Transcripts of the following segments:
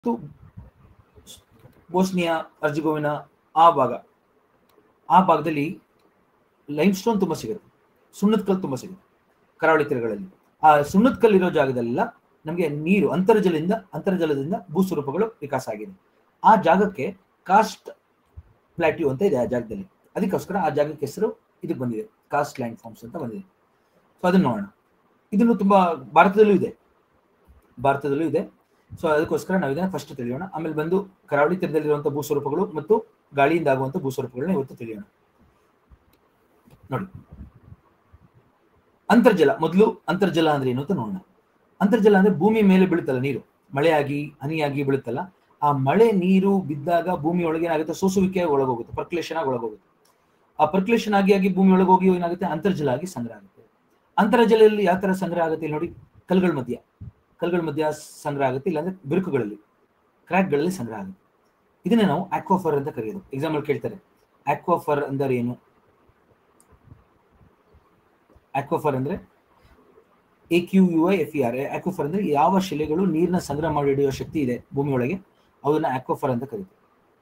ಮತ್ತು ಬೋಸ್ನಿಯಾ ಅರ್ಜಿಗೋವಿನ ಆ ಭಾಗ ಆ ಭಾಗದಲ್ಲಿ ಲೈಮ್ ಸ್ಟೋನ್ ತುಂಬಾ ಸಿಗುತ್ತೆ ಸುಣ್ಣದ ಕಲ್ಲು ತುಂಬಾ ಸಿಗುತ್ತೆ ಕರಾವಳಿ ತೀರಗಳಲ್ಲಿ ಆ ಸುಣ್ಣದ ಕಲ್ಲು ಇರೋ ಜಾಗದಲ್ಲೆಲ್ಲ ನಮಗೆ ನೀರು ಅಂತರ್ಜಲದಿಂದ ಅಂತರ್ಜಲದಿಂದ ಭೂಸ್ವರೂಪಗಳು ವಿಕಾಸ ಆಗಿದೆ ಆ ಜಾಗಕ್ಕೆ ಕಾಸ್ಟ್ ಪ್ಲಾಟ್ಯೂ ಅಂತ ಇದೆ ಆ ಜಾಗದಲ್ಲಿ ಅದಕ್ಕೋಸ್ಕರ ಆ ಜಾಗಕ್ಕೆ ಹೆಸರು ಇದಕ್ಕೆ ಬಂದಿದೆ ಕಾಸ್ಟ್ ಲ್ಯಾಂಡ್ ಫಾರ್ಮ್ಸ್ ಅಂತ ಬಂದಿದೆ ಸೊ ಅದನ್ನ ನೋಡೋಣ ಇದನ್ನು ತುಂಬಾ ಭಾರತದಲ್ಲೂ ಇದೆ ಭಾರತದಲ್ಲೂ ಇದೆ ಸೊ ಅದಕ್ಕೋಸ್ಕರ ನಾವು ಇದನ್ನ ಫಸ್ಟ್ ತಿಳಿಯೋಣ ಆಮೇಲೆ ಬಂದು ಕರಾವಳಿ ತೀರದಲ್ಲಿರುವಂತಹ ಭೂಸ್ವರೂಪಗಳು ಮತ್ತು ಗಾಳಿಯಿಂದ ಆಗುವಂತ ಭೂಸ್ವರೂಪಗಳನ್ನ ಇವತ್ತು ತಿಳಿಯೋಣ ನೋಡಿ ಅಂತರ್ಜಲ ಮೊದಲು ಅಂತರ್ಜಲ ಅಂದ್ರೆ ಏನು ಅಂತ ನೋಡೋಣ ಅಂತರ್ಜಲ ಅಂದ್ರೆ ಭೂಮಿ ಮೇಲೆ ಬೀಳುತ್ತಲ್ಲ ನೀರು ಮಳೆಯಾಗಿ ಹನಿಯಾಗಿ ಬೀಳುತ್ತಲ್ಲ ಆ ಮಳೆ ನೀರು ಬಿದ್ದಾಗ ಭೂಮಿ ಒಳಗೆ ಏನಾಗುತ್ತೆ ಸೋಸುವಿಕೆ ಒಳಗೋಗುತ್ತೆ ಪರ್ಕ್ಯುಲೇಷನ್ ಆಗಿ ಒಳಗೋಗುತ್ತೆ ಆ ಪರ್ಕ್ಯುಲೇಷನ್ ಆಗಿ ಆಗಿ ಭೂಮಿ ಒಳಗೋಗಿ ಏನಾಗುತ್ತೆ ಅಂತರ್ಜಲ ಆಗಿ ಸಂಗ್ರಹ ಆಗುತ್ತೆ ಅಂತರ್ಜಲದಲ್ಲಿ ಯಾವ ತರ ಸಂಗ್ರಹ ಆಗುತ್ತೆ ಇಲ್ಲಿ ನೋಡಿ ಕಲ್ಗಳ ಮಧ್ಯ ಕಲ್ಗಳ ಮಧ್ಯ ಸಂಗ್ರಹ ಆಗುತ್ತೆ ಇಲ್ಲಾಂದ್ರೆ ಬಿರುಕುಗಳಲ್ಲಿ ಕ್ರ್ಯಾಕ್ಗಳಲ್ಲಿ ಸಂಗ್ರಹ ಆಗುತ್ತೆ ಇದನ್ನ ನಾವು ಆಕ್ವಾಫರ್ ಅಂತ ಕರೆಯೋದು ಎಕ್ಸಾಂಪಲ್ ಕೇಳ್ತಾರೆ ಆಕ್ವಾಫರ್ ಅಂದರೆ ಏನು ಆಕ್ವಾಫರ್ ಅಂದ್ರೆ A Q U I F E R aquifer ಅಂದ್ರೆ ಯಾವ ಶಿಲೆಗಳು ನೀರಿನ ಸಂಗ್ರಹ ಮಾಡಿ ಹಿಡಿಯುವ ಶಕ್ತಿ ಇದೆ ಭೂಮಿಯೊಳಗೆ ಅದನ್ನ ಆಕ್ವಾಫರ್ ಅಂತ ಕರೀತೀವಿ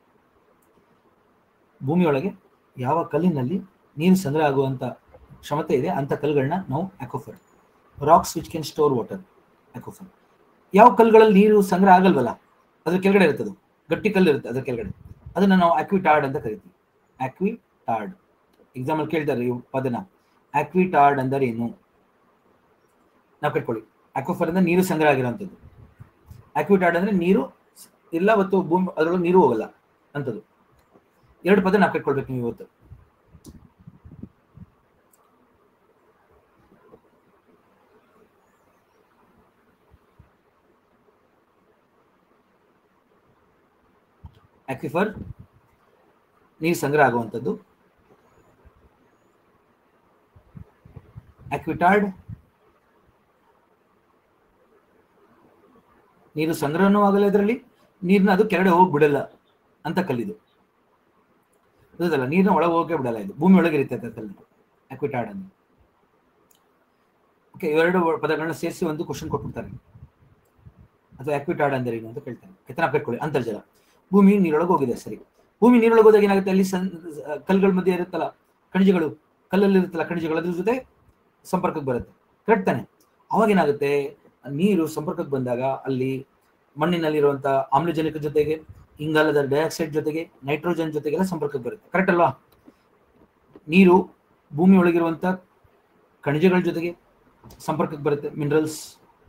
ಭೂಮಿಯೊಳಗೆ ಯಾವ ಕಲ್ಲಿನಲ್ಲಿ ನೀರು ಸಂಗ್ರಹ ಆಗುವಂತ ಕ್ಷಮತೆ ಇದೆ ಅಂತ ಕಲ್ಲುಗಳನ್ನ ನಾವು aquifer rocks which can store water aquifer ಯಾವ ಕಲ್ಲುಗಳಲ್ಲಿ ನೀರು ಸಂಗ್ರಹ ಆಗಲ್ವಲ್ಲ ಅದ್ರ ಕೆಳಗಡೆ ಇರ್ತದೆ ಗಟ್ಟಿ ಕಲ್ಲು ಇರುತ್ತೆ ಅದ್ರ ಕೆಳಗಡೆ ಅದನ್ನ ನಾವು ಆಕ್ವಿಟಾರ್ಡ್ ಅಂತ ಕರಿತೀವಿ ಆಕ್ವಿಟಾರ್ಡ್ ಎಕ್ಸಾಂಪಲ್ ಕೇಳ್ತಾರೆ ಈ ಪದನ ಆಕ್ವಿಟಾರ್ಡ್ ಅಂದರೆ ಏನು ನಾವು ಕಟ್ಕೊಳ್ಳಿ ಆಕ್ವಾಫರ್ ಅಂದ್ರೆ ನೀರು ಸಂಗ್ರಹ ಆಗಿರೋಂಥದ್ದು ಆಕ್ವಿಟಾರ್ಡ್ ಅಂದ್ರೆ ನೀರು ಇಲ್ಲ ಮತ್ತು ಭೂಮಿ ಅದರೊಳಗೆ ನೀರು ಹೋಗಲ್ಲ ಅಂತದ್ದು ಎರಡು ಪದ ನಾವು ಕಟ್ಕೊಳ್ಬೇಕು ನೀವು ಇವತ್ತು ಆಕ್ವಿಫರ್ ನೀರು ಸಂಗ್ರಹ ಆಗುವಂಥದ್ದು ಆಕ್ವಿಟಾರ್ಡ್ ನೀರು ಸಂಗ್ರಹನೂ ಆಗಲ್ಲ ಇದರಲ್ಲಿ ನೀರ್ನ ಅದು ಕೆಳಗಡೆ ಹೋಗಿ ಬಿಡಲ್ಲ ಅಂತ ಕಲ್ಲಿದು ಗೊತ್ತಲ್ಲ ನೀರಿನ ಒಳಗೆ ಹೋಗೇ ಬಿಡಲ್ಲ ಇದು ಭೂಮಿ ಒಳಗೆ ಇರುತ್ತೆ ಕಲ್ಲು ಆಕ್ವಿಟಾರ್ಡ್ ಅಂತ ಓಕೆ ಇವೆರಡು ಪದಗಳನ್ನ ಸೇರಿಸಿ ಒಂದು ಕ್ವಶನ್ ಕೊಟ್ಬಿಡ್ತಾರೆ ಅಥವಾ ಆಕ್ವಿಟಾರ್ಡ್ ಅಂದರೆ ಏನು ಅಂತ ಕೇಳ್ತಾರೆ ಎತ್ತನ ಕಟ್ಕೊಳ್ಳಿ ಅಂತರ್ಜಲ ಭೂಮಿ ನೀರೊಳಗೆ ಹೋಗಿದೆ ಸರಿ ಭೂಮಿ ನೀರೊಳಗೆ ಹೋದಾಗ ಏನಾಗುತ್ತೆ ಅಲ್ಲಿ ಸನ್ ಕಲ್ಲುಗಳ ಮಧ್ಯೆ ಇರುತ್ತಲ್ಲ ಖನಿಜಗಳು ಕಲ್ಲಲ್ಲಿ ಇರುತ್ತಲ್ಲ ಖನಿಜಗಳು ಅದ್ರ ಜೊತೆ ಸಂಪರ್ಕಕ್ಕೆ ಬರುತ್ತೆ ಕರೆಕ್ಟ್ ತಾನೆ ಅವಾಗ ಏನಾಗುತ್ತೆ ನೀರು ಸಂಪರ್ಕಕ್ಕೆ ಬಂದಾಗ ಅಲ್ಲಿ ಮಣ್ಣಿನಲ್ಲಿರುವಂತ ಆಮ್ಲಜನಕ ಜೊತೆಗೆ ಇಂಗಾಲದ ಡೈಆಕ್ಸೈಡ್ ಜೊತೆಗೆ ನೈಟ್ರೋಜನ್ ಜೊತೆಗೆಲ್ಲ ಸಂಪರ್ಕಕ್ಕೆ ಬರುತ್ತೆ ಕರೆಕ್ಟ್ ಅಲ್ವಾ ನೀರು ಭೂಮಿ ಒಳಗಿರುವಂತ ಖನಿಜಗಳ ಜೊತೆಗೆ ಸಂಪರ್ಕಕ್ಕೆ ಬರುತ್ತೆ ಮಿನರಲ್ಸ್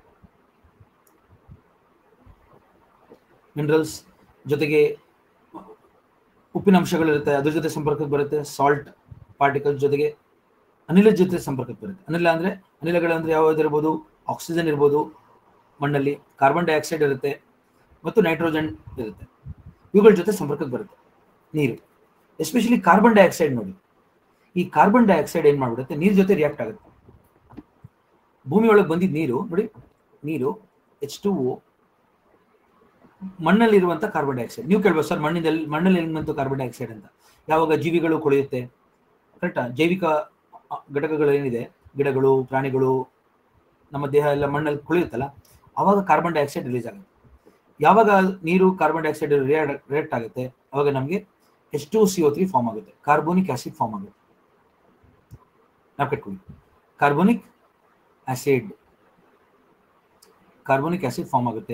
ಮಿನರಲ್ಸ್ ಜೊತೆಗೆ ಉಪ್ಪಿನ ಅಂಶಗಳಿರುತ್ತೆ ಅದ್ರ ಜೊತೆ ಸಂಪರ್ಕಕ್ಕೆ ಬರುತ್ತೆ ಸಾಲ್ಟ್ ಪಾರ್ಟಿಕಲ್ ಜೊತೆಗೆ ಅನಿಲದ ಜೊತೆ ಸಂಪರ್ಕಕ್ಕೆ ಬರುತ್ತೆ ಅನಿಲ ಅಂದ್ರೆ ಅನಿಲಗಳಂದ್ರೆ ಯಾವ್ದು ಇರ್ಬೋದು ಆಕ್ಸಿಜನ್ ಇರ್ಬೋದು ಮಣ್ಣಲ್ಲಿ ಕಾರ್ಬನ್ ಡೈಆಕ್ಸೈಡ್ ಇರುತ್ತೆ ಮತ್ತು ನೈಟ್ರೋಜನ್ ಇರುತ್ತೆ ಇವುಗಳ ಜೊತೆ ಸಂಪರ್ಕಕ್ಕೆ ಬರುತ್ತೆ ನೀರು ಎಸ್ಪೆಷಲಿ ಕಾರ್ಬನ್ ಡೈಆಕ್ಸೈಡ್ ನೋಡಿ ಈ ಕಾರ್ಬನ್ ಡೈಆಕ್ಸೈಡ್ ಏನ್ ಮಾಡ್ಬಿಡುತ್ತೆ ನೀರ್ ಜೊತೆ ರಿಯಾಕ್ಟ್ ಆಗುತ್ತೆ ಭೂಮಿ ಒಳಗೆ ಬಂದಿದ್ದ ನೀರು ನೋಡಿ ನೀರು ಎಚ್ ಟು ಓ ಮಣ್ಣಲ್ಲಿರುವಂತ ಕಾರ್ಬನ್ ಡೈಆಕ್ಸೈಡ್ ನೀವು ಕೇಳ್ಬೋದು ಸರ್ ಮಣ್ಣಿನಲ್ಲಿ ಮಣ್ಣಲ್ಲಿ ಹೆಂಗ್ ಬಂತು ಕಾರ್ಬನ್ ಡೈಆಕ್ಸೈಡ್ ಅಂತ ಯಾವಾಗ ಜೀವಿಗಳು ಕೊಳೆಯುತ್ತೆ ಕರೆಕ್ಟಾ ಜೈವಿಕ ಘಟಕಗಳು ಏನಿದೆ ಗಿಡಗಳು ಪ್ರಾಣಿಗಳು ನಮ್ಮ ದೇಹ ಎಲ್ಲ ಮಣ್ಣಲ್ಲಿ ಕೊಳೆಯುತ್ತಲ್ಲ ಅವಾಗ ಕಾರ್ಬನ್ ಡೈಆಕ್ಸೈಡ್ ರಿಲೀಸ್ ಆಗುತ್ತೆ ಯಾವಾಗ ನೀರು ಕಾರ್ಬನ್ ಡೈಆಕ್ಸೈಡ್ ರಿಯಾಕ್ಟ್ ಆಗುತ್ತೆ ಅವಾಗ ನಮಗೆ H two C O three form ಆಗುತ್ತೆ ಕಾರ್ಬೋನಿಕ್ ಆಸಿಡ್ ಫಾರ್ಮ್ ಆಗುತ್ತೆ ನಾವು ಕಟ್ಕೊಳ್ಳಿ carbonic acid carbonic acid form ಆಗುತ್ತೆ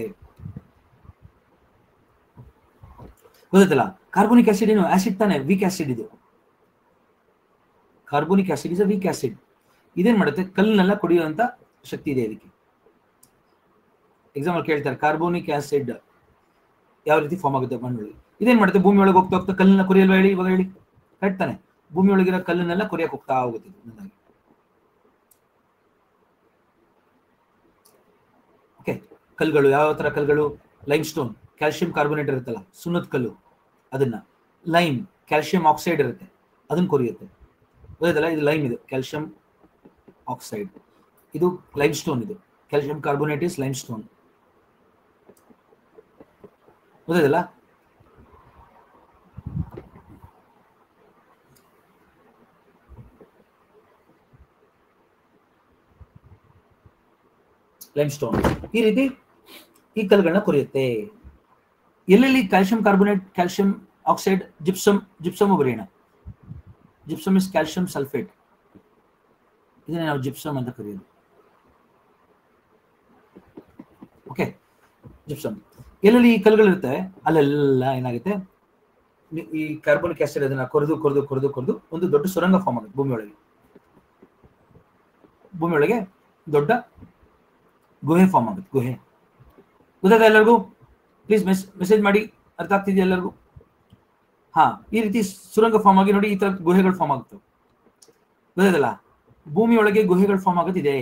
ಗೊತ್ತಲ್ಲ ಕಾರ್ಬೋನಿಕ್ ಆಸಿಡ್ ಏನು ಆಸಿಡ್ ತಾನೆ ವೀಕ್ ಆಸಿಡ್ ಇದು carbonic acid is a weak acid ಇದೇನ್ ಮಾಡುತ್ತೆ ಕಲ್ಲನ್ನೆಲ್ಲ ಕುಡಿಯುವಂತ ಶಕ್ತಿ ಇದೆ ಇದಕ್ಕೆ ಎಕ್ಸಾಂಪಲ್ ಕೇಳ್ತಾರೆ ಕಾರ್ಬೋನಿಕ್ ಆಸಿಡ್ ಯಾವ ರೀತಿ ಫಾರ್ಮ್ ಆಗುತ್ತೆ ಮಣ್ಣೊಳಗೆ ಇದೇನ್ ಮಾಡುತ್ತೆ ಭೂಮಿ ಒಳಗೆ ಹೋಗ್ತಾ ಹೋಗ್ತಾ ಕಲ್ಲನ್ನ ಕುರಿಯಲ್ವಾ ಹೇಳಿ ಇವಾಗ ಹೇಳಿ ಕರೆಕ್ಟ್ ತಾನೆ ಭೂಮಿ ಒಳಗಿರೋ ಕಲ್ಲನ್ನೆಲ್ಲ ಕುರಿಯಕ್ಕೆ ಹೋಗ್ತಾ ಹೋಗುತ್ತೆ ಇದು ಓಕೆ ಕಲ್ಗಳು ಯಾವ ತರ ಕಲ್ಗಳು ಲೈಮ್ ಸ್ಟೋನ್ ಕ್ಯಾಲ್ಸಿಯಂ ಕಾರ್ಬೋನೇಟ್ ಇರುತ್ತಲ್ಲ ಸುಣ್ಣದ ಕಲ್ಲು ಅದನ್ನ ಲೈಮ್ ಕ್ಯಾಲ್ಸಿಯಂ ಆಕ್ಸೈಡ್ ಇರುತ್ತೆ ಅದನ್ನ ಕೊರಿಯುತ್ತೆ ಗೊತ್ತಲ್ಲ ಇದು ಲೈಮ್ ಇದು ಕ್ಯಾಲ್ಸಿಯಂ ಆಕ್ಸೈಡ್ ಇದು ಲೈಮ್ ಸ್ಟೋನ್ ಇದು calcium carbonate is limestone ಗೊತ್ತಲ್ಲ ಲೈಮ್ ಸ್ಟೋನ್ ಈ ರೀತಿ ಈ ಕಲ್ಲುಗಳನ್ನ ಕೊರಿಯುತ್ತೆ ಎಲ್ಲೆಲ್ಲಿ calcium carbonate calcium oxide gypsum gypsum ಬರೆಯೋಣ ಜಿಪ್ಸಮ್ ಇಸ್ ಕ್ಯಾಲ್ಸಿಯಂ ಸಲ್ಫೇಟ್ ಇದನ್ನೇ ನಾವು ಜಿಪ್ಸಮ್ ಅಂತ ಕರೆಯೋದು ಓಕೆ ಜಿಪ್ಸಮ್ ಎಲ್ಲೆಲ್ಲಿ ಈ ಕಲ್ಲುಗಳಿರುತ್ತೆ ಅಲ್ಲೆಲ್ಲ ಏನಾಗುತ್ತೆ ನಿ- ಈ ಕಾರ್ಬೋನಿಕ್ ಆಸಿಡ್ ಅದನ್ನ ಕೊರೆದು ಕೊರೆದು ಕೊರೆದು ಕೊರೆದು ಒಂದು ದೊಡ್ಡ ಸುರಂಗ ಫಾರ್ಮ್ ಆಗುತ್ತೆ ಭೂಮಿ ಒಳಗೆ ಭೂಮಿ ಒಳಗೆ ದೊಡ್ಡ ಗುಹೆ ಫಾರ್ಮ್ ಆಗುತ್ತೆ ಗುಹೆ ಗೊತ್ತಾಯ್ತಾ ಎಲ್ಲರಿಗೂ ಪ್ಲೀಸ್ ಮೆಸ್ ಮೆಸೇಜ್ ಮಾಡಿ ಅರ್ಥ ಆಗ್ತಿದೆಯಾ ಎಲ್ಲರಿಗೂ ಹಾ ಈ ರೀತಿ ಸುರಂಗ ಫಾರ್ಮ್ ಆಗಿ ನೋಡಿ ಈ ತರ ಗುಹೆಗಳು ಫಾರ್ಮ್ ಆಗುತ್ತೆ ಗೊತ್ತಾಯ್ತಲ್ಲ ಭೂಮಿ ಒಳಗೆ ಗುಹೆಗಳು ಫಾರ್ಮ್ ಆಗುತ್ತಿದೆ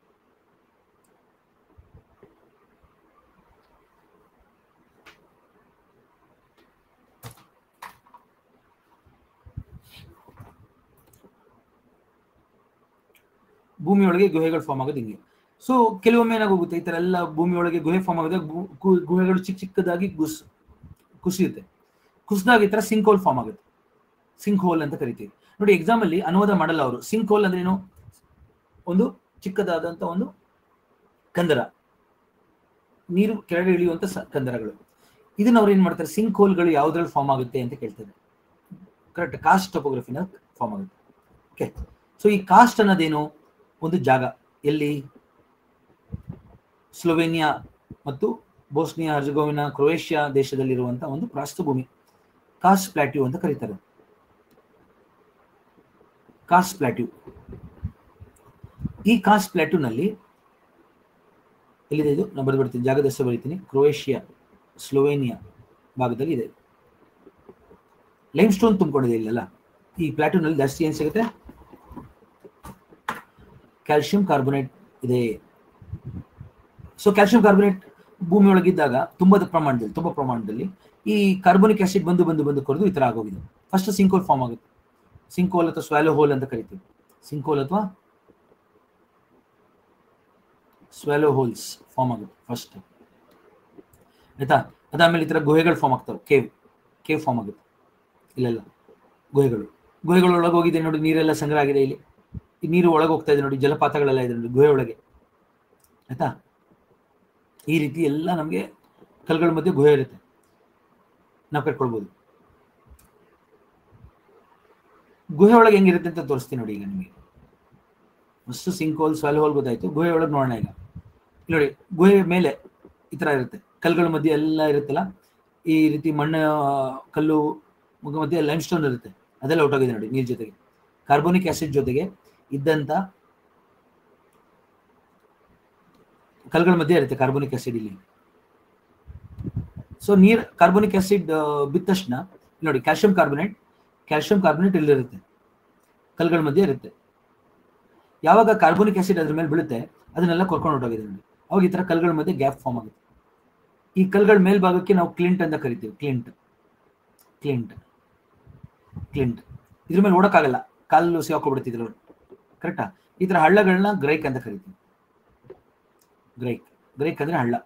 ಭೂಮಿ ಒಳಗೆ ಗುಹೆಗಳು ಫಾರ್ಮ್ ಆಗೋದು ಹಿಂಗೆ ಸೊ ಕೆಲವೊಮ್ಮೆ ಏನಾಗೋಗುತ್ತೆ ಈ ತರ ಎಲ್ಲ ಭೂಮಿ ಒಳಗೆ ಗುಹೆ ಫಾರ್ಮ್ ಆಗೋದಾಗ ಗು- ಗು- ಗುಹೆಗಳು ಚಿಕ್ಕ ಚಿಕ್ಕದಾಗಿ ಗುಸ್ ಕುಸಿಯುತ್ತೆ ಕುಸಿದಾಗ ಈ ತರ ಸಿಂಕ್ ಹೋಲ್ ಫಾರ್ಮ್ ಆಗುತ್ತೆ ಸಿಂಕ್ ಹೋಲ್ ಅಂತ ಕರಿತೀವಿ ನೋಡಿ ಎಕ್ಸಾಮ್ ಅಲ್ಲಿ ಅನುವಾದ ಮಾಡಲ್ಲ ಅವರು ಸಿಂಕ್ ಹೋಲ್ ಅಂದ್ರೆ ಏನು ಒಂದು ಚಿಕ್ಕದಾದಂತ ಒಂದು ಕಂದರ ನೀರು ಕೆಳಗೆ ಇಳಿಯುವಂತ ಸ- ಕಂದರಗಳು ಇದನ್ನ ಅವ್ರು ಏನ್ ಮಾಡ್ತಾರೆ ಸಿಂಕ್ ಹೋಲ್ಗಳು ಯಾವ್ದ್ರಲ್ಲಿ ಫಾರ್ಮ್ ಆಗುತ್ತೆ ಅಂತ ಕೇಳ್ತಾರೆ ಕರೆಕ್ಟ್ ಕಾಸ್ಟ್ ಟೊಪೋಗ್ರಫಿನ ಫಾರ್ಮ್ ಆಗುತ್ತೆ ಓಕೆ ಸೊ ಈ ಕಾಸ್ಟ್ ಅನ್ನೋದೇನು ಒಂದು ಜಾಗ ಎಲ್ಲಿ ಸ್ಲೋವೇನಿಯಾ ಮತ್ತು ಬೋಸ್ನಿಯಾ ಹರ್ಜಗೋವಿನ ಕ್ರೊಯೇಷಿಯಾ ದೇಶದಲ್ಲಿರುವಂತ ಒಂದು ಪ್ರಸ್ಥಭೂಮಿ ಕಾಸ್ಟ್ ಪ್ಲಾಟ್ಯೂ ಅಂತ ಕರೀತಾರೆ ಕಾಸ್ಟ್ ಪ್ಲಾಟ್ಯೂ ಈ ಕಾಸ್ಟ್ ಪ್ಲಾಟ್ಯೂನಲ್ಲಿ ಎಲ್ಲಿದೆ ಇದು ನಾನು ಬರೆದು ಬಿಡ್ತೀನಿ ಜಾಗದ ಹೆಸರು ಬರೀತೀನಿ ಕ್ರೊಯೇಷಿಯಾ ಸ್ಲೋವೇನಿಯಾ ಭಾಗದಲ್ಲಿ ಇದೆ ಲೈಮ್ ಸ್ಟೋನ್ ತುಂಬಿಕೊಂಡಿದೆ ಇಲ್ಲೆಲ್ಲ ಈ ಪ್ಲಾಟ್ಯೂನಲ್ಲಿ ಜಾಸ್ತಿ ಏನ್ ಸಿಗುತ್ತೆ ಕ್ಯಾಲ್ಸಿಯಂ ಕಾರ್ಬೋನೇಟ್ ಇದೆ ಸೊ ಕ್ಯಾಲ್ಸಿಯಂ ಕಾರ್ಬೋನೇಟ್ ಭೂಮಿ ಒಳಗಿದ್ದಾಗ ತುಂಬದ ಪ್ರಮಾಣದಲ್ಲಿ ತುಂಬ ಪ್ರಮಾಣದಲ್ಲಿ ಈ ಕಾರ್ಬೋನಿಕ್ ಆಸಿಡ್ ಬಂದು ಬಂದು ಬಂದು ಕೊರೆದು ಈ ತರ ಆಗೋಗಿದೆ ಫಸ್ಟ್ ಸಿಂಕೋಲ್ ಫಾರ್ಮ್ ಆಗುತ್ತೆ ಸಿಂಕೋಲ್ ಅಥವಾ ಸ್ವ್ಯಾಲೋ ಹೋಲ್ ಅಂತ ಕರಿತೀವಿ ಸಿಂಕೋಲ್ ಅಥವಾ ಸ್ವ್ಯಾಲೋ ಹೋಲ್ಸ್ ಫಾರ್ಮ್ ಆಗುತ್ತೆ ಫಸ್ಟ್ ಆಯ್ತಾ ಅದಾದ್ಮೇಲೆ ಈ ತರ ಗುಹೆಗಳು ಫಾರ್ಮ್ ಆಗ್ತವೆ ಕೇವ್ ಕೇವ್ ಫಾರ್ಮ್ ಆಗುತ್ತೆ ಇಲ್ಲೆಲ್ಲ ಗುಹೆಗಳು ಗುಹೆಗಳು ಒಳಗೆ ಹೋಗಿದೆ ನೋಡಿ ನೀರೆಲ್ಲ ಸಂಗ್ರಹ ಆಗಿದೆ ಇಲ್ಲಿ ಈ ನೀರು ಒಳಗೆ ಹೋಗ್ತಾ ಇದೆ ನೋಡಿ ಜಲಪಾತಗಳೆಲ್ಲ ಇದೆ ನೋಡಿ ಗುಹೆ ಒಳಗೆ ಆಯ್ತಾ ಈ ರೀತಿ ಎಲ್ಲ ನಮಗೆ ಕಲ್ಗಳ ಮಧ್ಯೆ ಗುಹೆ ಇರುತ್ತೆ ನಾವು ಕಟ್ಕೊಳ್ಬೋದು ಗುಹೆ ಒಳಗೆ ಹೆಂಗಿರುತ್ತೆ ಅಂತ ತೋರಿಸ್ತೀನಿ ನೋಡಿ ಈಗ ನಿಮಗೆ first sinkhole swallow hole ಗೊತ್ತಾಯ್ತು ಗುಹೆ ಒಳಗೆ ನೋಡೋಣ ಈಗ ಇಲ್ಲಿ ನೋಡಿ ಗುಹೆ ಮೇಲೆ ಈ ತರ ಇರುತ್ತೆ ಕಲ್ಗಳ ಮಧ್ಯೆ ಎಲ್ಲ ಇರುತ್ತಲ್ಲ ಈ ರೀತಿ ಮಣ್ಣು ಕಲ್ಲು ಮುಖ ಮಧ್ಯೆ ಲೈಮ್ ಸ್ಟೋನ್ ಇರುತ್ತೆ ಅದೆಲ್ಲ ಹೊಟ್ಟೋಗಿದೆ ನೋಡಿ ನೀರ್ ಜೊತೆಗೆ ಕಾರ್ಬೋನಿಕ್ ಆಸಿಡ್ ಜೊತೆಗೆ ಇದ್ದಂತ ಕಲ್ಗಳ ಮಧ್ಯೆ ಇರುತ್ತೆ ಕಾರ್ಬೋನಿಕ್ ಆಸಿಡ್ ಇಲ್ಲಿ ಸೊ ನೀರ್ ಕಾರ್ಬೋನಿಕ್ ಆಸಿಡ್ ಬಿದ್ದ ತಕ್ಷಣ ಇಲ್ಲಿ ನೋಡಿ ಕ್ಯಾಲ್ಸಿಯಂ ಕಾರ್ಬೋನೇಟ್ ಕ್ಯಾಲ್ಸಿಯಂ ಕಾರ್ಬೋನೇಟ್ ಇಲ್ಲಿರುತ್ತೆ ಕಲ್ಗಳ ಮಧ್ಯೆ ಇರುತ್ತೆ ಯಾವಾಗ ಕಾರ್ಬೋನಿಕ್ ಆಸಿಡ್ ಅದ್ರ ಮೇಲೆ ಬೀಳುತ್ತೆ ಅದನ್ನೆಲ್ಲ ಕೊರ್ಕೊಂಡು ಹೊರಟೋಗಿದೆ ನೋಡಿ ಅವಾಗ ಈ ತರ ಕಲ್ಗಳ ಮಧ್ಯೆ ಗ್ಯಾಪ್ ಫಾರ್ಮ್ ಆಗುತ್ತೆ ಈ ಕಲ್ಗಳ ಮೇಲ್ಭಾಗಕ್ಕೆ ನಾವು ಕ್ಲಿಂಟ್ ಅಂತ ಕರಿತೀವಿ ಕ್ಲಿಂಟ್ ಕ್ಲಿಂಟ್ ಕ್ಲಿಂಟ್ ಇದ್ರ ಮೇಲೆ ಓಡಕ್ಕಾಗಲ್ಲ ಕಾಲು ಸಿಗಾಕೊಬಿಡ್ತಿದ್ರು ಕರೆಕ್ಟಾ ಈ ತರ ಹಳ್ಳಗಳನ್ನ ಗ್ರೈಕ್ ಅಂತ ಕರಿತೀವಿ ಗ್ರೈಕ್ ಗ್ರೈಕ್ ಅಂದ್ರೆ ಹಳ್ಳ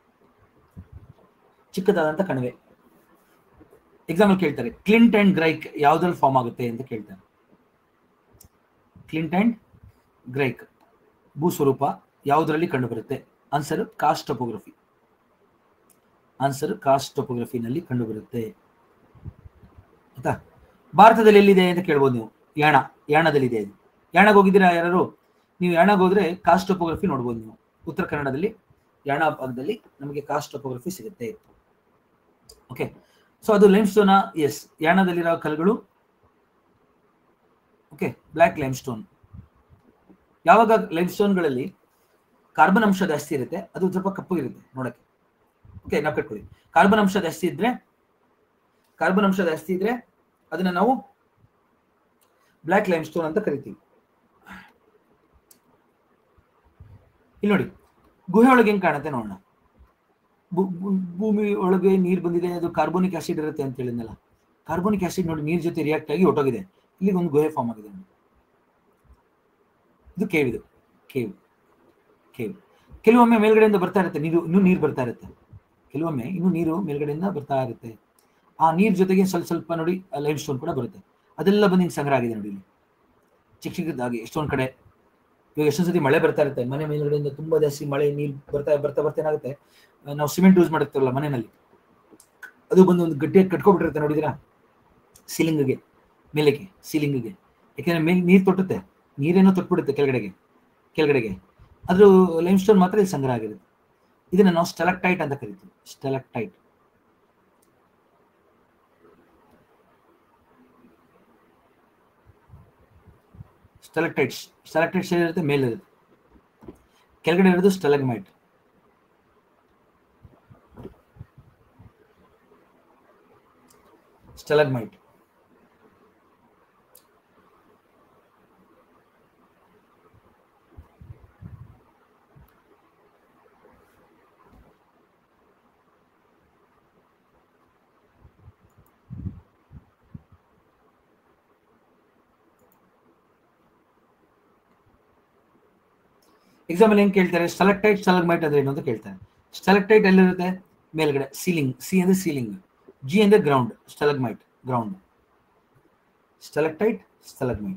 ಚಿಕ್ಕದಾದಂತ ಕಣಿವೆ ಎಕ್ಸಾಂಪಲ್ ಕೇಳ್ತಾರೆ ಕ್ಲಿಂಟ್ ಅಂಡ್ ಗ್ರೈಕ್ ಯಾವ್ದ್ರಲ್ಲಿ ಫಾರ್ಮ್ ಆಗುತ್ತೆ ಅಂತ ಕೇಳ್ತಾರೆ ಕ್ಲಿಂಟ್ ಅಂಡ್ ಗ್ರೈಕ್ ಭೂಸ್ವರೂಪ ಯಾವುದರಲ್ಲಿ ಕಂಡು ಬರುತ್ತೆ answer karst topography answer karst ಟೊಪೋಗ್ರಫಿನಲ್ಲಿ ಕಂಡು ಬರುತ್ತೆ ಆಯ್ತಾ ಭಾರತದಲ್ಲಿ ಎಲ್ಲಿದೆ ಅಂತ ಕೇಳ್ಬೋದು ನೀವು ಯಾಣ ಯಾಣದಲ್ಲಿದೆ ಇದು ಯಾಣಗೆ ಹೋಗಿದ್ದೀರಾ ಯಾರು ನೀವು ಯಾಣಗೆ ಹೋದ್ರೆ ಕಾಸ್ಟ್ ಟೊಪೋಗ್ರಫಿ ನೋಡ್ಬೋದು ನೀವು ಉತ್ತರ ಕನ್ನಡದಲ್ಲಿ ಯಾಣ ಭಾಗದಲ್ಲಿ ನಮಗೆ ಕಾಸ್ಟ್ ಟೊಪೋಗ್ರಫಿ ಸಿಗುತ್ತೆ ಓಕೆ ಸೊ ಅದು ಲೈಮ್ ಸ್ಟೋನ್ ಎಸ್ ಯಾಣದಲ್ಲಿರೋ ಕಲ್ಗಳು ಓಕೆ ಬ್ಲ್ಯಾಕ್ ಲೈಮ್ ಸ್ಟೋನ್ ಯಾವಾಗ ಲೈಮ್ ಸ್ಟೋನ್ಗಳಲ್ಲಿ ಕಾರ್ಬನ್ ಅಂಶ ಜಾಸ್ತಿ ಇರುತ್ತೆ ಅದು ಸ್ವಲ್ಪ ಕಪ್ಪಗಿರುತ್ತೆ ನೋಡಕ್ಕೆ ಓಕೆ ನಾವು ಕಟ್ಕೊಳ್ಳಿ ಕಾರ್ಬನ್ ಅಂಶ ಜಾಸ್ತಿ ಇದ್ರೆ ಕಾರ್ಬನ್ ಅಂಶ ಜಾಸ್ತಿ ಇದ್ರೆ ಅದನ್ನ ನಾವು ಬ್ಲ್ಯಾಕ್ ಲೈಮ್ ಸ್ಟೋನ್ ಅಂತ ಕರಿತೀವಿ ಇಲ್ಲಿ ನೋಡಿ ಗುಹೆ ಒಳಗೆ ಹೆಂಗ್ ಕಾಣುತ್ತೆ ನೋಡೋಣ ಭೂ- ಭೂ- ಭೂಮಿ ಒಳಗೆ ನೀರು ಬಂದಿದೆ ಅದು ಕಾರ್ಬೋನಿಕ್ ಆಸಿಡ್ ಇರುತ್ತೆ ಅಂತ ಹೇಳಿದ್ನಲ್ಲ ಕಾರ್ಬೋನಿಕ್ ಆಸಿಡ್ ನೋಡಿ ನೀರ್ ಜೊತೆ ರಿಯಾಕ್ಟ್ ಆಗಿ ಹೊಟ್ಟೋಗಿದೆ ಇಲ್ಲಿಗೆ ಒಂದು ಗುಹೆ ಫಾರ್ಮ್ ಆಗಿದೆ ನೋಡಿ. ಇದು ಕೇವ್ ಇದು ಕೇವ್ ಕೇವ್ ಕೆಲವೊಮ್ಮೆ ಮೇಲ್ಗಡೆಯಿಂದ ಬರ್ತಾ ಇರುತ್ತೆ ನೀರು ಇನ್ನೂ ನೀರು ಬರ್ತಾ ಇರುತ್ತೆ ಕೆಲವೊಮ್ಮೆ ಇನ್ನೂ ನೀರು ಮೇಲ್ಗಡೆಯಿಂದ ಬರ್ತಾ ಇರುತ್ತೆ ಆ ನೀರ್ ಜೊತೆಗೆ ಸ್ವಲ್ಪ ಸ್ವಲ್ಪ ನೋಡಿ ಲೈಮ್ ಸ್ಟೋನ್ ಕೂಡ ಬರುತ್ತೆ ಅದೆಲ್ಲ ಬಂದು ಹಿಂಗೆ ಸಂಗ್ರಹ ಆಗಿದೆ ನೋಡಿ ಇಲ್ಲಿ ಚಿಕ್ಕ ಚಿಕ್ಕದಾಗಿ ಎಷ್ಟೊಂದ್ ಕಡೆ ಇವಾಗ ಎಷ್ಟೊಂದ್ ಸತಿ ಮಳೆ ಬರ್ತಾ ಇರುತ್ತೆ ಮನೆ ಮೇಲ್ಗಡೆಯಿಂದ ತುಂಬಾ ಜಾಸ್ತಿ ಮಳೆ ನೀರು ಬರ್ತಾ ಬರ್ತಾ ಬರ್ತಾ ಏನಾಗುತ್ತೆ ಆ, ನಾವು ಸಿಮೆಂಟ್ ಯೂಸ್ ಮಾಡಿರ್ತೀವಲ್ಲ ಮನೆಯಲ್ಲಿ ಅದು ಬಂದು ಒಂದು ಗಟ್ಟಿಯಾಗಿ ಕಟ್ಕೊಬಿಟ್ಟಿರುತ್ತೆ ನೋಡಿದಿರಾ ಸೀಲಿಂಗ್ಗೆ ಮೇಲೆಗೆ ಸೀಲಿಂಗ್ಗೆ ಯಾಕೆಂದ್ರೆ ಮೇಲೆ ನೀರು ತೊಟ್ಟುತ್ತೆ ನೀರೇನೋ ತೊಟ್ಬಿಡುತ್ತೆ ಕೆಳಗಡೆಗೆ ಕೆಳಗಡೆಗೆ ಅದು ಲೈಮ್ ಸ್ಟೋನ್ ಮಾತ್ರ ಇಲ್ಲಿ ಸಂಗ್ರಹ ಆಗಿರುತ್ತೆ ಇದನ್ನ ನಾವು ಸ್ಟೆಲಕ್ಟೈಟ್ ಅಂತ ಕರಿತೀವಿ ಸ್ಟೆಲಕ್ಟೈಟ್ ಸ್ಟೆಲಕ್ಟೈಟ್ಸ್ ಸ್ಟೆಲಕ್ಟೈಟ್ಸ್ ಏನಿರುತ್ತೆ ಮೇಲಿರುತ್ತೆ ಕೆಳಗಡೆ ಇರೋದು ಸ್ಟೆಲಗ್ಮೈಟ್ ಸ್ಟೆಲಗ್ಮೈಟ್ ಎಕ್ಸಾಮ್ ಅಲ್ಲಿ ಏನ್ ಕೇಳ್ತಾರೆ ಸ್ಟೆಲಕ್ಟೈಟ್ ಸ್ಟೆಲಗ್ಮೈಟ್ ಅಂದ್ರೆ ಏನು ಅಂತ ಕೇಳ್ತಾರೆ ಸ್ಟೆಲಕ್ಟೈಟ್ ಎಲ್ಲಿರುತ್ತೆ ಮೇಲ್ಗಡೆ ಸೀಲಿಂಗ್ ಸಿ ಅಂದ್ರೆ ಸೀಲಿಂಗ್ ಜಿ ಅಂದ್ರೆ ground stalagmite ground stalactite stalagmite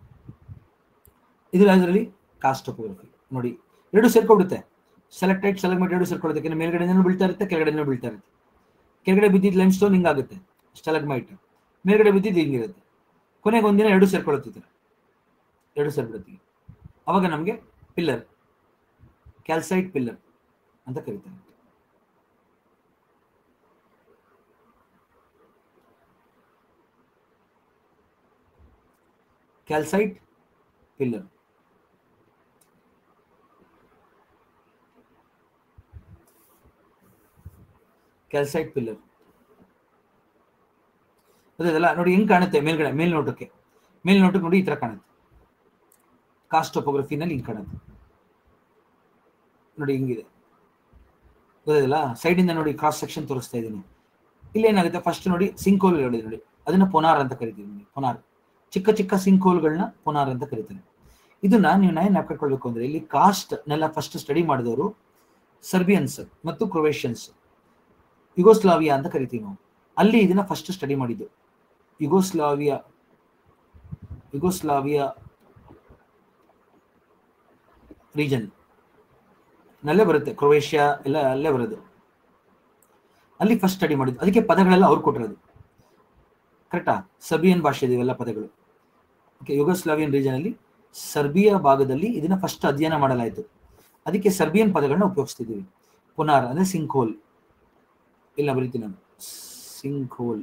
ಇದು ಅದರಲ್ಲಿ ಕಾಸ್ಟ್ ಟೋಪೋಗ್ರಫಿ ನೋಡಿ ಎರಡು ಸೇರ್ಕೊಂಡ್ಬಿಡುತ್ತೆ ಸ್ಟೆಲಕ್ಟೈಟ್ ಸ್ಟೆಲಗ್ಮೈಟ್ ಎರಡು ಸೇರ್ಕೊಳ್ಳುತ್ತೆ ಯಾಕಂದ್ರೆ ಮೇಲ್ಗಡೆನೂ ಬೀಳ್ತಾ ಇರುತ್ತೆ ಕೆಳಗಡೆನೂ ಬೀಳ್ತಾ ಇರುತ್ತೆ ಕೆಳಗಡೆ ಬಿದ್ದಿದ್ದು ಲೈಮ್ ಸ್ಟೋನ್ ಹಿಂಗಾಗುತ್ತೆ ಸ್ಟೆಲಗ್ಮೈಟ್ ಮೇಲ್ಗಡೆ ಬಿದ್ದಿದ್ದು ಹಿಂಗಿರುತ್ತೆ ಕೊನೆಗೆ ಒಂದಿನ ಎರಡು ಸೇರ್ಕೊಳ್ಳುತ್ತೆ ಎರಡು ಸೇರ್ಬಿಡುತ್ತೆ ಅವಾಗ ನಮಗೆ ಪಿಲ್ಲರ್ ಕ್ಯಾಲ್ಸೈಟ್ ಪಿಲ್ಲರ್ ಅಂತ ಕರೀತಾರೆ ಕ್ಯಾಲ್ಸೈಟ್ ಪಿಲ್ಲರ್ ಕ್ಯಾಲ್ಸೈಟ್ ಪಿಲ್ಲರ್ ಅದಲ್ಲ ನೋಡಿ ಹೆಂಗ್ ಕಾಣುತ್ತೆ ಮೇಲ್ಗಡೆ ಮೇಲ್ನೋಟಕ್ಕೆ ಮೇಲ್ನೋಟಕ್ಕೆ ನೋಡಿ ಈ ತರ ಕಾಣುತ್ತೆ ಕಾಸ್ಟ್ ಟೋಪೋಗ್ರಫಿನಲ್ಲಿ ಹಿಂಗ್ ಕಾಣುತ್ತೆ ನೋಡಿ ಹಿಂಗಿದೆ ಗೊತ್ತಿಲ್ಲ ಸೈಡ್ ಇಂದ ನೋಡಿ ಕ್ರಾಸ್ ಸೆಕ್ಷನ್ ತೋರಿಸ್ತಾ ಇದ್ದೀನಿ ಇಲ್ಲಿ ಏನಾಗುತ್ತೆ ಫಸ್ಟ್ ನೋಡಿ ಸಿಂಕೋಲ್ ನೋಡಿ ನೋಡಿ ಅದನ್ನ ಪೊನಾರ್ ಅಂತ ಕರಿತೀವಿ ನೋಡಿ ಪೊನಾರ್ ಚಿಕ್ಕ ಚಿಕ್ಕ ಸಿಂಕೋಲ್ಗಳನ್ನ ಪೊನಾರ್ ಅಂತ ಕರೀತಾರೆ ಇದನ್ನ ನೀವು ನೈನ್ ಹಾಕೊಳ್ಬೇಕು ಅಂದ್ರೆ ಇಲ್ಲಿ ಕಾಸ್ಟ್ ನೆಲ್ಲ ಫಸ್ಟ್ ಸ್ಟಡಿ ಮಾಡಿದವರು ಸರ್ಬಿಯನ್ಸ್ ಮತ್ತು ಕ್ರೊವೇಷಿಯನ್ಸ್ ಯುಗೋಸ್ಲಾವಿಯಾ ಅಂತ ಕರಿತೀವಿ ನಾವು ಅಲ್ಲಿ ಇದನ್ನ ಫಸ್ಟ್ ಸ್ಟಡಿ ಮಾಡಿದ್ದು ಯುಗೋಸ್ಲಾವಿಯಾ ಯುಗೋಸ್ಲಾವಿಯಾ ರೀಜನ್ ನಲ್ಲೇ ಬರುತ್ತೆ ಕ್ರೊವೇಷಿಯಾ ಎಲ್ಲ ಅಲ್ಲೇ ಬರೋದು ಅಲ್ಲಿ ಫಸ್ಟ್ ಸ್ಟಡಿ ಮಾಡಿದ್ದು ಅದಕ್ಕೆ ಪದಗಳೆಲ್ಲ ಅವ್ರು ಕೊಟ್ಟಿರೋದು ಕರೆಕ್ಟಾ ಸರ್ಬಿಯನ್ ಭಾಷೆ ಇವೆಲ್ಲ ಪದಗಳು ಓಕೆ ಯುಗೋಸ್ಲಾವಿಯನ್ ರೀಜನ್ ಅಲ್ಲಿ ಸರ್ಬಿಯಾ ಭಾಗದಲ್ಲಿ ಇದನ್ನ ಫಸ್ಟ್ ಅಧ್ಯಯನ ಮಾಡಲಾಯಿತು ಅದಕ್ಕೆ ಸರ್ಬಿಯನ್ ಪದಗಳನ್ನ ಉಪಯೋಗಿಸ್ತಿದ್ದೀವಿ ಪುನಾರ್ ಅಂದ್ರೆ ಸಿಂಕೋಲ್ ಇಲ್ಲ ಬರೀತೀನಿ ನಾನು ಸಿಂಕೋಲ್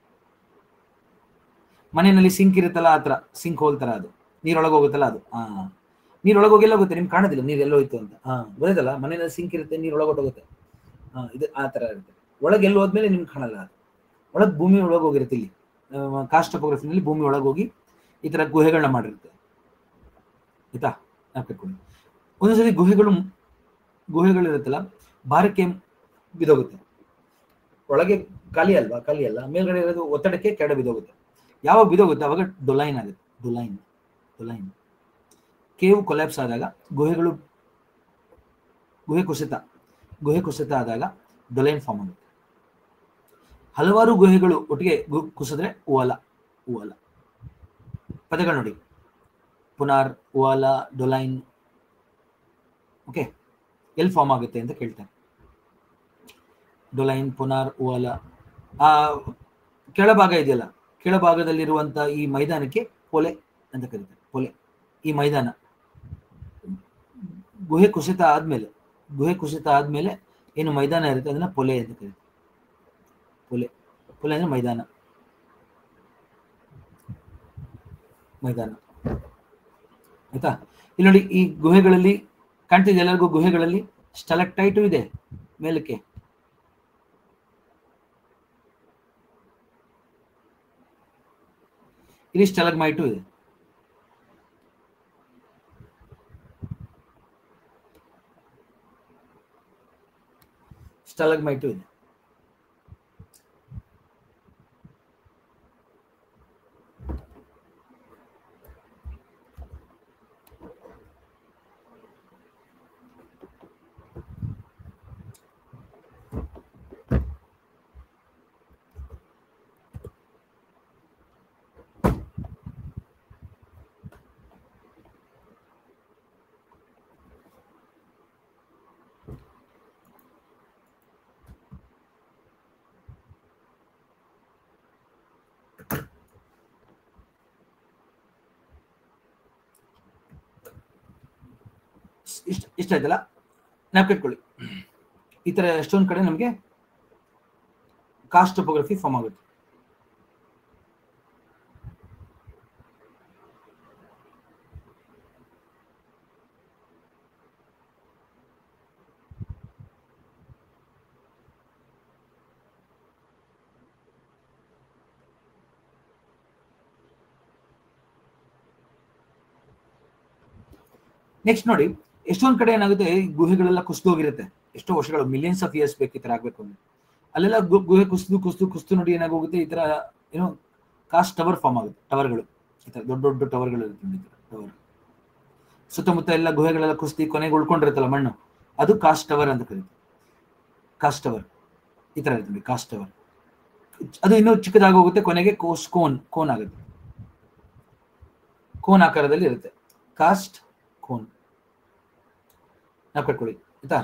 ಮನೆಯಲ್ಲಿ ಸಿಂಕ್ ಇರುತ್ತಲ್ಲ ಆ ಥರ ಸಿಂಕ್ ಹೋಲ್ ತರ ಅದು ನೀರೊಳಗೆ ಹೋಗುತ್ತಲ್ಲ ಅದು ಹಾ ನೀರೊಳಗೆ ಹೋಗಿಲ್ಲ ಹೋಗುತ್ತೆ ನಿಮ್ಗೆ ಕಾಣೋದಿಲ್ಲ ನೀರು ಎಲ್ಲೋ ಹೋಯ್ತು ಅಂತ ಹಾ ಬರೋದಲ್ಲ ಮನೆಯಲ್ಲಿ ಸಿಂಕ್ ಇರುತ್ತೆ ನೀರು ಒಳಗೊಟ್ಟೋಗುತ್ತೆ ಹಾ ಇದು ಆ ತರ ಇರುತ್ತೆ ಒಳಗೆ ಎಲ್ಲಿ ಹೋದ್ಮೇಲೆ ನಿಮ್ಗೆ ಕಾಣಲ್ಲ ಅದು ಒಳಗೆ ಭೂಮಿ ಒಳಗೆ ಹೋಗಿರುತ್ತೆ ಇಲ್ಲಿ ಕಾಸ್ಟ್ ಟೋಪೋಗ್ರಫಿನಲ್ಲಿ ಭೂಮಿ ಒಳಗೆ ಹೋಗಿ ಈ ತರ ಗುಹೆಗಳನ್ನ ಮಾಡಿರುತ್ತೆ ಆಯ್ತಾ ಹಾಕಿಟ್ಕೊಳ್ಳಿ ಒಂದೊಂದ್ಸತಿ ಗುಹೆಗಳು ಗುಹೆಗಳು ಇರುತ್ತಲ್ಲ ಭಾರಕ್ಕೆ ಬಿದೋಗುತ್ತೆ ಒಳಗೆ ಖಾಲಿ ಅಲ್ವಾ ಖಾಲಿ ಅಲ್ಲ ಮೇಲ್ಗಡೆ ಇರೋದು ಒತ್ತಡಕ್ಕೆ ಕೆಳ ಬಿದೋಗುತ್ತೆ ಯಾವಾಗ ಬಿದೋಗುತ್ತೆ ಅವಾಗ ಡೊಲೈನ್ ಆಗುತ್ತೆ ಡೊಲೈನ್ ಡೊಲೈನ್ ಕೇವು ಕೊಲ್ಯಾಪ್ಸ್ ಆದಾಗ ಗುಹೆಗಳು ಗುಹೆ ಕುಸಿತ ಗುಹೆ ಕುಸಿತ ಆದಾಗ ಡೊಲೈನ್ ಫಾರ್ಮ್ ಆಗುತ್ತೆ ಹಲವಾರು ಗುಹೆಗಳು ಒಟ್ಟಿಗೆ ಗು- ಕುಸಿದ್ರೆ ಉವಲ ಉವಲ ಪದಗಳು ನೋಡಿ ಪುನಾರ್ ಉವಲ ಡೊಲೈನ್ ಓಕೆ ಎಲ್ಲಿ ಫಾರ್ಮ್ ಆಗುತ್ತೆ ಅಂತ ಕೇಳ್ತಾರೆ ಡೊಲೈನ್ ಪುನಾರ್ ಉವಲ ಆ ಕೆಳಭಾಗ ಇದೆಯಲ್ಲ ಕೆಳಭಾಗದಲ್ಲಿರುವಂತ ಈ ಮೈದಾನಕ್ಕೆ ಪೊಲೆ ಅಂತ ಕರೀತಾರೆ ಪೊಲೆ ಈ ಮೈದಾನ ಗುಹೆ ಕುಸಿತ ಆದ್ಮೇಲೆ ಗುಹೆ ಕುಸಿತ ಆದ್ಮೇಲೆ ಏನು ಮೈದಾನ ಇರುತ್ತೆ ಅದನ್ನ ಪೊಲೆ ಅಂತ ಕರೀತಾರೆ ಪೊಲೆ ಪೊಲೆ ಅಂದ್ರೆ ಮೈದಾನ ಮೈದಾನ ಆಯ್ತಾ ಇಲ್ಲಿ ನೋಡಿ ಈ ಗುಹೆಗಳಲ್ಲಿ ಕಾಣ್ತಿದೆ ಎಲ್ಲರಿಗೂ ಗುಹೆಗಳಲ್ಲಿ ಸ್ಟಲಕ್ಟೈಟು ಇದೆ ಮೇಲಕ್ಕೆ ಇಲ್ಲಿ ಸ್ಟಲಗ್ಮೈಟು ಇದೆ ಸ್ಟಲಗ್ಮೈಟು ಇದೆ ಇಷ್ಟ ಇಷ್ಟ ಆಯ್ತಲ್ಲ ನೆನಪಿಟ್ಕೊಳ್ಳಿ ಈ ತರ ಎಷ್ಟೊಂದು ಕಡೆ ನಮಗೆ ಕಾಸ್ಟ್ ಟೊಪೋಗ್ರಫಿ ಫಾರ್ಮ್ ಆಗುತ್ತೆ ನೆಕ್ಸ್ಟ್ ನೋಡಿ ಎಷ್ಟೊಂದ್ ಕಡೆ ಏನಾಗುತ್ತೆ ಈ ಗುಹೆಗಳೆಲ್ಲ ಕುಸಿದೋಗಿರುತ್ತೆ ಎಷ್ಟೋ ವರ್ಷಗಳು ಮಿಲಿಯನ್ಸ್ ಆಫ್ ಇಯರ್ಸ್ ಬೇಕು ಈ ತರ ಆಗ್ಬೇಕು ಅಂದ್ರೆ ಅಲ್ಲೆಲ್ಲ ಗು- ಗುಹೆ ಕುಸಿದು ಕುಸಿದು ಕುಸಿದು ನೋಡಿ ಏನಾಗೋಗುತ್ತೆ ಈ ತರ ಏನೋ ಕಾಸ್ಟ್ ಟವರ್ ಫಾರ್ಮ್ ಆಗುತ್ತೆ ಟವರ್ಗಳು ಈ ತರ ದೊಡ್ಡ ದೊಡ್ಡ ಟವರ್ಗಳು ಇರುತ್ತೆ ನೋಡಿ ಟವರ್ ಸುತ್ತಮುತ್ತ ಎಲ್ಲ ಗುಹೆಗಳೆಲ್ಲ ಕುಸಿದು ಕೊನೆಗೆ ಉಳ್ಕೊಂಡಿರುತ್ತಲ್ಲ ಮಣ್ಣು ಅದು ಕಾಸ್ಟ್ ಟವರ್ ಅಂತ ಕರೀತಾರೆ ಕಾಸ್ಟ್ ಟವರ್ ಈ ತರ ಇರುತ್ತೆ ನೋಡಿ ಕಾಸ್ಟ್ ಟವರ್ ಅದು ಇನ್ನೂ ಚಿಕ್ಕದಾಗಿ ಹೋಗುತ್ತೆ ಕೊನೆಗೆ ಕೋಸ್ ಕೋನ್ ಕೋನ್ ಆಗುತ್ತೆ ಕೋನ್ ಆಕಾರದಲ್ಲಿ ಇರುತ್ತೆ ಕಾಸ್ಟ್ ಕೋನ್ ನಾವು ಕಟ್ಕೊಳ್ಳಿ ಆಯ್ತಾ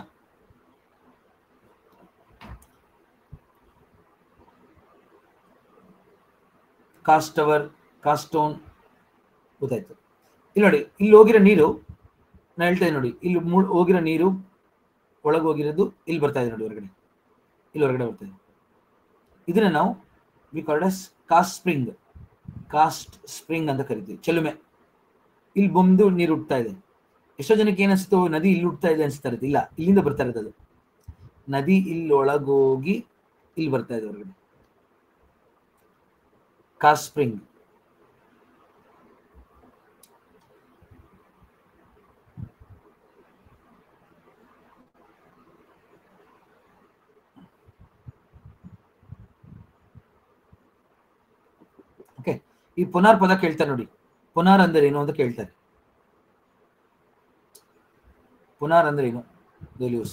ಕಾಸ್ಟ್ ಟವರ್ ಕಾಸ್ಟೋನ್ ಗೊತ್ತಾಯ್ತು ಇಲ್ಲಿ ನೋಡಿ ಇಲ್ಲಿ ಹೋಗಿರೋ ನೀರು ನಾ ಹೇಳ್ತಾ ಇದ್ದೀನಿ ನೋಡಿ ಇಲ್ಲಿ ಮೂ- ಹೋಗಿರೋ ನೀರು ಒಳಗೆ ಹೋಗಿರೋದು ಇಲ್ಲಿ ಬರ್ತಾ ಇದೆ ನೋಡಿ ಹೊರಗಡೆ ಇಲ್ಲಿ ಹೊರಗಡೆ ಬರ್ತಾ ಇದೆ ಇದನ್ನ ನಾವು ವಿ ಕಾರ್ಡಸ್ ಕಾಸ್ಟ್ ಸ್ಪ್ರಿಂಗ್ ಕಾಸ್ಟ್ ಸ್ಪ್ರಿಂಗ್ ಅಂತ ಕರಿತೀವಿ ಚೆಲುಮೆ ಇಲ್ಲಿ ಬಂದು ನೀರು ಹುಟ್ತಾ ಇದೆ ಎಷ್ಟೋ ಜನಕ್ಕೆ ಏನಿಸುತ್ತೋ ನದಿ ಇಲ್ಲಿ ಹುಟ್ತಾ ಇದೆ ಅನ್ಸ್ತಾ ಇರುತ್ತೆ ಇಲ್ಲ ಇಲ್ಲಿಂದ ಬರ್ತಾ ಇರುತ್ತೆ ಅದು ನದಿ ಇಲ್ಲಿ ಒಳಗೋಗಿ ಇಲ್ಲಿ ಬರ್ತಾ ಇದೆ ಹೊರಗಡೆ ಕಾಸ್ಟ್ ಸ್ಪ್ರಿಂಗ್ ಓಕೆ ಈ ಪುನಾರ್ ಪದ ಕೇಳ್ತಾರೆ ನೋಡಿ ಪುನಾರ್ ಅಂದ್ರೆ ಏನು ಅಂತ ಕೇಳ್ತಾರೆ ಪುನಾರ್ ಅಂದ್ರೆ ಏನು ಯೂಸ್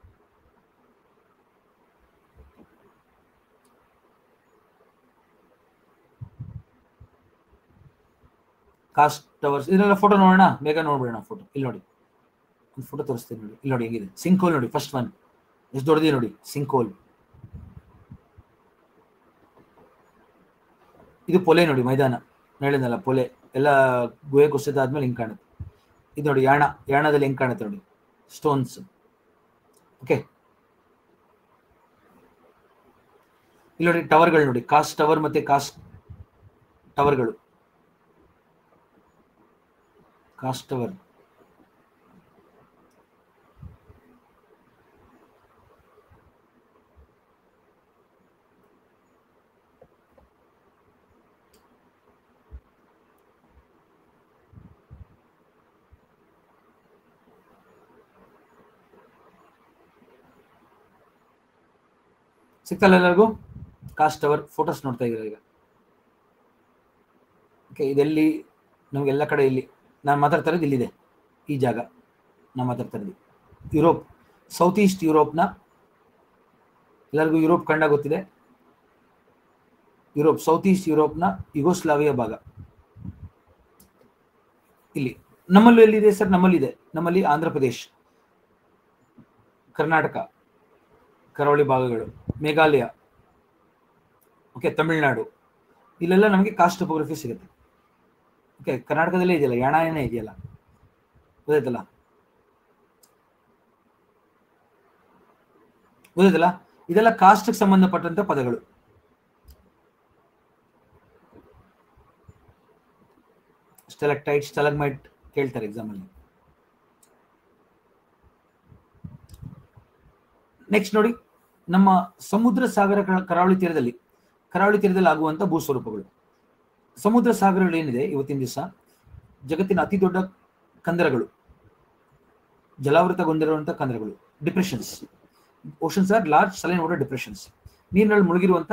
ಕಾಸ್ಟ್ ಟವರ್ಸ್ ಇದೆಲ್ಲ ಫೋಟೋ ನೋಡೋಣ ಬೇಗ ನೋಡ್ಬಿಡೋಣ ಫೋಟೋ ಇಲ್ಲಿ ನೋಡಿ ಒಂದು ಫೋಟೋ ತೋರಿಸ್ತೀನಿ ನೋಡಿ ಇಲ್ಲಿ ನೋಡಿ ಹೆಂಗಿದೆ ಸಿಂಕೋಲ್ ನೋಡಿ ಫಸ್ಟ್ ಒನ್ ಎಷ್ಟು ದೊಡ್ಡದಿದೆ ನೋಡಿ ಸಿಂಕೋಲ್ ಇದು ಪೊಲೆ ನೋಡಿ ಮೈದಾನ ಹೇಳಿದ್ನಲ್ಲ ಪೊಲೆ ಎಲ್ಲ ಗುಹೆ ಕುಸಿದ ಆದ್ಮೇಲೆ ಹಿಂಗ್ ಕಾಣುತ್ತೆ ಇದು ನೋಡಿ ಯಾಣ ಯಾಣದಲ್ಲಿ ಹೆಂಗ್ ಕಾಣುತ್ತೆ ನೋಡಿ ಸ್ಟೋನ್ಸ್ ಓಕೆ ಇಲ್ಲಿ ನೋಡಿ ಟವರ್ಗಳು ನೋಡಿ ಕಾಸ್ಟ್ ಟವರ್ ಮತ್ತೆ ಕಾಸ್ಟ್ ಟವರ್ಗಳು ಕಾಸ್ಟ್ ಟವರ್ ಸಿಗ್ತಲ್ಲ ಎಲ್ಲರಿಗೂ ಕಾಸ್ಟ್ ಟವರ್ ಫೋಟೋಸ್ ನೋಡ್ತಾ ಇದ್ದೀರಾ ಈಗ ಓಕೆ ಇದೆಲ್ಲಿ ನಮಗೆಲ್ಲ ಕಡೆ ಇಲ್ಲಿ ನಾನು ಮಾತಾಡ್ತಾ ಇರೋದು ಇಲ್ಲಿದೆ ಈ ಜಾಗ ನಾನು ಮಾತಾಡ್ತಾ ಇರೋದು ಯುರೋಪ್ ಸೌತ್ ಈಸ್ಟ್ ಯುರೋಪ್ನ ಎಲ್ಲರಿಗೂ ಯುರೋಪ್ ಕಂಡ ಗೊತ್ತಿದೆ ಯುರೋಪ್ ಸೌತ್ ಈಸ್ಟ್ ಯುರೋಪ್ನ ಯುಗೋಸ್ಲಾವಿಯಾ ಭಾಗ ಇಲ್ಲಿ ನಮ್ಮಲ್ಲೂ ಎಲ್ಲಿದೆ ಸರ್ ನಮ್ಮಲ್ಲಿದೆ ನಮ್ಮಲ್ಲಿ ಆಂಧ್ರ ಪ್ರದೇಶ್ ಕರ್ನಾಟಕ ಕರಾವಳಿ ಭಾಗಗಳು ಮೇಘಾಲಯ ಓಕೆ ತಮಿಳುನಾಡು ಇಲ್ಲೆಲ್ಲ ನಮಗೆ ಕಾಸ್ಟ್ ಟೊಪೋಗ್ರಫಿ ಸಿಗುತ್ತೆ ಓಕೆ ಕರ್ನಾಟಕದಲ್ಲೇ ಇದೆಯಲ್ಲ ಯಾಣನೇ ಇದೆಯಲ್ಲ ಗೊತ್ತಾಯ್ತಲ್ಲ ಗೊತ್ತಾಯ್ತಲ್ಲ ಇದೆಲ್ಲ ಕಾಸ್ಟ್ಗೆ ಸಂಬಂಧಪಟ್ಟಂತ ಪದಗಳು ಸ್ಟೆಲಕ್ಟೈಟ್ ಸ್ಟೆಲಗ್ಮೈಟ್ ಕೇಳ್ತಾರೆ ಎಕ್ಸಾಮ್ ಅಲ್ಲಿ ನೆಕ್ಸ್ಟ್ ನೋಡಿ ನಮ್ಮ ಸಮುದ್ರ ಸಾಗರ ಕ- ಕರಾವಳಿ ತೀರದಲ್ಲಿ ಕರಾವಳಿ ತೀರದಲ್ಲಿ ಆಗುವಂತ ಭೂಸ್ವರೂಪಗಳು ಸಮುದ್ರ ಸಾಗರಗಳು ಏನಿದೆ ಇವತ್ತಿನ ದಿವಸ ಜಗತ್ತಿನ ಅತಿ ದೊಡ್ಡ ಕಂದರಗಳು ಜಲಾವೃತಗೊಂಡಿರುವಂತಹ ಕಂದರಗಳು depressions oceans are large saline water depressions ನೀರಿನಲ್ಲಿ ಮುಳುಗಿರುವಂತ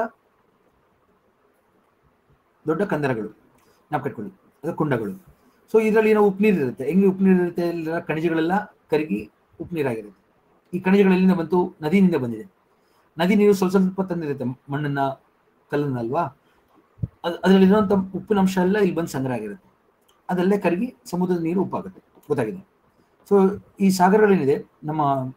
ದೊಡ್ಡ ಕಂದರಗಳು ನಾವು ಕಟ್ಕೊಳ್ಳಿ ಅದು ಕುಂಡಗಳು ಸೊ ಇದರಲ್ಲಿ ಏನೋ ಉಪ್ಪುನೀರು ಇರುತ್ತೆ ಹೆಂಗೆ ಉಪ್ಪುನೀರು ಇರುತ್ತೆ ಇಲ್ಲಿರೋ ಖನಿಜಗಳೆಲ್ಲ ಕರಗಿ ಉಪ್ಪುನೀರಾಗಿರುತ್ತೆ ಈ ಖನಿಜಗಳು ಎಲ್ಲಿಂದ ಬಂತು ನದಿಯಿಂದ ಬಂದಿದೆ ನದಿ ನೀರು ಸ್ವಲ್ಪ ಸ್ವಲ್ಪ ತಂದಿರುತ್ತೆ ಮಣ್ಣನ್ನ ಕಲ್ಲನ್ನ ಅಲ್ವಾ ಅದ್ ಅದರಲ್ಲಿರುವಂತ ಉಪ್ಪಿನ ಅಂಶ ಎಲ್ಲ ಇಲ್ಲಿ ಬಂದು ಸಂಗ್ರಹ ಆಗಿರುತ್ತೆ ಅದಲ್ಲೇ ಕರಗಿ ಸಮುದ್ರದ ನೀರು ಉಪ್ಪಾಗುತ್ತೆ ಗೊತ್ತಾಗಿದೆ ಸೊ ಈ ಸಾಗರಗಳೇನಿದೆ ನಮ್ಮ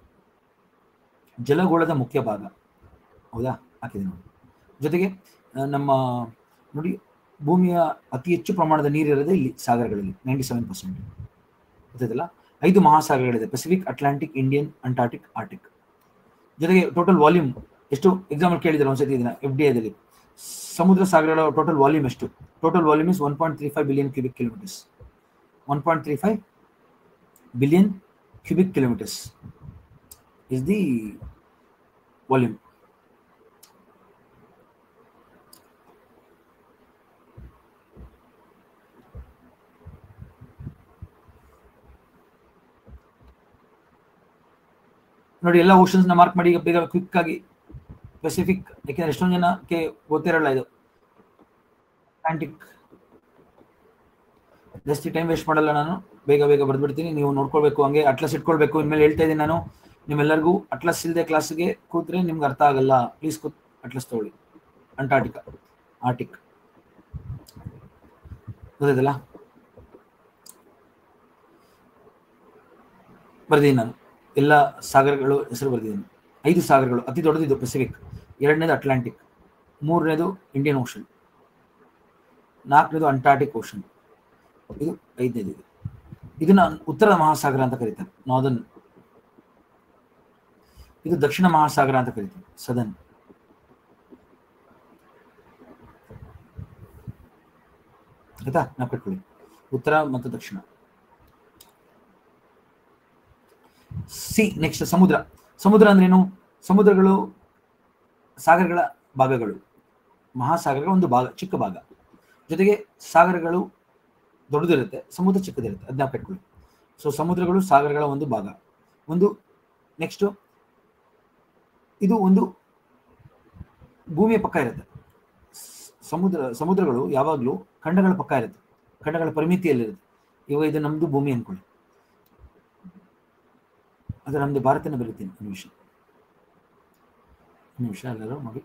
ಜಲಗೋಳದ ಮುಖ್ಯ ಭಾಗ ಹೌದಾ ಹಾಕಿದೆ ನೋಡಿ ಜೊತೆಗೆ ಆ, ನಮ್ಮ ನೋಡಿ ಭೂಮಿಯ ಅತಿ ಹೆಚ್ಚು ಪ್ರಮಾಣದ ನೀರಿರೋದೇ ಇಲ್ಲಿ ಸಾಗರಗಳಲ್ಲಿ ನೈಂಟಿ ಸೆವೆನ್ ಪರ್ಸೆಂಟ್ ಗೊತ್ತಾಯ್ತಲ್ಲ ಐದು ಮಹಾಸಾಗರಗಳಿದೆ Pacific Atlantic Indian Antarctic Arctic ಜೊತೆಗೆ ಟೋಟಲ್ ವಾಲ್ಯೂಮ್ ಎಷ್ಟು ಎಕ್ಸಾಂಪಲ್ ಕೇಳಿದ್ದಾರೆ ಒಂದ್ಸತಿ ಇದನ್ನ ಎಫ್ ಡಿ ಐದಲ್ಲಿ ಸಮುದ್ರ ಸಾಗರಗಳ ಟೋಟಲ್ ವಾಲ್ಯೂಮ್ ಎಷ್ಟು total volume is one point three five billion cubic kilometres one point three five billion cubic kilometres is the volume ನೋಡಿ ಎಲ್ಲ ಓಷನ್ಸ್ ನ ಮಾರ್ಕ್ ಮಾಡಿ ಈಗ ಬೇಗ ಕ್ವಿಕ್ ಆಗಿ ಪೆಸಿಫಿಕ್ ಯಾಕೆಂದ್ರೆ ಎಷ್ಟೊಂದು ಜನಕ್ಕೆ ಗೊತ್ತಿರಲ್ಲ ಇದು ಅಟ್ಲಾಂಟಿಕ್ ಜಾಸ್ತಿ ಟೈಮ್ ವೇಸ್ಟ್ ಮಾಡಲ್ಲ ನಾನು ಬೇಗ ಬೇಗ ಬರ್ದ್ಬಿಡ್ತೀನಿ ನೀವು ನೋಡ್ಕೊಳ್ಬೇಕು ಹಂಗೆ ಅಟ್ಲಸ್ ಇಟ್ಕೊಳ್ಬೇಕು ಇನ್ಮೇಲೆ ಹೇಳ್ತಾ ಇದ್ದೀನಿ ನಾನು ನಿಮ್ಮೆಲ್ಲರಿಗೂ ಅಟ್ಲಸ್ ಇಲ್ಲದೆ ಕ್ಲಾಸ್ಗೆ ಕೂತ್ರೆ ನಿಮ್ಗೆ ಅರ್ಥ ಆಗಲ್ಲ ಪ್ಲೀಸ್ ಕೂತ್ ಅಟ್ಲಸ್ ತಗೊಳ್ಳಿ ಅಂಟಾರ್ಟಿಕಾ ಆರ್ಟಿಕ್ ಗೊತ್ತಾಯ್ತಲ್ಲ ಬರ್ದಿದ್ದೀನಿ ನಾನು ಎಲ್ಲ ಸಾಗರಗಳು ಹೆಸರು ಬರ್ದಿದ್ದೀನಿ ಐದು ಸಾಗರಗಳು ಅತಿ ದೊಡ್ಡದಿದ್ದು ಪೆಸಿಫಿಕ್ ಎರಡನೇದು ಅಟ್ಲಾಂಟಿಕ್ ಮೂರನೇದು ಇಂಡಿಯನ್ ಓಷನ್ ನಾಲ್ಕನೇದು ಅಂಟಾರ್ಟಿಕ್ ಓಷನ್ ಇದು ಐದನೇದು ಇದು ಇದನ್ನ ಉತ್ತರ ಮಹಾಸಾಗರ ಅಂತ ಕರೀತಾರೆ ನಾರ್ದನ್ ಇದು ದಕ್ಷಿಣ ಮಹಾಸಾಗರ ಅಂತ ಕರೀತಾರೆ ಸದನ್ ಆಯ್ತಾ ನಾವು ಕಟ್ಕೊಳ್ಳಿ ಉತ್ತರ ಮತ್ತು ದಕ್ಷಿಣ ಸಿ ನೆಕ್ಸ್ಟ್ ಸಮುದ್ರ ಸಮುದ್ರ ಅಂದ್ರೇನು ಸಮುದ್ರಗಳು ಸಾಗರಗಳ ಭಾಗಗಳು ಮಹಾಸಾಗರಗಳ ಒಂದು ಭಾಗ ಚಿಕ್ಕ ಭಾಗ ಜೊತೆಗೆ ಸಾಗರಗಳು ದೊಡ್ಡದಿರುತ್ತೆ ಸಮುದ್ರ ಚಿಕ್ಕದಿರುತ್ತೆ ಅದನ್ನ ಕಟ್ಕೊಳ್ಳಿ ಸೊ ಸಮುದ್ರಗಳು ಸಾಗರಗಳ ಒಂದು ಭಾಗ ಒಂದು ನೆಕ್ಸ್ಟ್ ಇದು ಒಂದು ಭೂಮಿಯ ಪಕ್ಕ ಇರುತ್ತೆ ಸಮುದ್ರ ಸಮುದ್ರಗಳು ಯಾವಾಗಲೂ ಖಂಡಗಳ ಪಕ್ಕ ಇರುತ್ತೆ ಖಂಡಗಳ ಪರಿಮಿತಿಯಲ್ಲಿರುತ್ತೆ ಇವಾಗ ಇದು ನಮ್ದು ಭೂಮಿ ಅನ್ಕೊಳ್ಳಿ ಅದು ನಮ್ದು ಭಾರತನ ಬರೀತೀನಿ ನಿಮಿಷ ನಿಮಿಷ ಎಲ್ಲರೂ ನೋಡಿ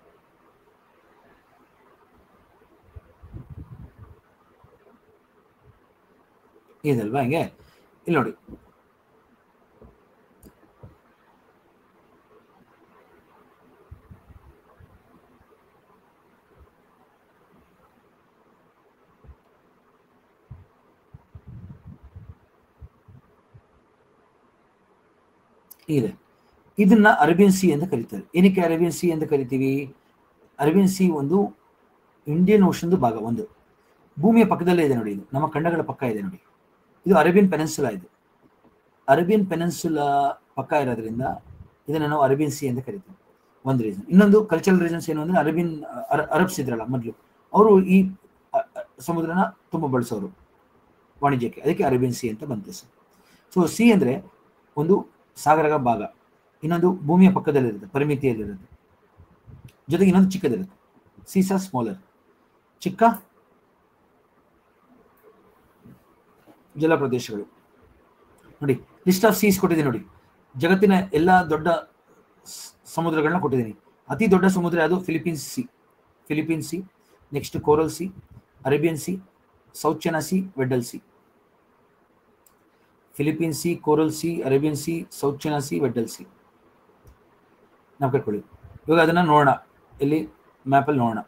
ಇದಲ್ವಾ ಹಿಂಗೆ ಇಲ್ಲಿ ನೋಡಿ ಇದೆ ಇದನ್ನ ಅರೇಬಿಯನ್ ಸಿ ಅಂತ ಕರೀತಾರೆ ಏನಕ್ಕೆ ಅರೇಬಿಯನ್ ಸಿ ಅಂತ ಕರಿತೀವಿ ಅರೇಬಿಯನ್ ಸಿ ಒಂದು ಇಂಡಿಯನ್ ಓಷನ್ದು ಭಾಗ ಒಂದು ಭೂಮಿಯ ಪಕ್ಕದಲ್ಲೇ ಇದೆ ನೋಡಿ ಇದು ನಮ್ಮ ಖಂಡಗಳ ಪಕ್ಕ ಇದೆ ನೋಡಿ ಇದು ಅರೇಬಿಯನ್ ಪೆನೆನ್ಸುಲಾ ಇದು ಅರೇಬಿಯನ್ ಪೆನೆನ್ಸುಲಾ ಪಕ್ಕ ಇರೋದ್ರಿಂದ ಇದನ್ನ ನಾವು ಅರೇಬಿಯನ್ ಸಿ ಅಂತ ಕರಿತೀವಿ ಒಂದು ರೀಸನ್ ಇನ್ನೊಂದು ಕಲ್ಚರಲ್ ರೀಸನ್ಸ್ ಏನು ಅಂದ್ರೆ ಅರೇಬಿಯನ್ ಅರಬ್ಸ್ ಇದ್ರಲ್ಲ ಮೊದಲು ಅವರು ಈ ಅ- ಅ- ಸಮುದ್ರನ ತುಂಬ ಬಳಸೋರು ವಾಣಿಜ್ಯಕ್ಕೆ ಅದಕ್ಕೆ ಅರೇಬಿಯನ್ ಸಿ ಅಂತ ಬಂತು ಸರ್ ಸೊ ಸಿ ಅಂದ್ರೆ ಒಂದು ಸಾಗರದ ಭಾಗ ಇನ್ನೊಂದು ಭೂಮಿಯ ಪಕ್ಕದಲ್ಲಿರುತ್ತೆ ಪರಿಮಿತಿಯಲ್ಲಿರುತ್ತೆ ಜೊತೆಗೆ ಇನ್ನೊಂದು ಚಿಕ್ಕದಿರುತ್ತೆ ಸೀಸಾ ಸ್ಮಾಲರ್ ಚಿಕ್ಕ ಜಲ ಪ್ರದೇಶಗಳು ನೋಡಿ ಲಿಸ್ಟ್ ಆಫ್ ಸೀಸ್ ಕೊಟ್ಟಿದ್ದೀನಿ ನೋಡಿ ಜಗತ್ತಿನ ಎಲ್ಲ ದೊಡ್ಡ ಸ್- ಸಮುದ್ರಗಳನ್ನ ಕೊಟ್ಟಿದ್ದೀನಿ ಅತಿ ದೊಡ್ಡ ಸಮುದ್ರ ಅದು Philippines Sea Philippine Sea next Coral Sea Arabian Sea South China Sea Weddell Sea Philippine Sea Coral Sea Arabian Sea South China Sea Weddell Sea ನಾವು ಕಟ್ಕೊಳ್ಳಿ ಇವಾಗ ಅದನ್ನ ನೋಡೋಣ ಇಲ್ಲಿ ಮ್ಯಾಪಲ್ಲಿ ನೋಡೋಣ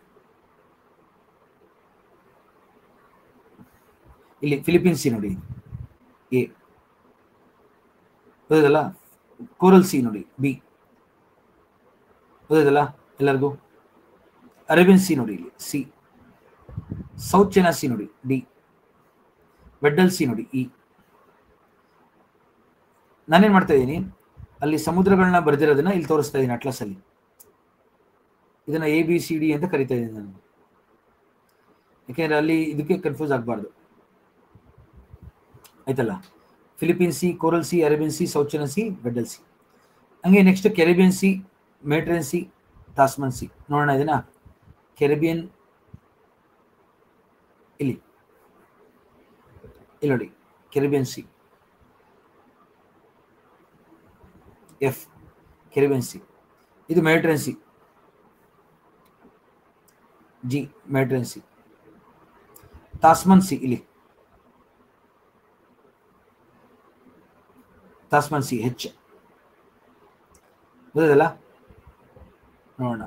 ಇಲ್ಲಿ ಫಿಲಿಪೀನ್ ಸಿ ನೋಡಿ ಎ ಗೊತ್ತದಲ್ಲ ಕೋರಲ್ ಸಿ ನೋಡಿ ಬಿ ಗೊತ್ತದಲ್ಲ ಎಲ್ಲರಿಗೂ ಅರೇಬಿಯನ್ ಸಿ ನೋಡಿ ಇಲ್ಲಿ ಸಿ ಸೌತ್ ಚೈನಾ ಸಿ ನೋಡಿ ಡಿ ವೆಡ್ಡಲ್ ಸಿ ನೋಡಿ ಇ ನಾನೇನ್ ಮಾಡ್ತಾ ಇದ್ದೀನಿ ಅಲ್ಲಿ ಸಮುದ್ರಗಳನ್ನ ಬರೆದಿರೋದನ್ನ ಇಲ್ಲಿ ತೋರಿಸ್ತಾ ಇದ್ದೀನಿ ಅಟ್ಲಸ್ ಅಲ್ಲಿ ಇದನ್ನ ಎ ಬಿ ಸಿ ಡಿ ಅಂತ ಕರಿತಾ ಇದ್ದೀನಿ ನಾನು ಯಾಕೆಂದ್ರೆ ಅಲ್ಲಿ ಇದಕ್ಕೆ ಕನ್ಫ್ಯೂಸ್ ಆಗಬಾರ್ದು ಆಯ್ತಲ್ಲ Philippine Sea Coral Sea Arabian Sea South China Sea Weddell Sea ಹಂಗೆ next Caribbean Sea Mediterranean Sea Tasman Sea ನೋಡೋಣ ಇದನ್ನ ಕೆರೆಬಿಯನ್ ಇಲ್ಲಿ ಇಲ್ಲಿ ನೋಡಿ Caribbean Sea F Caribbean Sea ಇದು Mediterranean Sea G Mediterranean Sea Tasman Sea ಇಲ್ಲಿ Tasman Sea H ಗೊತ್ತದಲ್ಲ ನೋಡೋಣ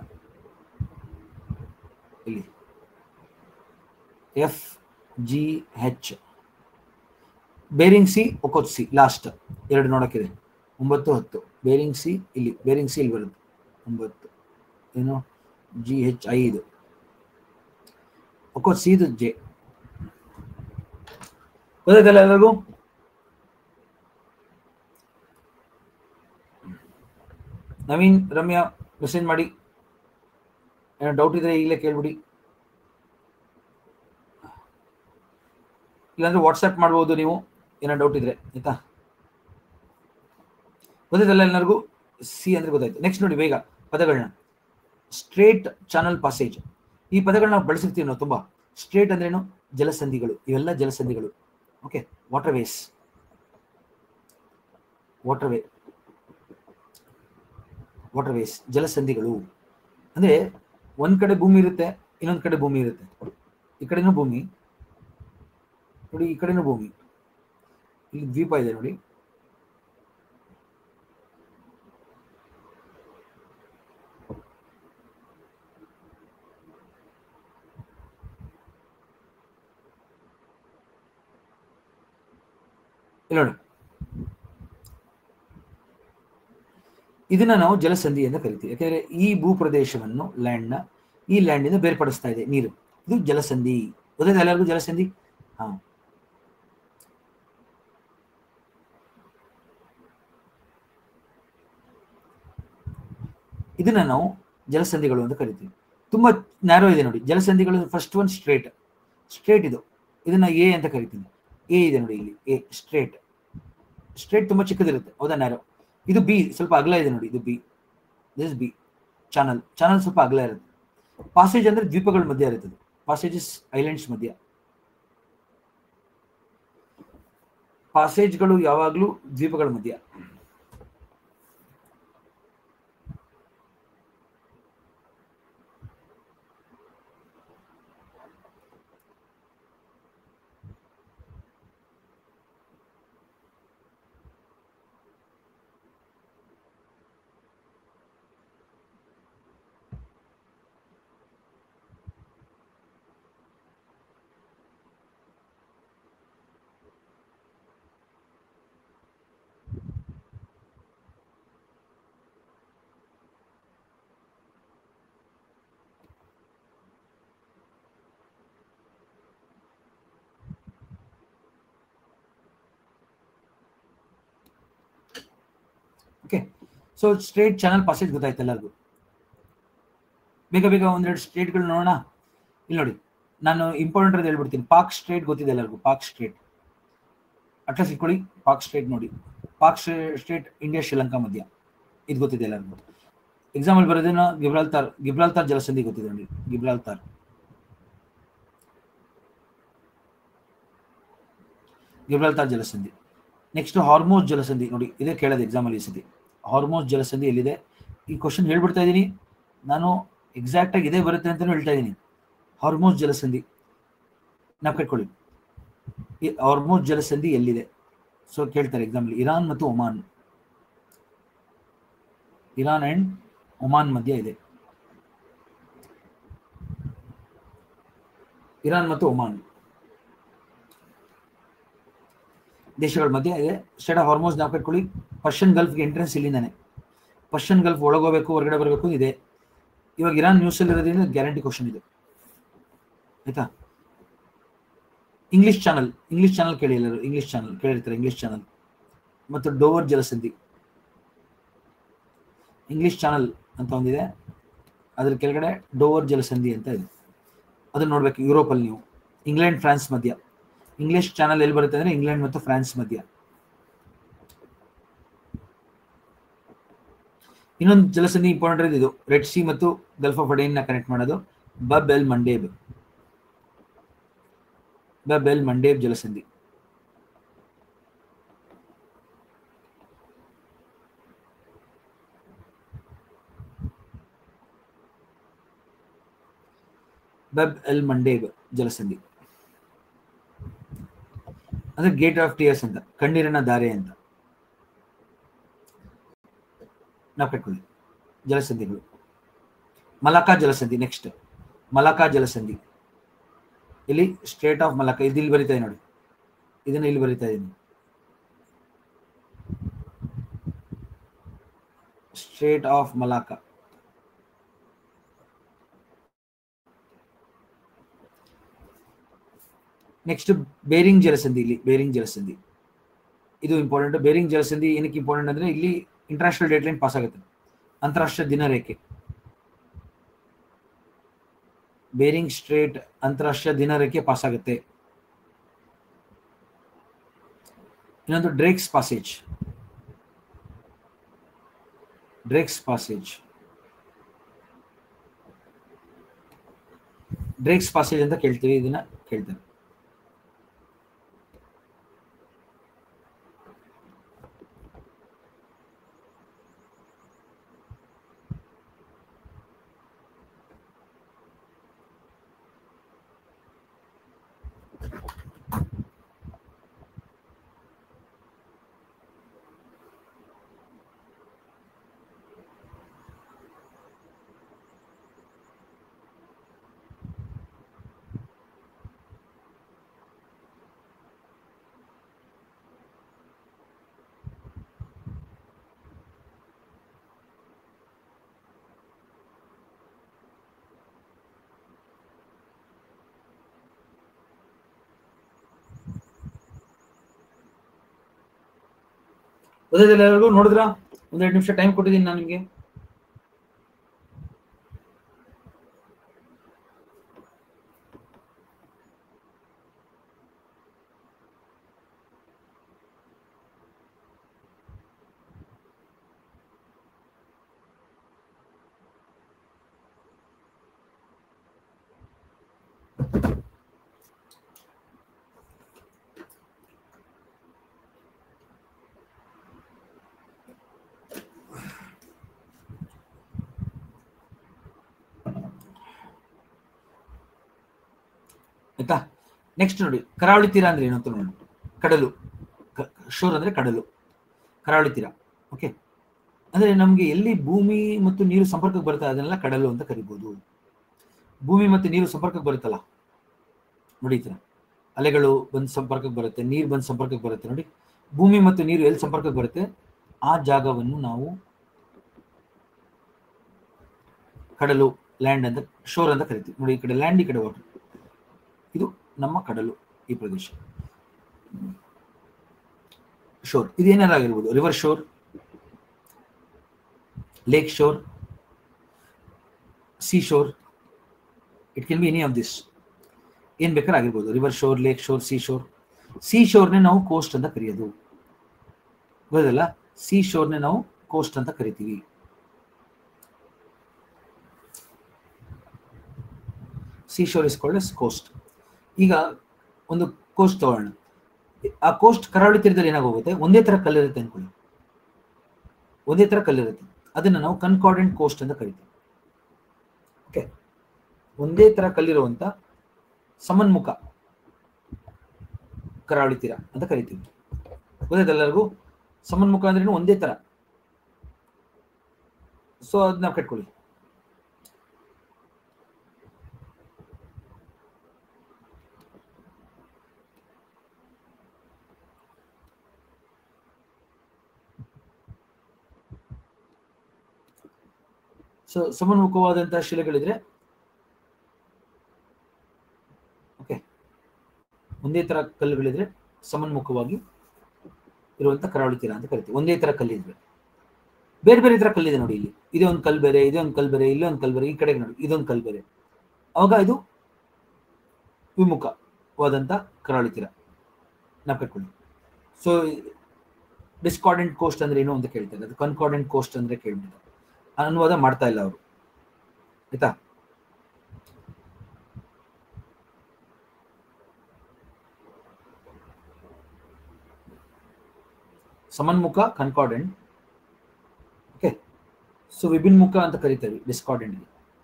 ಇಲ್ಲಿ F G H Bering Sea Okhotsk Sea last ಎರಡು ನೋಡೋಕ್ಕಿದೆ ಒಂಬತ್ತು ಹತ್ತು ಬೇರಿಂಗ್ ಸಿ ಇಲ್ಲಿ ಬೇರಿಂಗ್ ಸಿ ಇಲ್ಲಿ ಬರುತ್ತೆ ಒಂಬತ್ತು ಏನು ಜಿ ಹೆಚ್ ಐದು ಒಕೋತ್ ಸಿ ಇದು ಜೆ ಗೊತ್ತಾಯ್ತಲ್ಲ ಎಲ್ಲರಿಗೂ ನವೀನ್ ರಮ್ಯಾ ಮೆಸೇಜ್ ಮಾಡಿ ಏನೋ ಡೌಟ್ ಇದ್ರೆ ಈಗಲೇ ಕೇಳ್ಬಿಡಿ ಇಲ್ಲಾಂದ್ರೆ ವಾಟ್ಸಪ್ ಮಾಡ್ಬೋದು ನೀವು ಏನೋ ಡೌಟ್ ಇದ್ರೆ ಆಯ್ತಾ ಗೊತ್ತಾಯ್ತಲ್ಲ ಎಲ್ಲರಿಗೂ ಸಿ ಅಂದ್ರೆ ಗೊತ್ತಾಯ್ತು ನೆಕ್ಸ್ಟ್ ನೋಡಿ ಬೇಗ ಪದಗಳನ್ನ ಸ್ಟ್ರೇಟ್ ಚಾನಲ್ ಪಾಸೇಜ್ ಈ ಪದಗಳನ್ನ ನಾವು ಬಳಸಿರ್ತೀವಿ ನಾವು ತುಂಬಾ ಸ್ಟ್ರೇಟ್ ಅಂದ್ರೇನು ಜಲಸಂಧಿಗಳು ಇವೆಲ್ಲ ಜಲಸಂಧಿಗಳು okay waterways waterway waterways ಜಲಸಂಧಿಗಳು ಅಂದ್ರೆ ಒಂದ್ ಕಡೆ ಭೂಮಿ ಇರುತ್ತೆ ಇನ್ನೊಂದ್ ಕಡೆ ಭೂಮಿ ಇರುತ್ತೆ ಈ ಕಡೆನೂ ಭೂಮಿ ನೋಡಿ ಈ ಕಡೆನೂ ಭೂಮಿ ಇಲ್ಲಿ ದ್ವೀಪ ಇದೆ ನೋಡಿ ಇಲ್ಲಿ ನೋಡಿ ಇದನ್ನ ನಾವು ಜಲಸಂಧಿ ಅಂತ ಕರಿತೀವಿ ಯಾಕಂದ್ರೆ ಈ ಭೂಪ್ರದೇಶವನ್ನು ಲ್ಯಾಂಡ್ ನ ಈ ಲ್ಯಾಂಡ್ ಇಂದ ಬೇರ್ಪಡಿಸ್ತಾ ಇದೆ ನೀರು ಇದು ಜಲಸಂಧಿ ಗೊತ್ತಾಯ್ತಾ ಎಲ್ಲರಿಗೂ ಜಲಸಂಧಿ ಹಾ ಇದನ್ನ ನಾವು ಜಲಸಂಧಿಗಳು ಅಂತ ಕರಿತೀವಿ ತುಂಬಾ ನ್ಯಾರೋ ಇದೆ ನೋಡಿ ಜಲಸಂಧಿಗಳು ಫಸ್ಟ್ ಒನ್ ಸ್ಟ್ರೇಟ್ ಸ್ಟ್ರೇಟ್ ಇದು ಇದನ್ನ ಎ ಅಂತ ಕರಿತೀನಿ ಎ ಇದೆ ನೋಡಿ ಇಲ್ಲಿ ಎ ಸ್ಟ್ರೇಟ್ ಸ್ಟ್ರೇಟ್ ತುಂಬಾ ಚಿಕ್ಕದಿರುತ್ತೆ ಹೌದಾ ನ್ಯಾರೋ ಇದು ಬಿ ಸ್ವಲ್ಪ ಅಗಲ ಇದೆ ನೋಡಿ ಇದು B this B channel channel ಸ್ವಲ್ಪ ಅಗಲ ಇರುತ್ತೆ ಪಾಸೇಜ್ ಅಂದ್ರೆ ದ್ವೀಪಗಳ ಮಧ್ಯ ಇರುತ್ತದೆ ಪಾಸೇಜಸ್ ಐಲ್ಯಾಂಡ್ಸ್ ಮಧ್ಯ ಪಾಸೇಜ್ಗಳು ಯಾವಾಗಲೂ ದ್ವೀಪಗಳ ಮಧ್ಯ okay so strait channel passage ಗೊತ್ತಾಯ್ತು ಎಲ್ಲರಿಗೂ ಬೇಗ ಬೇಗ ಒಂದೆರಡು ಸ್ಟೇಟ್ಗಳು ನೋಡೋಣ ಇಲ್ಲಿ ನೋಡಿ ನಾನು ಇಂಪಾರ್ಟೆಂಟ್ ಅಂತ ಹೇಳ್ಬಿಡ್ತೀನಿ ಪಾಕ್ ಸ್ಟ್ರೇಟ್ ಗೊತ್ತಿದೆ ಎಲ್ಲರಿಗೂ ಪಾಕ್ ಸ್ಟ್ರೇಟ್ ಅಟ್ಲಾಸ್ ಇಟ್ಕೊಳ್ಳಿ ಪಾಕ್ ಸ್ಟ್ರೇಟ್ ನೋಡಿ ಪಾಕ್ ಸ್ಟ್ರೇಟ್ ಇಂಡಿಯಾ ಶ್ರೀಲಂಕಾ ಮಧ್ಯ ಇದು ಗೊತ್ತಿದೆ ಎಲ್ಲರಿಗೂ ಎಕ್ಸಾಂಪಲ್ ಬರೋದೇನ ಗಿಬ್ರಾಲ್ತಾರ್ ಗಿಬ್ರಾಲ್ತಾರ್ ಜಲಸಂಧಿ ಗೊತ್ತಿದೆ ನೋಡಿ ಗಿಬ್ರಾಲ್ತಾರ್ ಗಿಬ್ರಾಲ್ತಾರ್ ಜಲಸಂಧಿ ನೆಕ್ಸ್ಟ್ ಹಾರ್ಮೋಸ್ ಜಲಸಂಧಿ ನೋಡಿ ಇದೇ ಕೇಳೋದು ಎಕ್ಸಾಮಲ್ಲಿ ಈ ಸತಿ ಹಾರ್ಮೋಸ್ ಜಲಸಂಧಿ ಎಲ್ಲಿದೆ ಈ ಕ್ವಶನ್ ಹೇಳ್ಬಿಡ್ತಾ ಇದ್ದೀನಿ ನಾನು ಎಕ್ಸಾಕ್ಟ್ ಆಗಿ ಇದೇ ಬರುತ್ತೆ ಅಂತಾನು ಹೇಳ್ತಾ ಇದ್ದೀನಿ ಹಾರ್ಮೋಸ್ ಜಲಸಂಧಿ ನಾವು ಕಟ್ಕೊಳ್ಳಿ ಈ ಹಾರ್ಮೋಸ್ ಜಲಸಂಧಿ ಎಲ್ಲಿದೆ ಸೊ ಕೇಳ್ತಾರೆ ಎಕ್ಸಾಂಪಲ್ ಇರಾನ್ ಮತ್ತು ಒಮಾನ್ ಇರಾನ್ ಅಂಡ್ ಒಮಾನ್ ಮಧ್ಯ ಇದೆ ಇರಾನ್ ಮತ್ತು ಒಮಾನ್ ದೇಶಗಳ ಮಧ್ಯೆ ಇದೆ ಸ್ಟೇಟ್ ಆಫ್ ಹಾರ್ಮೋಸ್ ನಾವು ಕಟ್ಕೊಳ್ಳಿ ಪರ್ಷಿಯನ್ ಗಲ್ಫ್ಗೆ ಎಂಟ್ರೆನ್ಸ್ ಇಲ್ಲಿಂದಾನೆ ಪರ್ಷಿಯನ್ ಗಲ್ಫ್ ಒಳಗೋಗ್ಬೇಕು ಹೊರಗಡೆ ಬರಬೇಕು ಇದೆ ಇವಾಗ ಇರಾನ್ ನ್ಯೂಸ್ ಅಲ್ಲಿ ಇರೋದ್ರಿಂದ ಗ್ಯಾರಂಟಿ ಕ್ವಶನ್ ಇದೆ ಆಯ್ತಾ ಇಂಗ್ಲಿಷ್ ಚಾನಲ್ ಇಂಗ್ಲಿಷ್ ಚಾನಲ್ ಕೇಳಿ ಎಲ್ಲರೂ ಇಂಗ್ಲಿಷ್ ಚಾನಲ್ ಕೇಳಿರ್ತಾರೆ ಇಂಗ್ಲಿಷ್ ಚಾನಲ್ ಮತ್ತು ಡೋವರ್ ಜಲಸಂಧಿ ಇಂಗ್ಲಿಷ್ ಚಾನಲ್ ಅಂತ ಒಂದಿದೆ ಅದ್ರ ಕೆಳಗಡೆ ಡೋವರ್ ಜಲಸಂಧಿ ಅಂತ ಇದೆ ಅದನ್ನ ನೋಡ್ಬೇಕು ಯುರೋಪಲ್ಲಿ ನೀವು ಇಂಗ್ಲೆಂಡ್ ಫ್ರಾನ್ಸ್ ಮಧ್ಯ ಇಂಗ್ಲಿಷ್ ಚಾನಲ್ ಎಲ್ಲಿ ಬರುತ್ತೆ ಅಂದ್ರೆ ಇಂಗ್ಲೆಂಡ್ ಮತ್ತು ಫ್ರಾನ್ಸ್ ಮಧ್ಯ ಇನ್ನೊಂದು ಜಲಸಂಧಿ ಇಂಪಾರ್ಟೆಂಟ್ ಇದು ರೆಡ್ ಸಿ ಮತ್ತು ಗಲ್ಫ್ ಆಫ್ ಅಡೇನ್ ಕನೆಕ್ಟ್ ಮಾಡೋದು Bab el Mandeb Bab el Mandeb ಜಲಸಂಧಿ ಬಬ್ ಎಲ್ ಮಂಡೇಬ್ ಜಲಸಂಧಿ ಅಂದ್ರೆ ಗೇಟ್ ಆಫ್ ಟಿಯರ್ಸ್ ಅಂತ ಕಣ್ಣೀರಿನ ದಾರೆ ಅಂತ ನಾವು ಕಟ್ಕೊಳ್ಳಿ ಜಲಸಂಧಿಗಳು ಮಲಕಾ ಜಲಸಂಧಿ ನೆಕ್ಸ್ಟ್ ಮಲಕಾ ಜಲಸಂಧಿ ಇಲ್ಲಿ ಸ್ಟೇಟ್ ಆಫ್ ಮಲಕಾ ಇದು ಇಲ್ಲಿ ಬರಿತಾ ಇದೆ ನೋಡಿ ಇದನ್ನ ಇಲ್ಲಿ ಬರಿತಾ ಇದ್ದೀನಿ Strait of Malacca next Bering ಜಲಸಂಧಿ ಇಲ್ಲಿ ಬೇರಿಂಗ್ ಜಲಸಂಧಿ ಇದು ಇಂಪಾರ್ಟೆಂಟ್ ಬೇರಿಂಗ್ ಜಲಸಂಧಿ ಏನಕ್ಕೆ ಇಂಪಾರ್ಟೆಂಟ್ ಅಂದ್ರೆ ಇಲ್ಲಿ ಇಂಟರ್ನ್ಯಾಷನಲ್ ಡೇಟ್ ಲೈನ್ ಪಾಸ್ ಆಗುತ್ತೆ ಅಂತಾರಾಷ್ಟ್ರೀಯ ದಿನರೇಖೆ ಬೇರಿಂಗ್ ಸ್ಟ್ರೇಟ್ ಅಂತಾರಾಷ್ಟ್ರೀಯ ದಿನರೇಖೆ ಪಾಸ್ ಆಗುತ್ತೆ ಇನ್ನೊಂದು Drake's Passage Drake's Passage Drake's Passage ಅಂತ ಕೇಳ್ತೀವಿ ಇದನ್ನ ಕೇಳ್ತಾರೆ ಗೊತ್ತಾಯ್ತಲ್ಲ ಎಲ್ಲರಿಗೂ ನೋಡಿದ್ರಾ ಒಂದೆರಡು ನಿಮಿಷ ಟೈಮ್ ಕೊಟ್ಟಿದ್ದೀನಿ ನಾನು ನಿಮಗೆ ಆಯ್ತಾ ನೆಕ್ಸ್ಟ್ ನೋಡಿ ಕರಾವಳಿ ತೀರ ಅಂದ್ರೆ ಏನು ಅಂತ ನೋಡಿ ಕಡಲು ಶೋರ್ ಅಂದ್ರೆ ಕಡಲು ಕರಾವಳಿ ತೀರ ಓಕೆ ಅಂದ್ರೆ ನಮ್ಗೆ ಎಲ್ಲಿ ಭೂಮಿ ಮತ್ತು ನೀರು ಸಂಪರ್ಕಕ್ಕೆ ಬರುತ್ತೆ ಅದನ್ನೆಲ್ಲ ಕಡಲು ಅಂತ ಕರಿಬಹುದು ಭೂಮಿ ಮತ್ತು ನೀರು ಸಂಪರ್ಕಕ್ಕೆ ಬರುತ್ತಲ್ಲ ನೋಡಿ ಈ ತರ ಅಲೆಗಳು ಬಂದು ಸಂಪರ್ಕಕ್ಕೆ ಬರುತ್ತೆ ನೀರು ಬಂದು ಸಂಪರ್ಕಕ್ಕೆ ಬರುತ್ತೆ ನೋಡಿ ಭೂಮಿ ಮತ್ತು ನೀರು ಎಲ್ಲಿ ಸಂಪರ್ಕಕ್ಕೆ ಬರುತ್ತೆ ಆ ಜಾಗವನ್ನು ನಾವು ಕಡಲು ಲ್ಯಾಂಡ್ ಅಂತ ಶೋರ್ ಅಂತ ಕರಿತೀವಿ ನೋಡಿ ಈ ಕಡೆ ಲ್ಯಾಂಡ್ ಈ ಕಡೆ ವಾಟರ್ ಇದು ನಮ್ಮ ಕಡಲು ಈ ಪ್ರದೇಶ ಶೋರ್ ಇದೇನಾಗಿರ್ಬೋದು river shore lake shore sea shore it can be any of this ಏನ್ ಬೇಕಾದ್ರೆ ಆಗಿರ್ಬೋದು river shore lake shore sea shore sea ಶೋರ್ನೇ ನಾವು ಕೋಸ್ಟ್ ಅಂತ ಕರೆಯೋದು ಗೊತ್ತಲ್ಲ ಸಿ ಶೋರ್ನೇ ನಾವು ಕೋಸ್ಟ್ ಅಂತ ಕರಿತೀವಿ sea shore is called as coast ಈಗ ಒಂದು ಕೋಸ್ಟ್ ತಗೊಳ್ಳೋಣ ಆ ಕೋಸ್ಟ್ ಕರಾವಳಿ ತೀರದಲ್ಲಿ ಏನಾಗೋಗುತ್ತೆ ಒಂದೇ ತರ ಕಲ್ಲಿರುತ್ತೆ ಅನ್ಕೊಳ್ಳಿ ಒಂದೇ ತರ ಕಲ್ಲಿರುತ್ತೆ ಅದನ್ನ ನಾವು ಕನ್ಕಾರ್ಡೆಂಟ್ ಕೋಸ್ಟ್ ಅಂತ ಕರಿತೀವಿ ಓಕೆ ಒಂದೇ ತರ ಕಲ್ಲಿರುವಂತ ಸಮನ್ಮುಖ ಕರಾವಳಿ ತೀರ ಅಂತ ಕರಿತೀವಿ ಗೊತ್ತಾಯ್ತು ಎಲ್ಲರಿಗೂ ಸಮನ್ಮುಖ ಅಂದ್ರೆ ಒಂದೇ ತರ ಸೊ ಅದನ್ನ ಕಟ್ಕೊಳ್ಳಿ ಸೊ ಸಮನ್ಮುಖವಾದಂತಹ ಶಿಲೆಗಳಿದ್ರೆ ಓಕೆ ಒಂದೇ ತರ ಕಲ್ಲುಗಳಿದ್ರೆ ಸಮನ್ಮುಖವಾಗಿ ಇರುವಂತ ಕರಾವಳಿ ತೀರ ಅಂತ ಕರಿತೀವಿ ಒಂದೇ ತರ ಕಲ್ಲಿದ್ರೆ ಬೇರೆ ಬೇರೆ ತರ ಕಲ್ಲಿದೆ ನೋಡಿ ಇಲ್ಲಿ ಇದೇ ಒಂದು ಕಲ್ ಬೇರೆ ಇದೇ ಒಂದು ಕಲ್ ಬೇರೆ ಇಲ್ಲೇ ಒಂದು ಕಲ್ ಬೇರೆ ಈ ಕಡೆಗೆ ನೋಡಿ ಇದೊಂದು ಕಲ್ ಬೇರೆ ಅವಾಗ ಇದು ವಿಮುಖವಾದಂತ ಕರಾವಳಿ ತೀರ ನಾವು ಕಟ್ಕೊಳ್ಳಿ ಸೊ ಡಿಸ್ಕಾರ್ಡೆಂಟ್ ಕೋಸ್ಟ್ ಅಂದ್ರೆ ಏನು ಅಂತ ಕೇಳ್ತಾರೆ ಅದು ಕನ್ಕಾರ್ಡೆಂಟ್ ಕೋಸ್ಟ್ ಅಂದ್ರೆ ಕೇಳ್ಬಿಟ್ಟು ಅನುವಾದ ಮಾಡ್ತಾ ಇಲ್ಲ ಅವರು ಆಯ್ತಾ ಸಮನ್ಮುಖ ಕನ್ಕಾರ್ಡೆಂಟ್ ಓಕೆ ಸೊ ವಿಭಿನ್ಮುಖ ಅಂತ ಕರಿತೇವೆ ಡಿಸ್ಕಾರ್ಡೆಂಟ್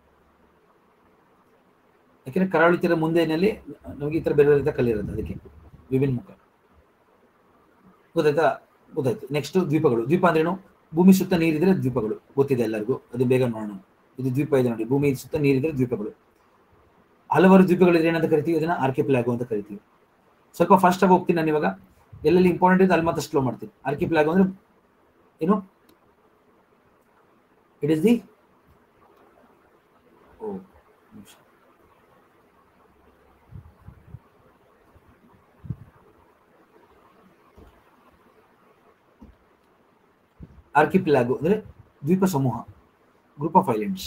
ಯಾಕೆಂದ್ರೆ ಕರಾವಳಿ ತೀರ ಮುಂದೆನಲ್ಲಿ ನಮಗೆ ಈ ತರ ಬೇರೆ ಬೇರೆ ಕಲ್ಲಿರುತ್ತೆ ಅದಕ್ಕೆ ವಿಭಿನ್ಮುಖ ಗೊತ್ತಾಯ್ತಾ ಗೊತ್ತಾಯ್ತು ನೆಕ್ಸ್ಟ್ ದ್ವೀಪಗಳು ದ್ವೀಪ ಅಂದ್ರೇನು ಭೂಮಿ ಸುತ್ತ ನೀರಿದ್ರೆ ದ್ವೀಪಗಳು ಗೊತ್ತಿದೆ ಎಲ್ಲರಿಗೂ ಅದು ಬೇಗ ನೋಡೋಣ ಇದು ದ್ವೀಪ ಇದೆ ನೋಡಿ ಭೂಮಿ ಸುತ್ತ ನೀರಿದ್ರೆ ದ್ವೀಪಗಳು ಹಲವಾರು ದ್ವೀಪಗಳಿದ್ರೆ ಏನಂತ ಕರಿತೀವಿ ಅದನ್ನ ಆರ್ಕೆ ಪ್ಲಾಗು ಅಂತ ಕರಿತೀವಿ ಸ್ವಲ್ಪ ಫಾಸ್ಟ್ ಆಗಿ ಹೋಗ್ತೀನಿ ನಾನು ಇವಾಗ ಎಲ್ಲೆಲ್ಲಿ ಇಂಪಾರ್ಟೆಂಟ್ ಇದೆ ಅಲ್ಲಿ ಮಾತ್ರ ಸ್ಲೋ ಮಾಡ್ತೀನಿ ಆರ್ಕೆ ಪ್ಲಾಗು ಅಂದ್ರೆ ಏನು ಇಟ್ ಇಸ್ ದಿ ಓ ನಿಮಿಷ ಆರ್ಕಿಪಿಲಾಗು ಅಂದರೆ ದ್ವೀಪ ಸಮೂಹ ಗ್ರೂಪ್ ಆಫ್ ಐಲ್ಯಾಂಡ್ಸ್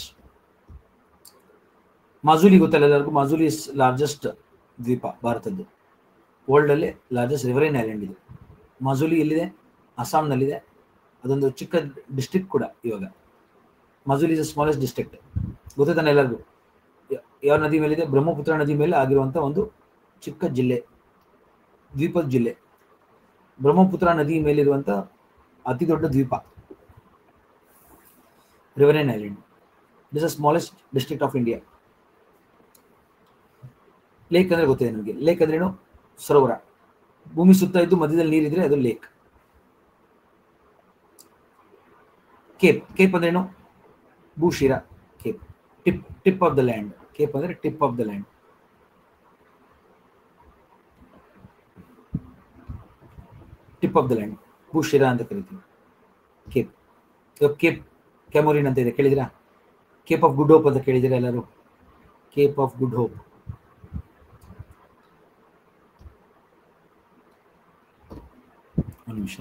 ಮಾಜುಲಿ ಗೊತ್ತಲ್ಲ ಎಲ್ಲರಿಗೂ ಮಾಜುಲಿ ಇಸ್ ಲಾರ್ಜೆಸ್ಟ್ ದ್ವೀಪ ಭಾರತದ್ದು ವರ್ಲ್ಡ್ ಅಲ್ಲಿ ಲಾರ್ಜೆಸ್ಟ್ ರಿವರೈನ್ ಐಲ್ಯಾಂಡ್ ಇದು ಮಾಜುಲಿ ಎಲ್ಲಿದೆ ಅಸ್ಸಾಂನಲ್ಲಿದೆ ಅದೊಂದು ಚಿಕ್ಕ ಡಿಸ್ಟ್ರಿಕ್ಟ್ ಕೂಡ ಇವಾಗ ಮಾಜುಲಿ ಇಸ್ ಸ್ಮಾಲೆಸ್ಟ್ ಡಿಸ್ಟ್ರಿಕ್ಟ್ ಗೊತ್ತಾನೆ ಎಲ್ಲರಿಗೂ ಯ- ಯಾವ ನದಿ ಮೇಲಿದೆ ಬ್ರಹ್ಮಪುತ್ರ ನದಿ ಮೇಲೆ ಆಗಿರುವಂಥ ಒಂದು ಚಿಕ್ಕ ಜಿಲ್ಲೆ ದ್ವೀಪದ ಜಿಲ್ಲೆ ಬ್ರಹ್ಮಪುತ್ರ ನದಿ ಮೇಲಿರುವಂಥ ಅತಿ ದೊಡ್ಡ ದ್ವೀಪ riverine island it is a smallest district of India lake ಅಂದ್ರೆ ಗೊತ್ತಿದೆ ನಿಮಗೆ ಲೇಕ್ ಅಂದ್ರೇನು ಸರೋವರ ಭೂಮಿ ಸುತ್ತ ಇದ್ದು ಮಧ್ಯದಲ್ಲಿ ನೀರಿದ್ರೆ ಅದು ಲೇಕ್ ಕೇಪ್ ಕೇಪ್ ಅಂದ್ರೇನು ಭೂಶಿರ cape tip tip of the land cape ಅಂದ್ರೆ tip of the land tip of the land ಭೂಶಿರ ಅಂತ ಕರಿತೀವಿ ಕೇಪ್ ಇವಾಗ ಕೇಪ್ ಕ್ಯಾಮೋರಿನ್ ಅಂತ ಇದೆ ಕೇಳಿದಿರಾ ಕೇಪ್ ಆಫ್ ಗುಡ್ ಹೋಪ್ ಅಂತ ಕೇಳಿದಿರಾ ಎಲ್ಲರೂ ಕೇಪ್ ಆಫ್ ಗುಡ್ ಹೋಪ್ ಒಂದು ನಿಮಿಷ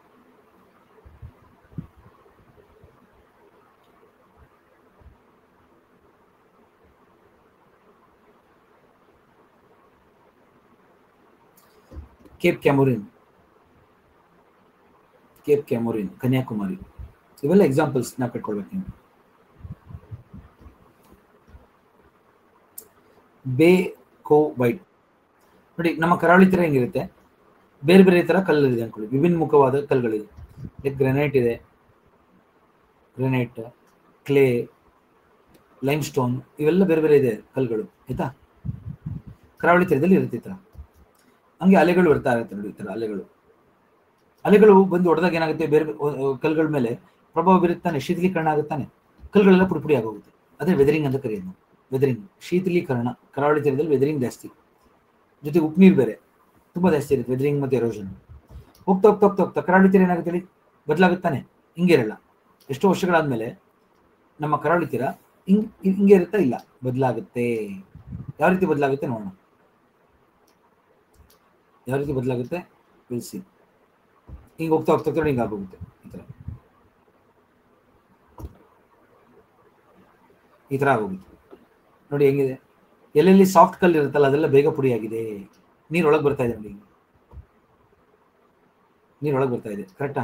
cape Comorin cape Comorin Kanyakumari ಇವೆಲ್ಲ ಎಕ್ಸಾಂಪಲ್ಸ್ ನಾ ಕಟ್ಕೊಳ್ಬೇಕು ನೀವು ಬೇ ಕೋ ವೈಟ್ ನೋಡಿ ನಮ್ಮ ಕರಾವಳಿ ತೀರ ಹೆಂಗಿರುತ್ತೆ ಬೇರೆ ಬೇರೆ ತರ ಕಲ್ಲಿದೆ ಅನ್ಕೊಳ್ಳಿ ವಿಭಿನ್ನ ಮುಖವಾದ ಕಲ್ಲುಗಳಿದೆ ಲೈಕ್ ಗ್ರೆನೈಟ್ ಇದೆ ಗ್ರೆನೈಟ್ ಕ್ಲೇ ಲೈಮ್ ಸ್ಟೋನ್ ಇವೆಲ್ಲ ಬೇರೆ ಬೇರೆ ಇದೆ ಕಲ್ಲುಗಳು ಆಯ್ತಾ ಕರಾವಳಿ ತೀರದಲ್ಲಿ ಇರುತ್ತೆ ಈ ಥರ ಹಂಗೆ ಅಲೆಗಳು ಬರ್ತಾ ಇರುತ್ತೆ ನೋಡಿ ಈ ಥರ ಅಲೆಗಳು ಅಲೆಗಳು ಬಂದು ಹೊಡೆದಾಗ ಏನಾಗುತ್ತೆ ಬೇರೆ ಬೇರೆ ಕಲ್ಲುಗಳ ಮೇಲೆ ಪ್ರಭಾವ ಬೀರುತ್ತಾನೆ ಶೀತಲೀಕರಣ ಆಗುತ್ತಾನೆ ಕಲ್ಲುಗಳೆಲ್ಲ ಪುಡಿ ಪುಡಿ ಆಗೋಗುತ್ತೆ ಅದೇ ವೆದರಿಂಗ್ ಅಂತ ಕರೆಯೋದು ನಾವು ವೆದರಿಂಗ್ ಶೀತಲೀಕರಣ ಕರಾವಳಿ ತೀರದಲ್ಲಿ ವೆದರಿಂಗ್ ಜಾಸ್ತಿ ಜೊತೆಗೆ ಉಪ್ಪು ಬೇರೆ ತುಂಬಾ ಜಾಸ್ತಿ ಇರುತ್ತೆ ವೆದರಿಂಗ್ ಮತ್ತೆ ಎರೋಷನ್ ಹೋಗ್ತಾ ಹೋಗ್ತಾ ಹೋಗ್ತಾ ಹೋಗ್ತಾ ಕರಾವಳಿ ತೀರ ಏನಾಗುತ್ತೆ ಹೇಳಿ ಬದಲಾಗುತ್ತಾನೆ ಹಿಂಗೆ ಇರಲ್ಲ ಎಷ್ಟೋ ವರ್ಷಗಳಾದ್ಮೇಲೆ ನಮ್ಮ ಕರಾವಳಿ ತೀರ ಹಿಂಗ್ ಹಿಂಗೆ ಇರುತ್ತಾ ಇಲ್ಲ ಬದಲಾಗುತ್ತೆ ಯಾವ ರೀತಿ ಬದಲಾಗುತ್ತೆ ನೋಡೋಣ ಯಾವ ರೀತಿ ಬದಲಾಗುತ್ತೆ ವಿಲ್ಸಿ ಹಿಂಗೆ ಹೋಗ್ತಾ ಹೋಗ್ತಾ ಹೋಗ್ತಾ ಹಿಂಗೆ ಆಗೋಗುತ್ತೆ ಈ ಥರ ಈ ಥರ ಆಗೋಗುತ್ತೆ ನೋಡಿ ಹೆಂಗಿದೆ ಎಲ್ಲೆಲ್ಲಿ ಸಾಫ್ಟ್ ಕಲ್ ಇರುತ್ತಲ್ಲ ಅದೆಲ್ಲ ಬೇಗ ಪುಡಿ ಆಗಿದೆ ನೀರ್ ಒಳಗೆ ಬರ್ತಾ ಇದೆ ನೋಡಿ ನೀರ್ ಒಳಗೆ ಬರ್ತಾ ಇದೆ ಕರೆಕ್ಟಾ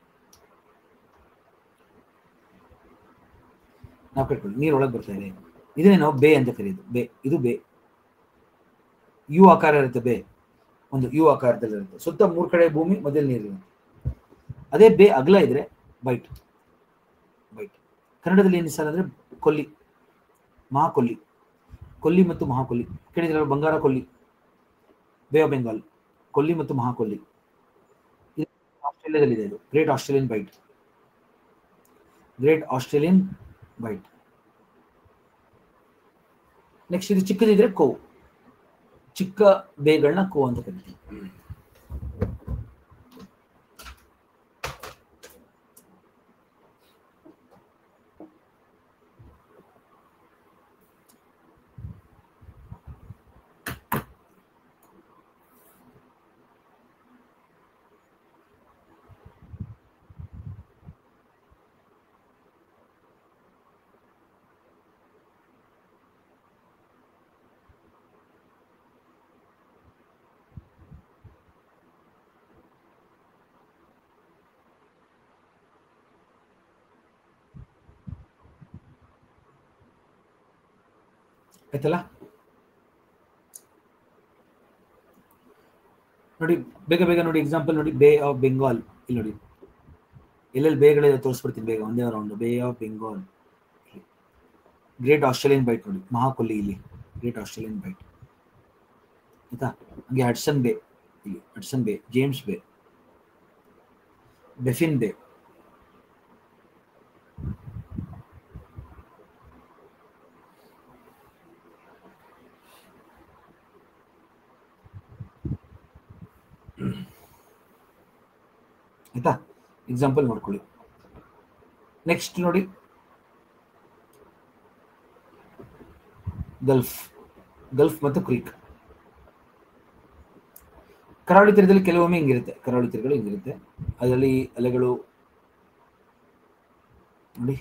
ನಾವು ಕಟ್ಕೊಳ್ಳಿ ನೀರ್ ಒಳಗೆ ಬರ್ತಾ ಇದೆ ಇದನ್ನೇ ನಾವು ಬೇ ಅಂತ ಕರೆಯೋದು ಬೇ ಇದು ಬೇ ಯು ಆಕಾರ ಇರುತ್ತೆ ಬೇ ಒಂದು ಯು ಆಕಾರದಲ್ಲಿ ಇರುತ್ತೆ ಸುತ್ತ ಮೂರ್ ಕಡೆ ಭೂಮಿ ಮೊದಲು ನೀರು ಇರುತ್ತೆ ಅದೇ ಬೇ ಅಗಲ ಇದ್ರೆ ಬೈಟ್ ಬೈಟ್ ಕನ್ನಡದಲ್ಲಿ ಏನು ಸರ್ ಅಂದ್ರೆ ಕೊಲ್ಲಿ ಮಹಾಕೊಲ್ಲಿ ಕೊಲ್ಲಿ ಮತ್ತು ಮಹಾಕೊಲ್ಲಿ ಕೇಳಿದ್ರೆ ಬಂಗಾರ ಕೊಲ್ಲಿ ಬೇ ಆಫ್ ಬೆಂಗಾಲ್ ಕೊಲ್ಲಿ ಮತ್ತು ಮಹಾಕೊಲ್ಲಿ ಇದು ಆಸ್ಟ್ರೇಲಿಯಾದಲ್ಲಿದೆ ಇದು great Australian bight great Australian bight next ಇದು ಚಿಕ್ಕದಿದ್ರೆ ಕೋ ಚಿಕ್ಕ ಬೇಗಳನ್ನ ಕೋ ಅಂತ ಕರಿತೀವಿ ಆಯ್ತಲ್ಲ ನೋಡಿ ಬೇಗ ಬೇಗ ನೋಡಿ ಎಕ್ಸಾಂಪಲ್ ನೋಡಿ ಬೇ ಆಫ್ ಬೆಂಗಾಲ್ ಇಲ್ಲಿ ನೋಡಿ ಎಲ್ಲೆಲ್ಲಿ ಬೇಗಳಿದೆ ತೋರಿಸ್ಬಿಡ್ತೀನಿ ಬೇಗ ಒಂದೇ round bay of Bengal great Australian bight ನೋಡಿ ಮಹಾಕೊಲ್ಲಿ ಇಲ್ಲಿ ಗ್ರೇಟ್ ಆಸ್ಟ್ರೇಲಿಯನ್ ಬೈಟ್ ಆಯ್ತಾ ಹಂಗೆ ಹಡ್ಸನ್ ಬೇ ಇಲ್ಲಿ ಹಡ್ಸನ್ ಬೇ ಜೇಮ್ಸ್ ಬೇ ಬೆಫಿನ್ ಬೇ ಆಯ್ತಾ ಎಕ್ಸಾಂಪಲ್ ನೋಡ್ಕೊಳ್ಳಿ ನೆಕ್ಸ್ಟ್ ನೋಡಿ ಗಲ್ಫ್ ಗಲ್ಫ್ ಮತ್ತು ಕ್ರೀಕ್ ಕರಾವಳಿ ತೀರದಲ್ಲಿ ಕೆಲವೊಮ್ಮೆ ಹಿಂಗಿರುತ್ತೆ ಕರಾವಳಿ ತೀರಗಳು ಹಿಂಗಿರುತ್ತೆ ಅದರಲ್ಲಿ ಅಲೆಗಳು ನೋಡಿ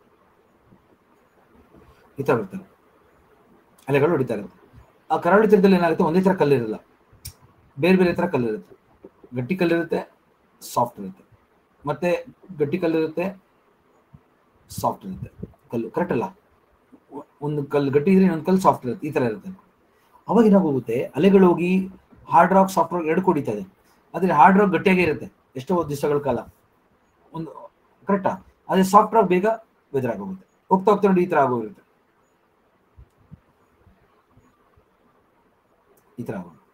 ಈ ಥರ ಬರ್ತವೆ ಅಲೆಗಳು ಹೊಡಿತಾ ಇರುತ್ತೆ ಆ ಕರಾವಳಿ ತೀರದಲ್ಲಿ ಏನಾಗುತ್ತೆ ಒಂದೇ ಥರ ಕಲ್ಲಿರಲ್ಲ ಬೇರೆ ಬೇರೆ ಥರ ಕಲ್ಲಿರುತ್ತೆ ಗಟ್ಟಿ ಕಲ್ಲಿರುತ್ತೆ ಸಾಫ್ಟ್ ಇರುತ್ತೆ ಮತ್ತೆ ಗಟ್ಟಿ ಕಲ್ಲಿರುತ್ತೆ ಸಾಫ್ಟ್ ಇರುತ್ತೆ ಕಲ್ಲು ಕರೆಕ್ಟ್ ಅಲ್ಲ ಒ- ಒಂದು ಕಲ್ಲು ಗಟ್ಟಿ ಇದ್ರೆ ಇನ್ನೊಂದು ಕಲ್ಲು ಸಾಫ್ಟ್ ಇರುತ್ತೆ ಈ ಥರ ಇರುತ್ತೆ ಅವಾಗ ಏನಾಗೋಗುತ್ತೆ ಅಲೆಗಳು ಹೋಗಿ ಹಾರ್ಡ್ ರಾಕ್ ಸಾಫ್ಟ್ ರಾಕ್ ಎರಡು ಕುಡಿತಾ ಇದೆ ಆದರೆ ಹಾರ್ಡ್ ರಾಕ್ ಗಟ್ಟಿಯಾಗೇ ಇರುತ್ತೆ ಎಷ್ಟೋ ದಿವಸಗಳ ಕಾಲ ಒಂದು ಕರೆಕ್ಟಾ ಅದೇ ಸಾಫ್ಟ್ ರಾಕ್ ಬೇಗ ಬೆದರಾಗೋಗುತ್ತೆ ಹೋಗ್ತಾ ಹೋಗ್ತಾ ನೋಡಿ ಈ ಥರ ಆಗೋಗಿರುತ್ತೆ ಈ ಥರ ಆಗೋದು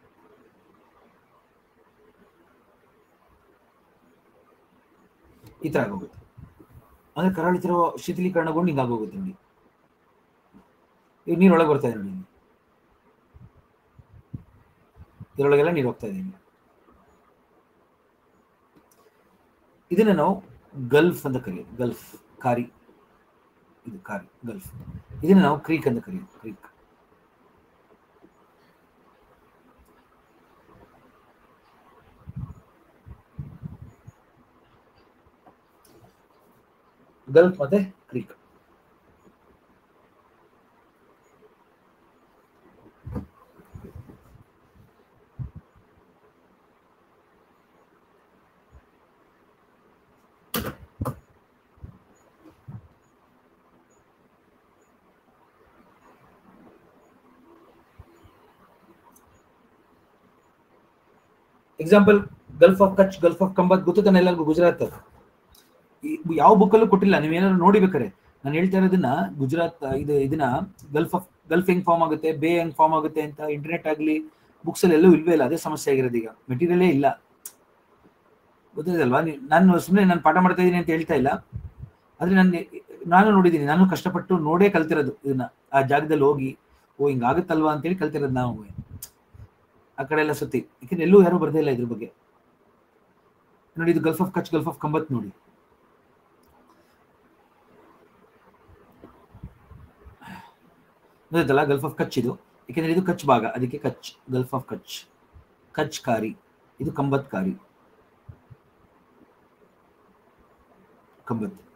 ಈ ಥರ ಆಗೋಗುತ್ತೆ ಅಂದ್ರೆ ಕರಾವಳಿ ತೀರ ಶೀತಲೀಕರಣಗೊಂಡು ಹಿಂಗಾಗೋಗುತ್ತೆ ನೋಡಿ ಈಗ ನೀರು ಒಳಗೆ ಬರ್ತಾ ಇದೆ ನೋಡಿ ಇಲ್ಲಿ. ಇದರೊಳಗೆಲ್ಲ ನೀರು ಹೋಗ್ತಾ ಇದೆ ಇಲ್ಲಿ. ಇದನ್ನ ನಾವು ಗಲ್ಫ್ ಅಂತ ಕರೆಯೋದು ಗಲ್ಫ್ ಕಾರಿ ಇದು ಕಾರಿ ಗಲ್ಫ್ ಇದನ್ನ ನಾವು ಕ್ರೀಕ್ ಅಂತ ಕರೆಯೋದು ಕ್ರೀಕ್ ಗಲ್ಫ್ ಮತ್ತೆ creek example gulf of Kutch gulf of Khambhat ಗೊತ್ತು ತಾನೆ ಎಲ್ಲರಿಗೂ ಗುಜರಾತ್ ಈ- ಯಾವ ಬುಕ್ಕಲ್ಲೂ ಕೊಟ್ಟಿಲ್ಲ ನೀವೇನಾದ್ರು ನೋಡಿಬೇಕಾರೆ ನಾನು ಹೇಳ್ತಾ ಇರೋದನ್ನ ಗುಜರಾತ್ ಇದು ಇದನ್ನ ಗಲ್ಫ್ ಆಫ್ ಗಲ್ಫ್ ಹೆಂಗ್ ಫಾರ್ಮ್ ಆಗುತ್ತೆ ಬೇ ಹೆಂಗ್ ಫಾರ್ಮ್ ಆಗುತ್ತೆ ಅಂತ ಇಂಟರ್ನೆಟ್ ಆಗಲಿ ಬುಕ್ಸ್ ಅಲ್ಲಿ ಎಲ್ಲೂ ಇಲ್ವೇ ಇಲ್ಲ ಅದೇ ಸಮಸ್ಯೆ ಆಗಿರೋದು ಈಗ ಮೆಟೀರಿಯಲೇ ಇಲ್ಲ ಗೊತ್ತಿದಲ್ವಾ ನಾನು ಸುಮ್ಮನೆ ನಾನು ಪಾಠ ಮಾಡ್ತಾ ಇದ್ದೀನಿ ಅಂತ ಹೇಳ್ತಾ ಇಲ್ಲ ಆದ್ರೆ ನಾನು ನಾನು ನೋಡಿದ್ದೀನಿ ನಾನು ಕಷ್ಟಪಟ್ಟು ನೋಡೇ ಕಲ್ತಿರೋದು ಇದನ್ನ ಆ ಜಾಗದಲ್ಲಿ ಹೋಗಿ ಓ ಹಿಂಗಾಗುತ್ತಲ್ವಾ ಅಂತೇಳಿ ಕಲ್ತಿರೋದು ನಾವು ಆ ಕಡೆ ಎಲ್ಲ ಸುತ್ತಿ ಯಾಕಂದ್ರೆ ಎಲ್ಲೂ ಯಾರು ಬರ್ದೇ ಇಲ್ಲ ಇದ್ರ ಬಗ್ಗೆ ನೋಡಿ ಇದು gulf of Kutch gulf of Khambhat ನೋಡಿ ಗೊತ್ತಲ್ಲ ಗಲ್ಫ್ ಆಫ್ ಕಚ್ ಇದು ಯಾಕೆಂದ್ರೆ ಇದು ಕಚ್ ಭಾಗ ಅದಕ್ಕೆ ಕಚ್ ಗಲ್ಫ್ ಆಫ್ ಕಚ್ ಕಚ್ ಕಾರಿ ಇದು ಕಂಬತ್ ಕಾರಿ ಕಂಬತ್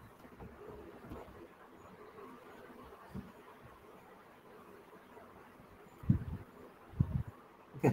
ಓಕೆ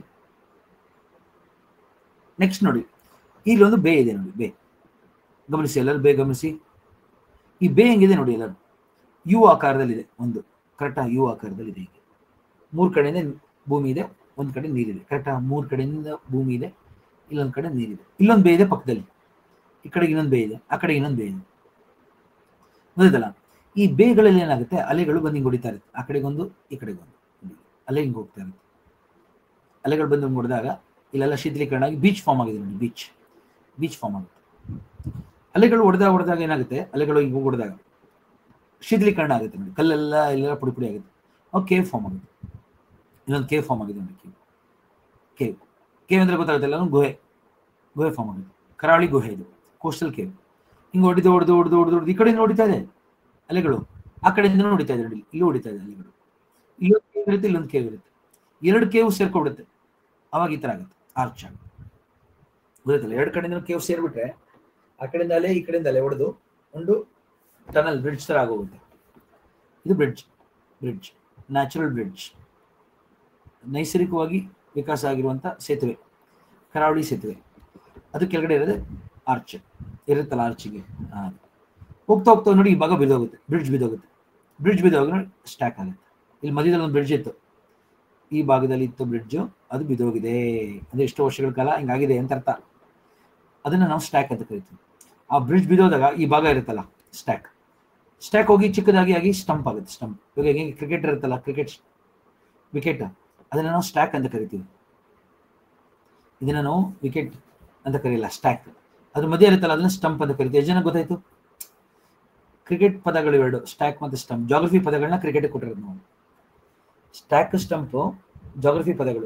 ನೆಕ್ಸ್ಟ್ ನೋಡಿ ಇಲ್ಲೊಂದು ಬೇ ಇದೆ ನೋಡಿ ಬೇ ಗಮನಿಸಿ ಎಲ್ಲರೂ ಬೇ ಗಮನಿಸಿ ಈ ಬೇ ಹೆಂಗಿದೆ ನೋಡಿ ಎಲ್ಲರೂ ಯು ಆಕಾರದಲ್ಲಿದೆ ಒಂದು ಕರೆಕ್ಟಾ ಯು ಆಕಾರದಲ್ಲಿದೆ ಹೀಗೆ ಮೂರು ಕಡೆಯಿಂದ ಭೂಮಿ ಇದೆ ಒಂದು ಕಡೆ ನೀರಿದೆ ಕರೆಕ್ಟಾ ಮೂರು ಕಡೆಯಿಂದ ಭೂಮಿ ಇದೆ ಇಲ್ಲೊಂದು ಕಡೆ ನೀರಿದೆ ಇಲ್ಲೊಂದು ಬೇ ಇದೆ ಪಕ್ಕದಲ್ಲಿ ಈ ಕಡೆಗೆ ಇನ್ನೊಂದು ಬೇ ಇದೆ ಆ ಕಡೆ ಇನ್ನೊಂದು ಬೇ ಇದೆ ಗೊತ್ತಲ್ಲ ಈ ಬೇಗಳಲ್ಲಿ ಏನಾಗುತ್ತೆ ಅಲೆಗಳು ಬಂದು ಹಿಂಗೆ ಹೊಡಿತಾ ಇರುತ್ತೆ ಆ ಕಡೆಗೊಂದು ಈ ಕಡೆಗೊಂದು ಅಲೆ ಹಿಂಗೆ ಹೋಗ್ತಾ ಇರುತ್ತೆ ಅಲೆಗಳು ಬಂದು ಹಿಂಗೆ ಹೊಡೆದಾಗ ಇಲ್ಲೆಲ್ಲ ಶೀತಲೀಕರಣ ಆಗಿ ಬೀಚ್ ಫಾರ್ಮ್ ಆಗಿದೆ ನೋಡಿ ಬೀಚ್ ಬೀಚ್ ಫಾರ್ಮ್ ಆಗುತ್ತೆ ಅಲೆಗಳು ಹೊಡೆದಾಗ ಹೊಡೆದಾಗ ಏನಾಗುತ್ತೆ ಅಲೆಗಳು ಹಿಂಗೆ ಹೊಡೆದಾಗ ಶೀತಲೀಕರಣ ಆಗುತ್ತೆ ನೋಡಿ ಕಲ್ಲೆಲ್ಲ ಎಲ್ಲ ಪುಡಿ ಪುಡಿ ಆಗುತ್ತೆ ಅವಾಗ ಕೇವ್ ಫಾರ್ಮ್ ಆಗುತ್ತೆ ಇನ್ನೊಂದು ಕೇವ್ ಫಾರ್ಮ್ ಆಗಿದೆ ನೋಡಿ ಕೇವ್ ಕೇವ್ ಕೇವ್ ಅಂದ್ರೆ ಗೊತ್ತಾಗುತ್ತೆ ಎಲ್ಲ ಗುಹೆ ಗುಹೆ ಫಾರ್ಮ್ ಆಗುತ್ತೆ ಕರಾವಳಿ ಗುಹೆ ಇದು ಕೋಸ್ಟಲ್ ಕೇವ್ ಹಿಂಗೆ ಹೊಡೆದು ಹೊಡೆದು ಹೊಡೆದು ಹೊಡೆದು ಹೊಡೆದು ಈ ಕಡೆ ಹೊಡಿತಾ ಇದೆ ಅಲೆಗಳು ಆ ಕಡೆಯಿಂದ ಹೊಡಿತಾ ಇದೆ ನೋಡಿ ಇಲ್ಲಿ ಹೊಡಿತಾ ಇದೆ ಅಲೆಗಳು ಇಲ್ಲೊಂದು ಕೇವ್ ಇರುತ್ತೆ ಇಲ್ಲೊಂದು ಕೇವ್ ಇರುತ್ತೆ ಎರಡು ಕೇವ್ ಸೇರ್ಕೊಂಡ್ಬಿಡುತ್ತೆ ಅವಾಗ ಈ ತರ ಆಗುತ್ತೆ ಆರ್ಚ್ ಆಗುತ್ತೆ ಗೊತ್ತಲ್ಲ ಎರಡು ಕಡೆಯಿಂದ ಕೇವ್ ಸೇರ್ಬಿಟ್ರೆ ಆ ಕಡೆಯಿಂದ ಅಲೆ ಈ ಕಡೆಯಿಂದ ಅಲೆ ಹೊಡೆದು ಒಂದು ಟನಲ್ ಬ್ರಿಡ್ಜ್ ತರ ಆಗೋಗುತ್ತೆ ಇದು ಬ್ರಿಡ್ಜ್ ಬ್ರಿಡ್ಜ್ ನ್ಯಾಚುರಲ್ ಬ್ರಿಡ್ಜ್ ನೈಸರ್ಗಿಕವಾಗಿ ವಿಕಾಸ ಆಗಿರುವಂತ ಸೇತುವೆ ಕರಾವಳಿ ಸೇತುವೆ ಅದು ಕೆಳಗಡೆ ಇರೋದು ಆರ್ಚ್ ಇರುತ್ತಲ್ಲ ಆರ್ಚಿಗೆ ಹೋಗ್ತಾ ಹೋಗ್ತಾ ನೋಡಿ ಈ ಭಾಗ ಬಿದ್ದೋಗುತ್ತೆ ಬ್ರಿಡ್ಜ್ ಬಿದ್ದೋಗುತ್ತೆ ಬ್ರಿಡ್ಜ್ ಬಿದ್ದೋಗ ನೋಡಿ ಸ್ಟ್ಯಾಕ್ ಆಗುತ್ತೆ ಇಲ್ಲಿ ಮಧ್ಯದಲ್ಲಿ ಒಂದು ಬ್ರಿಡ್ಜ್ ಇತ್ತು ಈ ಭಾಗದಲ್ಲಿ ಇತ್ತು ಬ್ರಿಡ್ಜು ಅದು ಬಿದ್ದೋಗಿದೆ ಅಂದ್ರೆ ಎಷ್ಟೋ ವರ್ಷಗಳ ಕಾಲ ಹಿಂಗಾಗಿದೆ ಅಂತ ಅರ್ಥ ಅದನ್ನ ನಾವು ಸ್ಟ್ಯಾಕ್ ಅಂತ ಕರಿತೀವಿ ಆ ಬ್ರಿಡ್ಜ್ ಬಿದ್ದೋದಾಗ ಈ ಭಾಗ ಇರುತ್ತಲ್ಲ ಸ್ಟ್ಯಾಕ್ ಸ್ಟ್ಯಾಕ್ ಹೋಗಿ ಚಿಕ್ಕದಾಗಿ ಆಗಿ ಸ್ಟಂಪ್ ಆಗುತ್ತೆ ಸ್ಟಂಪ್ ಇವಾಗ ಹೆಂಗೆ ಕ್ರಿಕೆಟ್ ಇರುತ್ತಲ್ಲ ಕ್ರಿಕೆಟ್ ವಿಕೆಟ್ ಅದನ್ನ ನಾವು ಸ್ಟ್ಯಾಕ್ ಅಂತ ಕರಿತೀವಿ ಇದನ್ನ ನಾವು ವಿಕೆಟ್ ಅಂತ ಕರೆಯಲ್ಲ ಸ್ಟ್ಯಾಕ್ ಅದ್ರ ಮಧ್ಯೆ ಇರುತ್ತಲ್ಲ ಅದನ್ನ ಸ್ಟಂಪ್ ಅಂತ ಕರಿತೀವಿ ಎಷ್ಟು ಜನ ಗೊತ್ತಾಯ್ತು ಕ್ರಿಕೆಟ್ ಪದಗಳು ಎರಡು ಸ್ಟ್ಯಾಕ್ ಮತ್ತು ಸ್ಟಂಪ್ ಜಾಗ್ರಫಿ ಪದಗಳನ್ನ ಕ್ರಿಕೆಟ್ ಕೊಟ್ಟಿರೋದು ನಾವು ಸ್ಟ್ಯಾಕ್ ಸ್ಟಂಪ್ ಜಾಗ್ರಫಿ ಪದಗಳು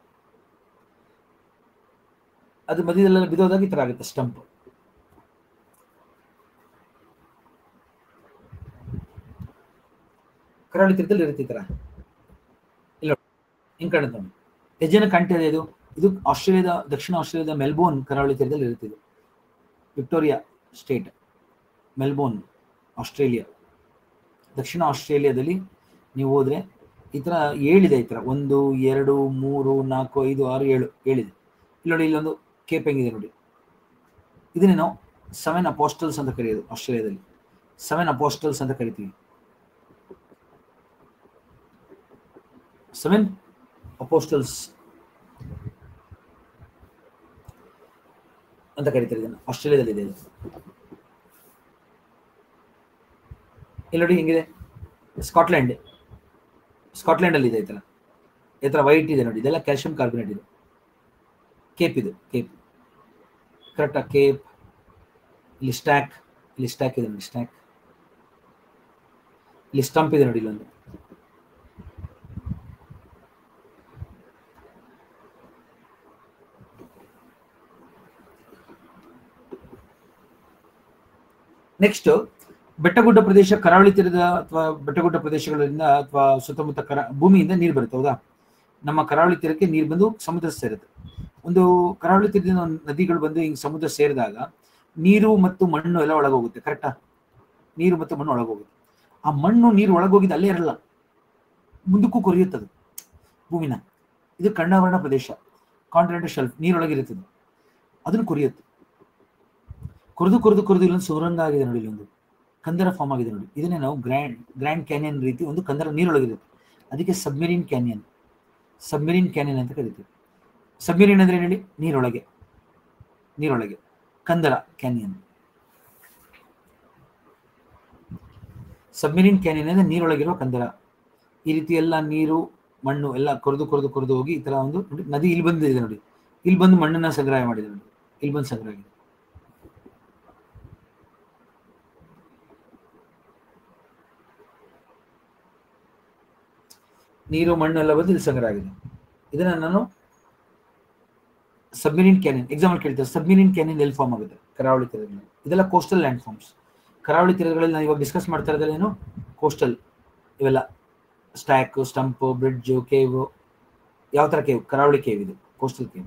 ಅದು ಮಧ್ಯದಲ್ಲೆಲ್ಲ ಬಿದ್ದೋದಾಗ ಈ ತರ ಆಗುತ್ತೆ ಸ್ಟಂಪ್ ಕರಾವಳಿ ತೀರದಲ್ಲಿ ಇರುತ್ತೆ ಈ ತರ ಹಿಂಗ್ ಕಾಣುತ್ತೆ ನೋಡಿ ಎಷ್ಟು ಜನ ಕಾಣ್ತಾ ಇದೆ ಇದು ಇದು ಆಸ್ಟ್ರೇಲಿಯಾದ ದಕ್ಷಿಣ ಆಸ್ಟ್ರೇಲಿಯಾದ ಮೆಲ್ಬೋರ್ನ್ ಕರಾವಳಿ ತೀರದಲ್ಲಿ ಇರುತ್ತೆ ಇದು ವಿಕ್ಟೋರಿಯಾ ಸ್ಟೇಟ್ ಮೆಲ್ಬೋರ್ನ್ ಆಸ್ಟ್ರೇಲಿಯಾ ದಕ್ಷಿಣ ಆಸ್ಟ್ರೇಲಿಯಾದಲ್ಲಿ ನೀವು ಹೋದ್ರೆ ಈ ಥರ ಏಳಿದೆ ಈ ಥರ ಒಂದು ಎರಡು ಮೂರು ನಾಲ್ಕು ಐದು ಆರು ಏಳು ಏಳಿದೆ ಇಲ್ಲಿ ನೋಡಿ ಇಲ್ಲೊಂದು ಕೇಪ್ ಹೆಂಗಿದೆ ನೋಡಿ ಇದನ್ನೇ ನಾವು ಸೆವೆನ್ ಅಪೋಸ್ಟಲ್ಸ್ ಅಂತ ಕರೆಯೋದು ಆಸ್ಟ್ರೇಲಿಯಾದಲ್ಲಿ ಸೆವೆನ್ ಅಪೋಸ್ಟಲ್ಸ್ ಅಂತ ಕರಿತೀವಿ ಸೆವೆನ್ ಅಪೋಸ್ಟಲ್ಸ್ ಅಂತ ಕರೀತಾರೆ ಇದನ್ನು ಆಸ್ಟ್ರೇಲಿಯಾದಲ್ಲಿ ಇದೆ ಇದು ಇಲ್ಲಿ ನೋಡಿ ಹೆಂಗಿದೆ ಸ್ಕಾಟ್ಲೆಂಡ್ ಸ್ಕಾಟ್ಲೆಂಡ್ ಅಲ್ಲಿ ಇದೆ ಈ ತರ ಈ ತರ ವೈಟ್ ಇದೆ ನೋಡಿ ಇದೆಲ್ಲ ಕ್ಯಾಲ್ಸಿಯಂ ಕಾರ್ಬೊನೇಟ್ ಇದೆ ಕೇಪ್ ಇದು ಕೇಪ್ ಕರೆಕ್ಟಾ ಕೇಪ್ ಇಲ್ಲಿ ಸ್ಟ್ಯಾಕ್ ಇಲ್ಲಿ ಸ್ಟ್ಯಾಕ್ ಇದೆ ನೋಡಿ ಸ್ಟ್ಯಾಕ್ ಇಲ್ಲಿ ಸ್ಟಂಪ್ ಇದೆ ನೋಡಿ ಇಲ್ಲೊಂದು ನೆಕ್ಸ್ಟ್ ಬೆಟ್ಟಗುಡ್ಡ ಪ್ರದೇಶ ಕರಾವಳಿ ತೀರದ ಅಥವಾ ಬೆಟ್ಟಗುಡ್ಡ ಪ್ರದೇಶಗಳಿಂದ ಅಥವಾ ಸುತ್ತಮುತ್ತ ಕರ ಭೂಮಿಯಿಂದ ನೀರು ಬರುತ್ತೆ ಹೌದಾ ನಮ್ಮ ಕರಾವಳಿ ತೀರಕ್ಕೆ ನೀರು ಬಂದು ಸಮುದ್ರ ಸೇರುತ್ತೆ ಒಂದು ಕರಾವಳಿ ತೀರದಿಂದ ಒಂದು ನದಿಗಳು ಬಂದು ಹಿಂಗ್ ಸಮುದ್ರ ಸೇರಿದಾಗ ನೀರು ಮತ್ತು ಮಣ್ಣು ಎಲ್ಲ ಒಳಗೋಗುತ್ತೆ ಕರೆಕ್ಟಾ ನೀರು ಮತ್ತು ಮಣ್ಣು ಒಳಗೋಗುತ್ತೆ ಆ ಮಣ್ಣು ನೀರು ಒಳಗೋಗಿದ್ದು ಅಲ್ಲೇ ಇರಲ್ಲ ಮುಂದಕ್ಕೂ ಕೊರಿಯುತ್ತದೆ ಭೂಮಿನ ಇದು ಕರ್ಣಾವರಣ ಪ್ರದೇಶ ಕಾಂಟಿನೆಂಟಲ್ ಶೆಲ್ಫ್ ನೀರೊಳಗಿರುತ್ತದೆ ಅದನ್ನು ಕೊರಿಯುತ್ತೆ ಕೊರೆದು ಕೊರೆದು ಕೊರೆದು ಇಲ್ಲೊಂದು ಸುರಂಗ ಆಗಿದೆ ನೋಡಿ ಇಲ್ಲೊಂದು ಕಂದರ ಫಾರ್ಮ್ ಆಗಿದೆ ನೋಡಿ ಇದನ್ನೇ ನಾವು ಗ್ರ್ಯಾಂಡ್ ಗ್ರ್ಯಾಂಡ್ ಕ್ಯಾನಿಯನ್ ರೀತಿ ಒಂದು ಕಂದರ ನೀರೊಳಗಿರುತ್ತೆ ಅದಕ್ಕೆ ಸಬ್ಮೆರಿನ್ ಕ್ಯಾನಿಯನ್ ಸಬ್ಮೆರಿನ್ ಕ್ಯಾನಿಯನ್ ಅಂತ ಕರಿತೀವಿ ಸಬ್ಮೆರಿನ್ ಅಂದ್ರೆ ಏನು ಹೇಳಿ ನೀರೊಳಗೆ ನೀರೊಳಗೆ ಕಂದರ ಕ್ಯಾನಿಯನ್ ಸಬ್ಮೆರಿನ್ ಕ್ಯಾನಿಯನ್ ಅಂದ್ರೆ ನೀರೊಳಗಿರುವ ಕಂದರ ಈ ರೀತಿ ಎಲ್ಲ ನೀರು ಮಣ್ಣು ಎಲ್ಲ ಕೊರೆದು ಕೊರೆದು ಕೊರೆದು ಹೋಗಿ ಈ ತರ ಒಂದು ನೋಡಿ, ನದಿ ಇಲ್ಲಿ ಬಂದಿದೆ ನೋಡಿ ಇಲ್ಲಿ ಬಂದು ಮಣ್ಣನ್ನ ಸಂಗ್ರಹ ಮಾಡಿದೆ ನೋಡಿ ಇಲ್ಲಿ ಬಂದು ಸಂಗ್ರಹ ಆಗಿದೆ ನೀರು ಮಣ್ಣು ಎಲ್ಲ ಬಂದು ಇಲ್ಲಿ ಸಂಗ್ರಹ ಆಗಿದೆ ಇದನ್ನ ನಾನು ಸಬ್ಮಿರಿನ್ ಕ್ಯಾನಿಯನ್ ಎಕ್ಸಾಂಪಲ್ ಕೇಳ್ತಾರೆ ಸಬ್ಮಿರಿನ್ ಕ್ಯಾನಿಯನ್ ಎಲ್ಲಿ ಫಾರ್ಮ್ ಆಗುತ್ತೆ ಕರಾವಳಿ ತೀರಗಳಲ್ಲಿ ಇದೆಲ್ಲ ಕೋಸ್ಟಲ್ ಲ್ಯಾಂಡ್ ಫಾರ್ಮ್ಸ್ ಕರಾವಳಿ ತೀರಗಳಲ್ಲಿ ನಾವು ಇವಾಗ ಡಿಸ್ಕಸ್ ಮಾಡ್ತಾ ಇರೋದೇನು ಕೋಸ್ಟಲ್ ಇವೆಲ್ಲ ಸ್ಟ್ಯಾಕ್ ಸ್ಟಂಪ್ ಬ್ರಿಡ್ಜ್ ಕೇವ್ ಯಾವ ತರ ಕೇವ್ ಕರಾವಳಿ ಕೇವ್ ಇದು ಕೋಸ್ಟಲ್ ಕೇವ್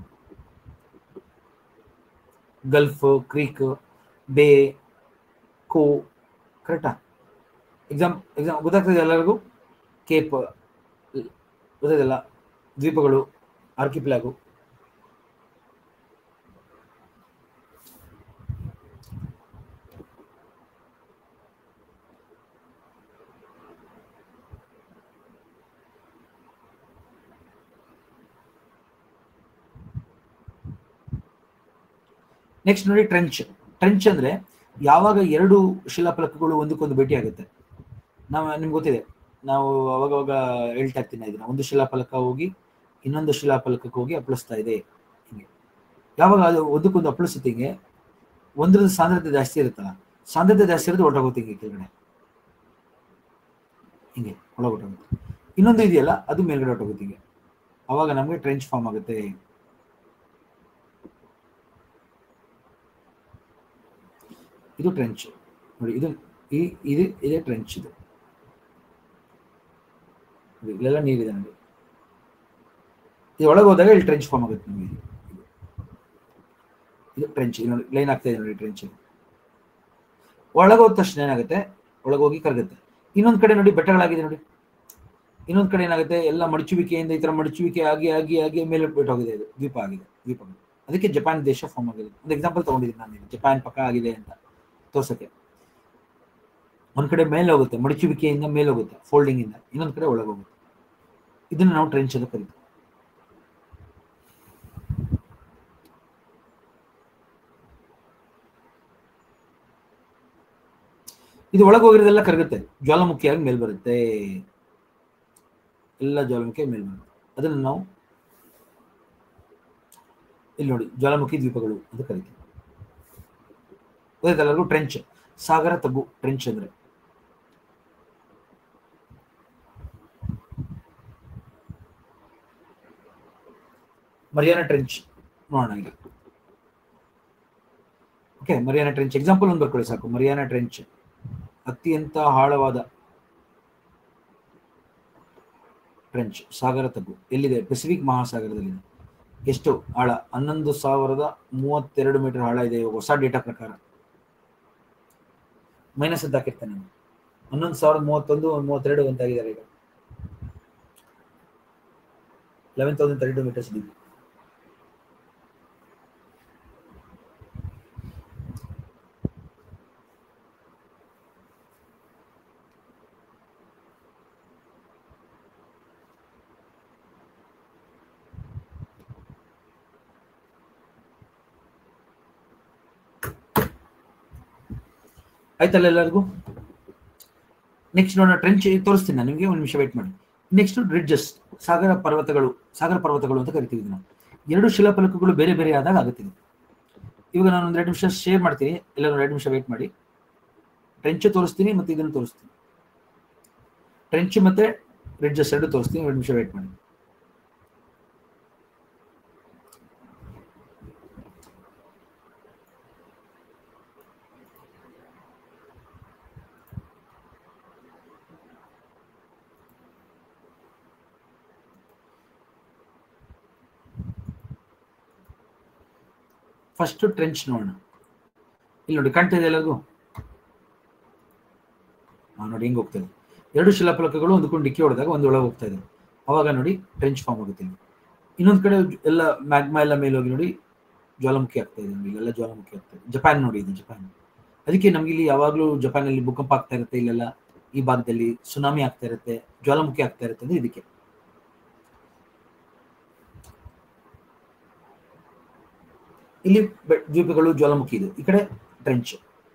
ಗಲ್ಫ್ ಕ್ರೀಕ್ ಬೇ ಕೋ ಕರೆಕ್ಟಾ ಎಕ್ಸಾಮ್ ಎಕ್ಸಾಮ್ ಗೊತ್ತಾಗ್ತದೆ ಎಲ್ಲರಿಗೂ ಕೇಪ್ ಗೊತ್ತಾಯ್ತಲ್ಲ ದ್ವೀಪಗಳು ಆರ್ಕಿಪ್ಲಾಗು ನೆಕ್ಸ್ಟ್ ನೋಡಿ ಟ್ರೆಂಚ್ ಟ್ರೆಂಚ್ ಅಂದ್ರೆ ಯಾವಾಗ ಎರಡು ಶಿಲಾಫಲಕಗಳು ಒಂದಕ್ಕೊಂದು ಭೇಟಿ ಆಗುತ್ತೆ ನಾವು ನಿಮ್ಗೆ ಗೊತ್ತಿದೆ ನಾವು ಅವಾಗವಾಗ ಹೇಳ್ತಾ ಇರ್ತೀನಿ ಇದನ್ನ ಒಂದು ಶಿಲಾಫಲಕ ಹೋಗಿ ಇನ್ನೊಂದು ಶಿಲಾಫಲಕಕ್ಕೆ ಹೋಗಿ ಅಪ್ಪಳಿಸ್ತಾ ಇದೆ ಹಿಂಗೆ ಯಾವಾಗ ಅದು ಒಂದಕ್ಕೊಂದು ಅಪ್ಪಳಿಸುತ್ತೆ ಹಿಂಗೆ ಒಂದ್ರದ್ದು ಸಾಂದ್ರತೆ ಜಾಸ್ತಿ ಇರುತ್ತಲ್ಲ ಸಾಂದ್ರತೆ ಜಾಸ್ತಿ ಇರೋದು ಹೊರಟೋಗುತ್ತೆ ಹಿಂಗೆ ಕೆಳಗಡೆ ಹಿಂಗೆ ಒಳಗೊಟ್ಟೋಗುತ್ತೆ ಇನ್ನೊಂದು ಇದೆಯಲ್ಲ ಅದು ಮೇಲ್ಗಡೆ ಹೊರಟೋಗುತ್ತೆ ಹಿಂಗೆ ಅವಾಗ ನಮಗೆ ಟ್ರೆಂಚ್ ಫಾರ್ಮ್ ಆಗುತ್ತೆ ಇದು ಟ್ರೆಂಚ್ ನೋಡಿ ಇದು ಈ ಇದು ಇದೇ ಟ್ರೆಂಚ್ ಇದು ನೋಡಿ, ಇಲ್ಲೆಲ್ಲ ನೀರಿದೆ ನೋಡಿ ಇದು ಒಳಗೆ ಹೋದಾಗ ಇಲ್ಲಿ ಟ್ರೆಂಚ್ ಫಾರ್ಮ್ ಆಗುತ್ತೆ ನಮಗೆ ಇದು. ಇದು ಟ್ರೆಂಚ್ ನೋಡಿ ಲೈನ್ ಆಗ್ತಾ ಇದೆ ನೋಡಿ ಟ್ರೆಂಚ್ ಒಳಗೆ ಹೋದ ತಕ್ಷಣ ಏನಾಗುತ್ತೆ ಒಳಗೋಗಿ ಕರಗುತ್ತೆ ಇನ್ನೊಂದ್ ಕಡೆ ನೋಡಿ ಬೆಟ್ಟಗಳಾಗಿದೆ ನೋಡಿ ಇನ್ನೊಂದ್ ಕಡೆ ಏನಾಗುತ್ತೆ ಎಲ್ಲ ಮಡಚುವಿಕೆಯಿಂದ ಈ ತರ ಮಡಚುವಿಕೆ ಆಗಿ ಆಗಿ ಆಗಿ ಮೇಲೆ ಬಿಟ್ಟೋಗಿದೆ ಇದು ದ್ವೀಪ ಆಗಿದೆ ದ್ವೀಪಗಳು ಅದಕ್ಕೆ ಜಪಾನ್ ದೇಶ ಫಾರ್ಮ್ ಆಗಿದೆ ಒಂದು ಎಕ್ಸಾಂಪಲ್ ತಗೊಂಡಿದ್ದೀನಿ ನಾನು ಇದು. ಜಪಾನ್ ಪಕ್ಕ ಆಗಿದೆ ಅಂತ ತೋರ್ಸಕ್ಕೆ ಒಂದ್ ಕಡೆ ಮೇಲೆ ಹೋಗುತ್ತೆ ಮಡಚುವಿಕೆಯಿಂದ ಮೇಲೆ ಹೋಗುತ್ತೆ ಫೋಲ್ಡಿಂಗ್ ಇಂದ ಇನ್ನೊಂದ್ ಕಡೆ ಒಳಗೆ ಹೋಗುತ್ತೆ ಇದನ್ನ ನಾವು ಟ್ರೆಂಚ್ ಅಂತ ಕರಿತೀವಿ ಇದು ಒಳಗೆ ಹೋಗಿರೋದೆಲ್ಲ ಕರಗುತ್ತೆ ಜ್ವಾಲಾಮುಖಿಯಾಗಿ ಮೇಲ್ ಬರುತ್ತೆ ಎಲ್ಲ ಜ್ವಾಲಾಮುಖಿ ಮೇಲ್ ಬರುತ್ತೆ ಅದನ್ನು ನಾವು ಇಲ್ಲಿ ನೋಡಿ ಜ್ವಾಲಾಮುಖಿ ದ್ವೀಪಗಳು ಅಂತ ಕರಿತೀವಿ ಗೊತ್ತಾಯ್ತಲ್ಲ ಎಲ್ಲರಿಗೂ ಟ್ರೆಂಚ್ ಸಾಗರ ತಗ್ಗು ಟ್ರೆಂಚ್ ಅಂದ್ರೆ ಮರಿಯಾನ ಟ್ರೆಂಚ್ ನೋಡೋಣ ಈಗ ಓಕೆ ಮರಿಯಾನ ಟ್ರೆಂಚ್ ಎಕ್ಸಾಂಪಲ್ ಒಂದು ಬರ್ಕೊಳ್ಳಿ ಸಾಕು ಮರಿಯಾನ ಟ್ರೆಂಚ್ ಅತ್ಯಂತ ಆಳವಾದ ಟ್ರೆಂಚ್ ಸಾಗರ ತಗ್ಗು ಎಲ್ಲಿದೆ ಪೆಸಿಫಿಕ್ ಮಹಾಸಾಗರದಲ್ಲಿದೆ ಎಷ್ಟು ಆಳ ಹನ್ನೊಂದು ಸಾವಿರದ ಮೂವತ್ತೆರಡು ಮೀಟರ್ ಆಳ ಇದೆ ಇವಾಗ ಹೊಸ ಡೇಟಾ ಪ್ರಕಾರ ಮೈನಸ್ ಅಂತ ಹಾಕಿರ್ತಾನೆ ನಾನು ಹನ್ನೊಂದು ಸಾವಿರದ ಮೂವತ್ತೊಂದು ಮೂವತ್ತೆರಡು ಅಂತ ಆಗಿದ್ದಾರೆ ಈಗ eleven thousand thirty two metres deep ಆಯ್ತಲ್ಲ ಎಲ್ಲರಿಗೂ ನೆಕ್ಸ್ಟ್ ನೋಡೋಣ ಟ್ರೆಂಚ್ ತೋರಿಸ್ತೀನಿ ನಾನು ನಿಮಗೆ ಒಂದು ನಿಮಿಷ ವೇಟ್ ಮಾಡಿ ನೆಕ್ಸ್ಟ್ ರಿಡ್ಜಸ್ ಸಾಗರ ಪರ್ವತಗಳು ಸಾಗರ ಪರ್ವತಗಳು ಅಂತ ಕರಿತೀವಿ ಇದನ್ನ ಎರಡು ಶಿಲಾಫಲಕಗಳು ಬೇರೆ ಬೇರೆ ಆದಾಗ ಆಗುತ್ತಿದೆ ಇವಾಗ ನಾನು ಒಂದು ಎರಡು ನಿಮಿಷ ಶೇರ್ ಮಾಡ್ತೀನಿ ಎಲ್ಲರೂ ಎರಡು ನಿಮಿಷ ವೇಟ್ ಮಾಡಿ ಟ್ರೆಂಚ್ ತೋರಿಸ್ತೀನಿ ಮತ್ತೆ ಇದನ್ನು ತೋರಿಸ್ತೀನಿ ಟ್ರೆಂಚ್ ಮತ್ತೆ ರಿಡ್ಜಸ್ ಎರಡು ತೋರಿಸ್ತೀನಿ ಎರಡು ನಿಮಿಷ ವೇಟ್ ಮಾಡಿ ಫಸ್ಟ್ ಟ್ರೆಂಚ್ ನೋಡೋಣ ಇಲ್ಲಿ ನೋಡಿ ಕಾಣ್ತಾ ಇದೆ ಎಲ್ಲರಿಗೂ ಹಾ ನೋಡಿ ಹಿಂಗೆ ಹೋಗ್ತದೆ ಎರಡು ಶಿಲಾಫಲಕಗಳು ಒಂದಕ್ಕೊಂದು ಡಿಕ್ಕಿ ಹೊಡೆದಾಗ ಒಂದು ಒಳಗೆ ಹೋಗ್ತಾ ಇದೆ ಅವಾಗ ನೋಡಿ ಟ್ರೆಂಚ್ ಫಾರ್ಮ್ ಆಗುತ್ತೆ ಇಲ್ಲಿ ಇನ್ನೊಂದು ಕಡೆ ಎಲ್ಲ ಮ್ಯಾಗ್ಮಾ ಎಲ್ಲ ಮೇಲೆ ಹೋಗಿ ನೋಡಿ ಜ್ವಾಲಾಮುಖಿ ಆಗ್ತಾ ಇದೆ ನೋಡಿ ಇಲ್ಲೆಲ್ಲ ಜ್ವಾಲಾಮುಖಿ ಆಗ್ತಾ ಇದೆ ಜಪಾನ್ ನೋಡಿ ಇದು ಜಪಾನ್ ಅದಕ್ಕೆ ನಮ್ಗೆ ಇಲ್ಲಿ ಯಾವಾಗಲೂ ಜಪಾನಲ್ಲಿ ಭೂಕಂಪ ಆಗ್ತಾ ಇರುತ್ತೆ ಇಲ್ಲೆಲ್ಲ ಈ ಭಾಗದಲ್ಲಿ ಸುನಾಮಿ ಆಗ್ತಾ ಇರುತ್ತೆ ಜ್ವಾಲಾಮುಖಿ ಆಗ್ತಾ ಇರುತ್ತೆ ಅಂದ್ರೆ ಇದಕ್ಕೆ ಇಲ್ಲಿ ಬೆ- ದ್ವೀಪಗಳು ಜ್ವಾಲಾಮುಖಿ ಇದೆ ಈ ಕಡೆ ಟ್ರೆಂಚ್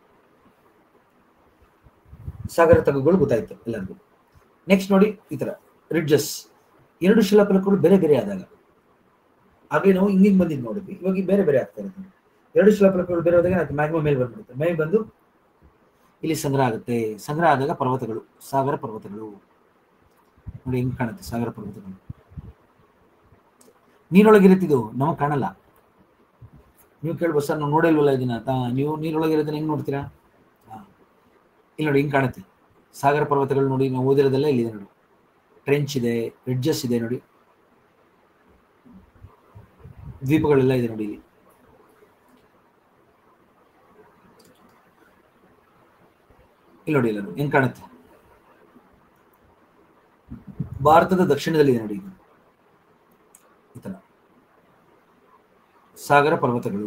ಸಾಗರ ತಗ್ಗುಗಳು ಗೊತ್ತಾಯ್ತು ಎಲ್ಲರಿಗೂ ನೆಕ್ಸ್ಟ್ ನೋಡಿ ಈ ತರ ರಿಡ್ಜಸ್ ಎರಡು ಶಿಲಾಫಲಕಗಳು ಬೇರೆ ಬೇರೆ ಆದಾಗ ಆಗಲೇ ನಾವು ಹಿಂಗಿಂಗ್ ಬಂದಿದ್ದು ನೋಡಿದ್ವಿ ಇವಾಗ ಈ ಬೇರೆ ಬೇರೆ ಆಗ್ತಾ ಇರುತ್ತೆ ಎರಡು ಶಿಲಾಫಲಕಗಳು ಬೇರೆ ಆದಾಗ ಏನಾಗುತ್ತೆ ಮ್ಯಾಗ್ಮಾ ಮೇಲೆ ಬಂದ್ಬಿಡುತ್ತೆ ಮೇಲೆ ಬಂದು ಇಲ್ಲಿ ಸಂಗ್ರಹ ಆಗುತ್ತೆ ಸಂಗ್ರಹ ಆದಾಗ ಪರ್ವತಗಳು ಸಾಗರ ಪರ್ವತಗಳು ನೋಡಿ ಹೆಂಗ್ ಕಾಣುತ್ತೆ ಸಾಗರ ಪರ್ವತಗಳು ನೀರೊಳಗಿರುತ್ತಿದ್ದು ನಮಗೆ ಕಾಣಲ್ಲ ನೀವು ಕೇಳ್ಬೋದು ಸರ್ ನಾವು ನೋಡಿಲ್ವಲ್ಲ ಇದನ್ನ ಅಂತ ನೀವು ನೀರೊಳಗಿರೋದನ್ನ ಹೆಂಗ್ ನೋಡ್ತೀರಾ ಹಾ. ಇಲ್ಲಿ ನೋಡಿ ಹಿಂಗ್ ಕಾಣುತ್ತೆ ಸಾಗರ ಪರ್ವತಗಳು ನೋಡಿ ನಾವು ಓದಿರೋದೆಲ್ಲ ಇಲ್ಲಿದೆ ನೋಡಿ ಟ್ರೆಂಚ್ ಇದೆ ರಿಡ್ಜಸ್ ಇದೆ ನೋಡಿ ದ್ವೀಪಗಳೆಲ್ಲ ಇದೆ ನೋಡಿ ಇಲ್ಲಿ ಇಲ್ಲಿ ನೋಡಿ ಎಲ್ಲರೂ ಹೆಂಗ್ ಕಾಣುತ್ತೆ ಭಾರತದ ದಕ್ಷಿಣದಲ್ಲಿ ಇದೆ ನೋಡಿ ಇದು ಈ ತರ ಸಾಗರ ಪರ್ವತಗಳು